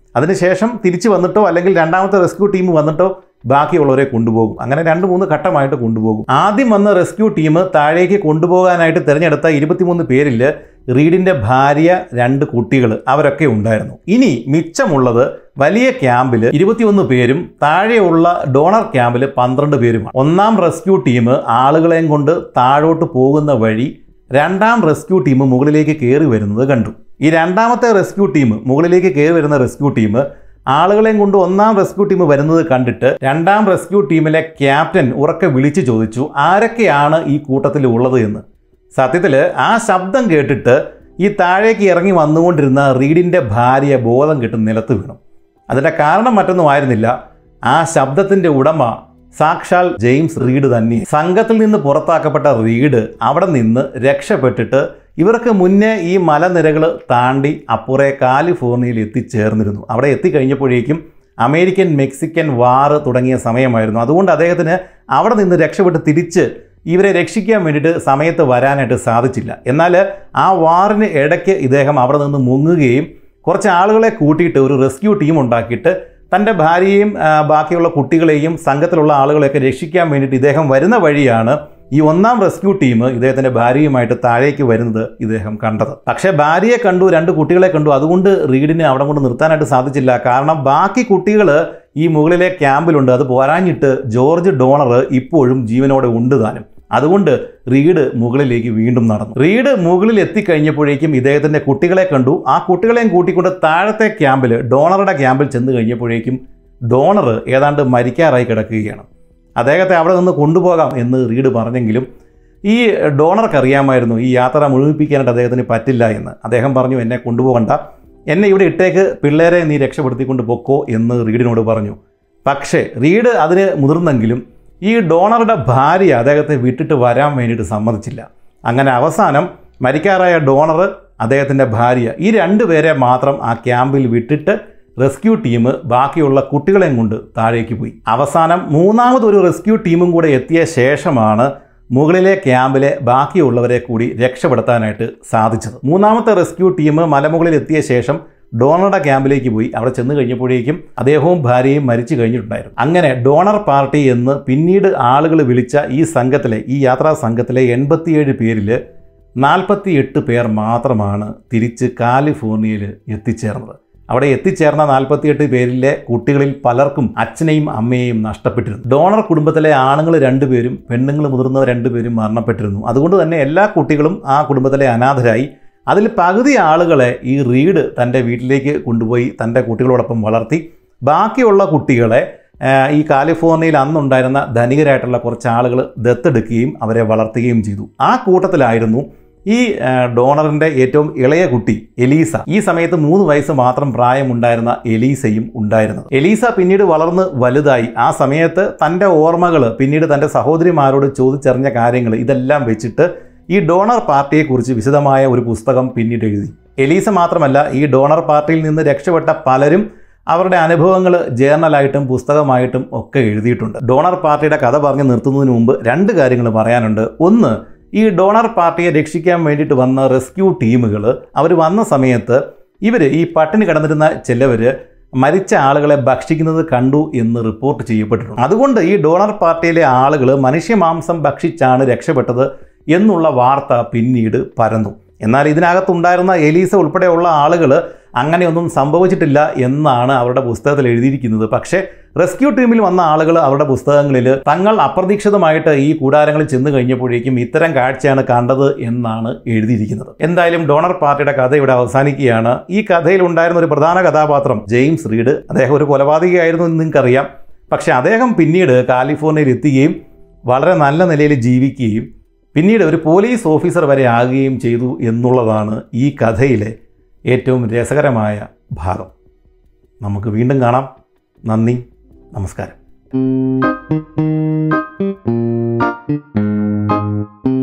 അതിനുശേഷം തിരിച്ചു വന്നിട്ടോ അല്ലെങ്കിൽ രണ്ടാമത്തെ റെസ്ക്യൂ ടീം വന്നിട്ടോ ബാക്കിയുള്ളവരെ കൊണ്ടുപോകും അങ്ങനെ രണ്ട് മൂന്ന് ഘട്ടമായിട്ട് കൊണ്ടുപോകും ആദ്യം വന്ന റെസ്ക്യൂ ടീം താഴേക്ക് കൊണ്ടുപോകാനായിട്ട് തിരഞ്ഞെടുത്ത ഇരുപത്തിമൂന്ന് പേരിൽ റീഡിന്റെ ഭാര്യ രണ്ട് കുട്ടികൾ അവരൊക്കെ ഉണ്ടായിരുന്നു ഇനി മിച്ചമുള്ളത് വലിയ ക്യാമ്പിൽ ഇരുപത്തിയൊന്ന് പേരും താഴെയുള്ള ഡോണർ ക്യാമ്പിൽ പന്ത്രണ്ട് പേരുമാണ് ഒന്നാം റെസ്ക്യൂ ടീം ആളുകളെയും കൊണ്ട് താഴോട്ട് പോകുന്ന വഴി രണ്ടാം റെസ്ക്യൂ ടീം മുകളിലേക്ക് കയറി വരുന്നത് കണ്ടു ഈ രണ്ടാമത്തെ റെസ്ക്യൂ ടീം മുകളിലേക്ക് കയറി വരുന്ന റെസ്ക്യൂ ടീം ആളുകളെയും കൊണ്ട് ഒന്നാം റെസ്ക്യൂ ടീം വരുന്നത് കണ്ടിട്ട് രണ്ടാം റെസ്ക്യൂ ടീമിലെ ക്യാപ്റ്റൻ ഉറക്കെ വിളിച്ചു ചോദിച്ചു ആരൊക്കെയാണ് ഈ കൂട്ടത്തിൽ ഉള്ളത് എന്ന് സത്യത്തിൽ ആ ശബ്ദം കേട്ടിട്ട് ഈ താഴേക്ക് ഇറങ്ങി വന്നുകൊണ്ടിരുന്ന റീഡിൻ്റെ ഭാര്യ ബോധം കെട്ട് നിലത്ത് വീണു അതിൻ്റെ കാരണം മറ്റൊന്നും ആയിരുന്നില്ല ആ ശബ്ദത്തിൻ്റെ ഉടമ സാക്ഷാൽ ജെയിംസ് റീഡ് തന്നെ സംഘത്തിൽ നിന്ന് പുറത്താക്കപ്പെട്ട റീഡ് അവിടെ നിന്ന് രക്ഷപ്പെട്ടിട്ട് ഇവർക്ക് മുന്നേ ഈ മലനിരകൾ താണ്ടി അപ്പുറേ കാലിഫോർണിയയിൽ എത്തിച്ചേർന്നിരുന്നു അവിടെ എത്തിക്കഴിഞ്ഞപ്പോഴേക്കും അമേരിക്കൻ മെക്സിക്കൻ വാർ തുടങ്ങിയ സമയമായിരുന്നു അതുകൊണ്ട് അദ്ദേഹത്തിന് അവിടെ നിന്ന് രക്ഷപ്പെട്ട് തിരിച്ച് ഇവരെ രക്ഷിക്കാൻ വേണ്ടിയിട്ട് സമയത്ത് വരാനായിട്ട് സാധിച്ചില്ല എന്നാൽ ആ വാറിന് ഇടയ്ക്ക് ഇദ്ദേഹം അവിടെ നിന്ന് മുങ്ങുകയും കുറച്ച് ആളുകളെ കൂട്ടിയിട്ട് ഒരു റെസ്ക്യൂ ടീം ഉണ്ടാക്കിയിട്ട് തൻ്റെ ഭാര്യയെയും ആ, ബാക്കിയുള്ള കുട്ടികളെയും സംഘത്തിലുള്ള ആളുകളെയൊക്കെ രക്ഷിക്കാൻ വേണ്ടിയിട്ട് ഇദ്ദേഹം വരുന്ന വഴിയാണ് ഈ ഒന്നാം റെസ്ക്യൂ ടീം ഇദ്ദേഹത്തിൻ്റെ ഭാര്യയുമായിട്ട് താഴേക്ക് വരുന്നത് ഇദ്ദേഹം കണ്ടത് പക്ഷേ ഭാര്യയെ കണ്ടു രണ്ട് കുട്ടികളെ കണ്ടു അതുകൊണ്ട് റീഡിനെ അവിടെ കൊണ്ട് നിർത്താനായിട്ട് സാധിച്ചില്ല കാരണം ബാക്കി കുട്ടികൾ ഈ മുകളിലെ ക്യാമ്പിലുണ്ട് അത് പോരാഞ്ഞിട്ട് ജോർജ് ഡോണർ ഇപ്പോഴും ജീവനോടെ ഉണ്ട് താനും അതുകൊണ്ട് റീഡ് മുകളിലേക്ക് വീണ്ടും നടന്നു റീഡ് മുകളിൽ എത്തിക്കഴിഞ്ഞപ്പോഴേക്കും ഇദ്ദേഹത്തിൻ്റെ കുട്ടികളെ കണ്ടു ആ കുട്ടികളെയും കൂട്ടിക്കൊണ്ട് താഴത്തെ ക്യാമ്പിൽ ഡോണറുടെ ക്യാമ്പിൽ ചെന്ന് കഴിഞ്ഞപ്പോഴേക്കും ഡോണർ ഏതാണ്ട് മരിക്കാറായി കിടക്കുകയാണ് അദ്ദേഹത്തെ അവിടെ നിന്ന് കൊണ്ടുപോകാം എന്ന് റീഡ് പറഞ്ഞെങ്കിലും ഈ ഡോണർക്ക് അറിയാമായിരുന്നു ഈ യാത്ര മുഴുമിപ്പിക്കാനായിട്ട് അദ്ദേഹത്തിന് പറ്റില്ല എന്ന് അദ്ദേഹം പറഞ്ഞു എന്നെ കൊണ്ടുപോകണ്ട എന്നെ ഇവിടെ ഇട്ടേക്ക് പിള്ളേരെ നീ രക്ഷപ്പെടുത്തിക്കൊണ്ട് പൊക്കോ എന്ന് റീഡിനോട് പറഞ്ഞു പക്ഷേ റീഡ് അതിന് മുതിർന്നെങ്കിലും ഈ ഡോണറുടെ ഭാര്യ അദ്ദേഹത്തെ വിട്ടിട്ട് വരാൻ വേണ്ടിയിട്ട് സമ്മതിച്ചില്ല അങ്ങനെ അവസാനം മരിക്കാറായ ഡോണർ അദ്ദേഹത്തിൻ്റെ ഭാര്യ ഈ രണ്ട് പേരെ മാത്രം ആ ക്യാമ്പിൽ വിട്ടിട്ട് റെസ്ക്യൂ ടീം ബാക്കിയുള്ള കുട്ടികളെയും കൊണ്ട് താഴേക്ക് പോയി അവസാനം മൂന്നാമതൊരു റെസ്ക്യൂ ടീമും കൂടെ എത്തിയ ശേഷമാണ് മുകളിലെ ക്യാമ്പിലെ ബാക്കിയുള്ളവരെ കൂടി രക്ഷപ്പെടുത്താനായിട്ട് സാധിച്ചത് മൂന്നാമത്തെ റെസ്ക്യൂ ടീം മലമുകളിൽ എത്തിയ ശേഷം ഡോണറുടെ ക്യാമ്പിലേക്ക് പോയി അവിടെ ചെന്ന് കഴിഞ്ഞപ്പോഴേക്കും അദ്ദേഹവും ഭാര്യയും മരിച്ചു കഴിഞ്ഞിട്ടുണ്ടായിരുന്നു അങ്ങനെ ഡോണർ പാർട്ടി എന്ന് പിന്നീട് ആളുകൾ വിളിച്ച ഈ സംഘത്തിലെ ഈ യാത്രാ സംഘത്തിലെ എൺപത്തിയേഴ് പേരിൽ നാൽപ്പത്തി എട്ട് പേർ മാത്രമാണ് തിരിച്ച് കാലിഫോർണിയയിൽ എത്തിച്ചേർന്നത് അവിടെ എത്തിച്ചേർന്ന നാൽപ്പത്തിയെട്ട് പേരിലെ കുട്ടികളിൽ പലർക്കും അച്ഛനെയും അമ്മയെയും നഷ്ടപ്പെട്ടിരുന്നു ഡോണർ കുടുംബത്തിലെ ആണുങ്ങൾ രണ്ടുപേരും പെണ്ണുങ്ങൾ മുതിർന്നവർ രണ്ടുപേരും മരണപ്പെട്ടിരുന്നു അതുകൊണ്ട് തന്നെ എല്ലാ കുട്ടികളും ആ കുടുംബത്തിലെ അനാഥരായി അതിൽ പകുതി ആളുകളെ ഈ റീഡ് തൻ്റെ വീട്ടിലേക്ക് കൊണ്ടുപോയി തൻ്റെ കുട്ടികളോടൊപ്പം വളർത്തി ബാക്കിയുള്ള കുട്ടികളെ ആ, ഈ കാലിഫോർണിയയിൽ അന്നുണ്ടായിരുന്ന ധനികരായിട്ടുള്ള കുറച്ച് ആളുകൾ ദത്തെടുക്കുകയും അവരെ വളർത്തുകയും ചെയ്തു ആ കൂട്ടത്തിലായിരുന്നു ഈ ആ, ഡോണറിൻ്റെ ഏറ്റവും ഇളയ കുട്ടി എലീസ ഈ സമയത്ത് മൂന്ന് വയസ്സ് മാത്രം പ്രായമുണ്ടായിരുന്ന എലീസയും ഉണ്ടായിരുന്നത് എലീസ പിന്നീട് വളർന്ന് വലുതായി ആ സമയത്ത് തൻ്റെ ഓർമ്മകൾ പിന്നീട് തൻ്റെ സഹോദരിമാരോട് ചോദിച്ചറിഞ്ഞ കാര്യങ്ങൾ ഇതെല്ലാം വെച്ചിട്ട് ഈ ഡോണർ പാർട്ടിയെക്കുറിച്ച് വിശദമായ ഒരു പുസ്തകം പിന്നീട് എഴുതി എലീസ മാത്രമല്ല ഈ ഡോണർ പാർട്ടിയിൽ നിന്ന് രക്ഷപ്പെട്ട പലരും അവരുടെ അനുഭവങ്ങൾ ജേർണലായിട്ടും പുസ്തകമായിട്ടും ഒക്കെ എഴുതിയിട്ടുണ്ട് ഡോണർ പാർട്ടിയുടെ കഥ പറഞ്ഞ് നിർത്തുന്നതിന് മുമ്പ് രണ്ട് കാര്യങ്ങൾ പറയാനുണ്ട് ഒന്ന് ഈ ഡോണർ പാർട്ടിയെ രക്ഷിക്കാൻ വേണ്ടിയിട്ട് വന്ന റെസ്ക്യൂ ടീമുകൾ അവർ വന്ന സമയത്ത് ഇവർ ഈ പട്ടിണി കിടന്നിരുന്ന ചിലവർ മരിച്ച ആളുകളെ ഭക്ഷിക്കുന്നത് കണ്ടു എന്ന് റിപ്പോർട്ട് ചെയ്യപ്പെട്ടിട്ടുണ്ട് അതുകൊണ്ട് ഈ ഡോണർ പാർട്ടിയിലെ ആളുകൾ മനുഷ്യമാംസം ഭക്ഷിച്ചാണ് രക്ഷപ്പെട്ടത് എന്നുള്ള വാർത്ത പിന്നീട് പരന്നു എന്നാൽ ഇതിനകത്തുണ്ടായിരുന്ന എലീസ ഉൾപ്പെടെയുള്ള ആളുകൾ അങ്ങനെയൊന്നും സംഭവിച്ചിട്ടില്ല എന്നാണ് അവരുടെ പുസ്തകത്തിൽ എഴുതിയിരിക്കുന്നത് പക്ഷേ റെസ്ക്യൂ ടീമിൽ വന്ന ആളുകൾ അവരുടെ പുസ്തകങ്ങളിൽ തങ്ങൾ അപ്രതീക്ഷിതമായിട്ട് ഈ കൂടാരങ്ങളിൽ ചെന്ന് കഴിഞ്ഞപ്പോഴേക്കും ഇത്തരം കാഴ്ചയാണ് കണ്ടത് എന്നാണ് എഴുതിയിരിക്കുന്നത് എന്തായാലും ഡോണർ പാർട്ടിയുടെ കഥ ഇവിടെ അവസാനിക്കുകയാണ് ഈ കഥയിൽ ഉണ്ടായിരുന്ന ഒരു പ്രധാന കഥാപാത്രം ജെയിംസ് റീഡ് അദ്ദേഹം ഒരു കൊലപാതകയായിരുന്നു എന്ന് നിങ്ങൾക്കറിയാം പക്ഷേ അദ്ദേഹം പിന്നീട് കാലിഫോർണിയയിൽ എത്തുകയും വളരെ നല്ല നിലയിൽ ജീവിക്കുകയും പിന്നീട് ഒരു പോലീസ് ഓഫീസർ വരെ ആകുകയും ചെയ്തു എന്നുള്ളതാണ് ഈ കഥയിലെ ഏറ്റവും രസകരമായ ഭാഗം നമുക്ക് വീണ്ടും കാണാം നന്ദി നമസ്കാരം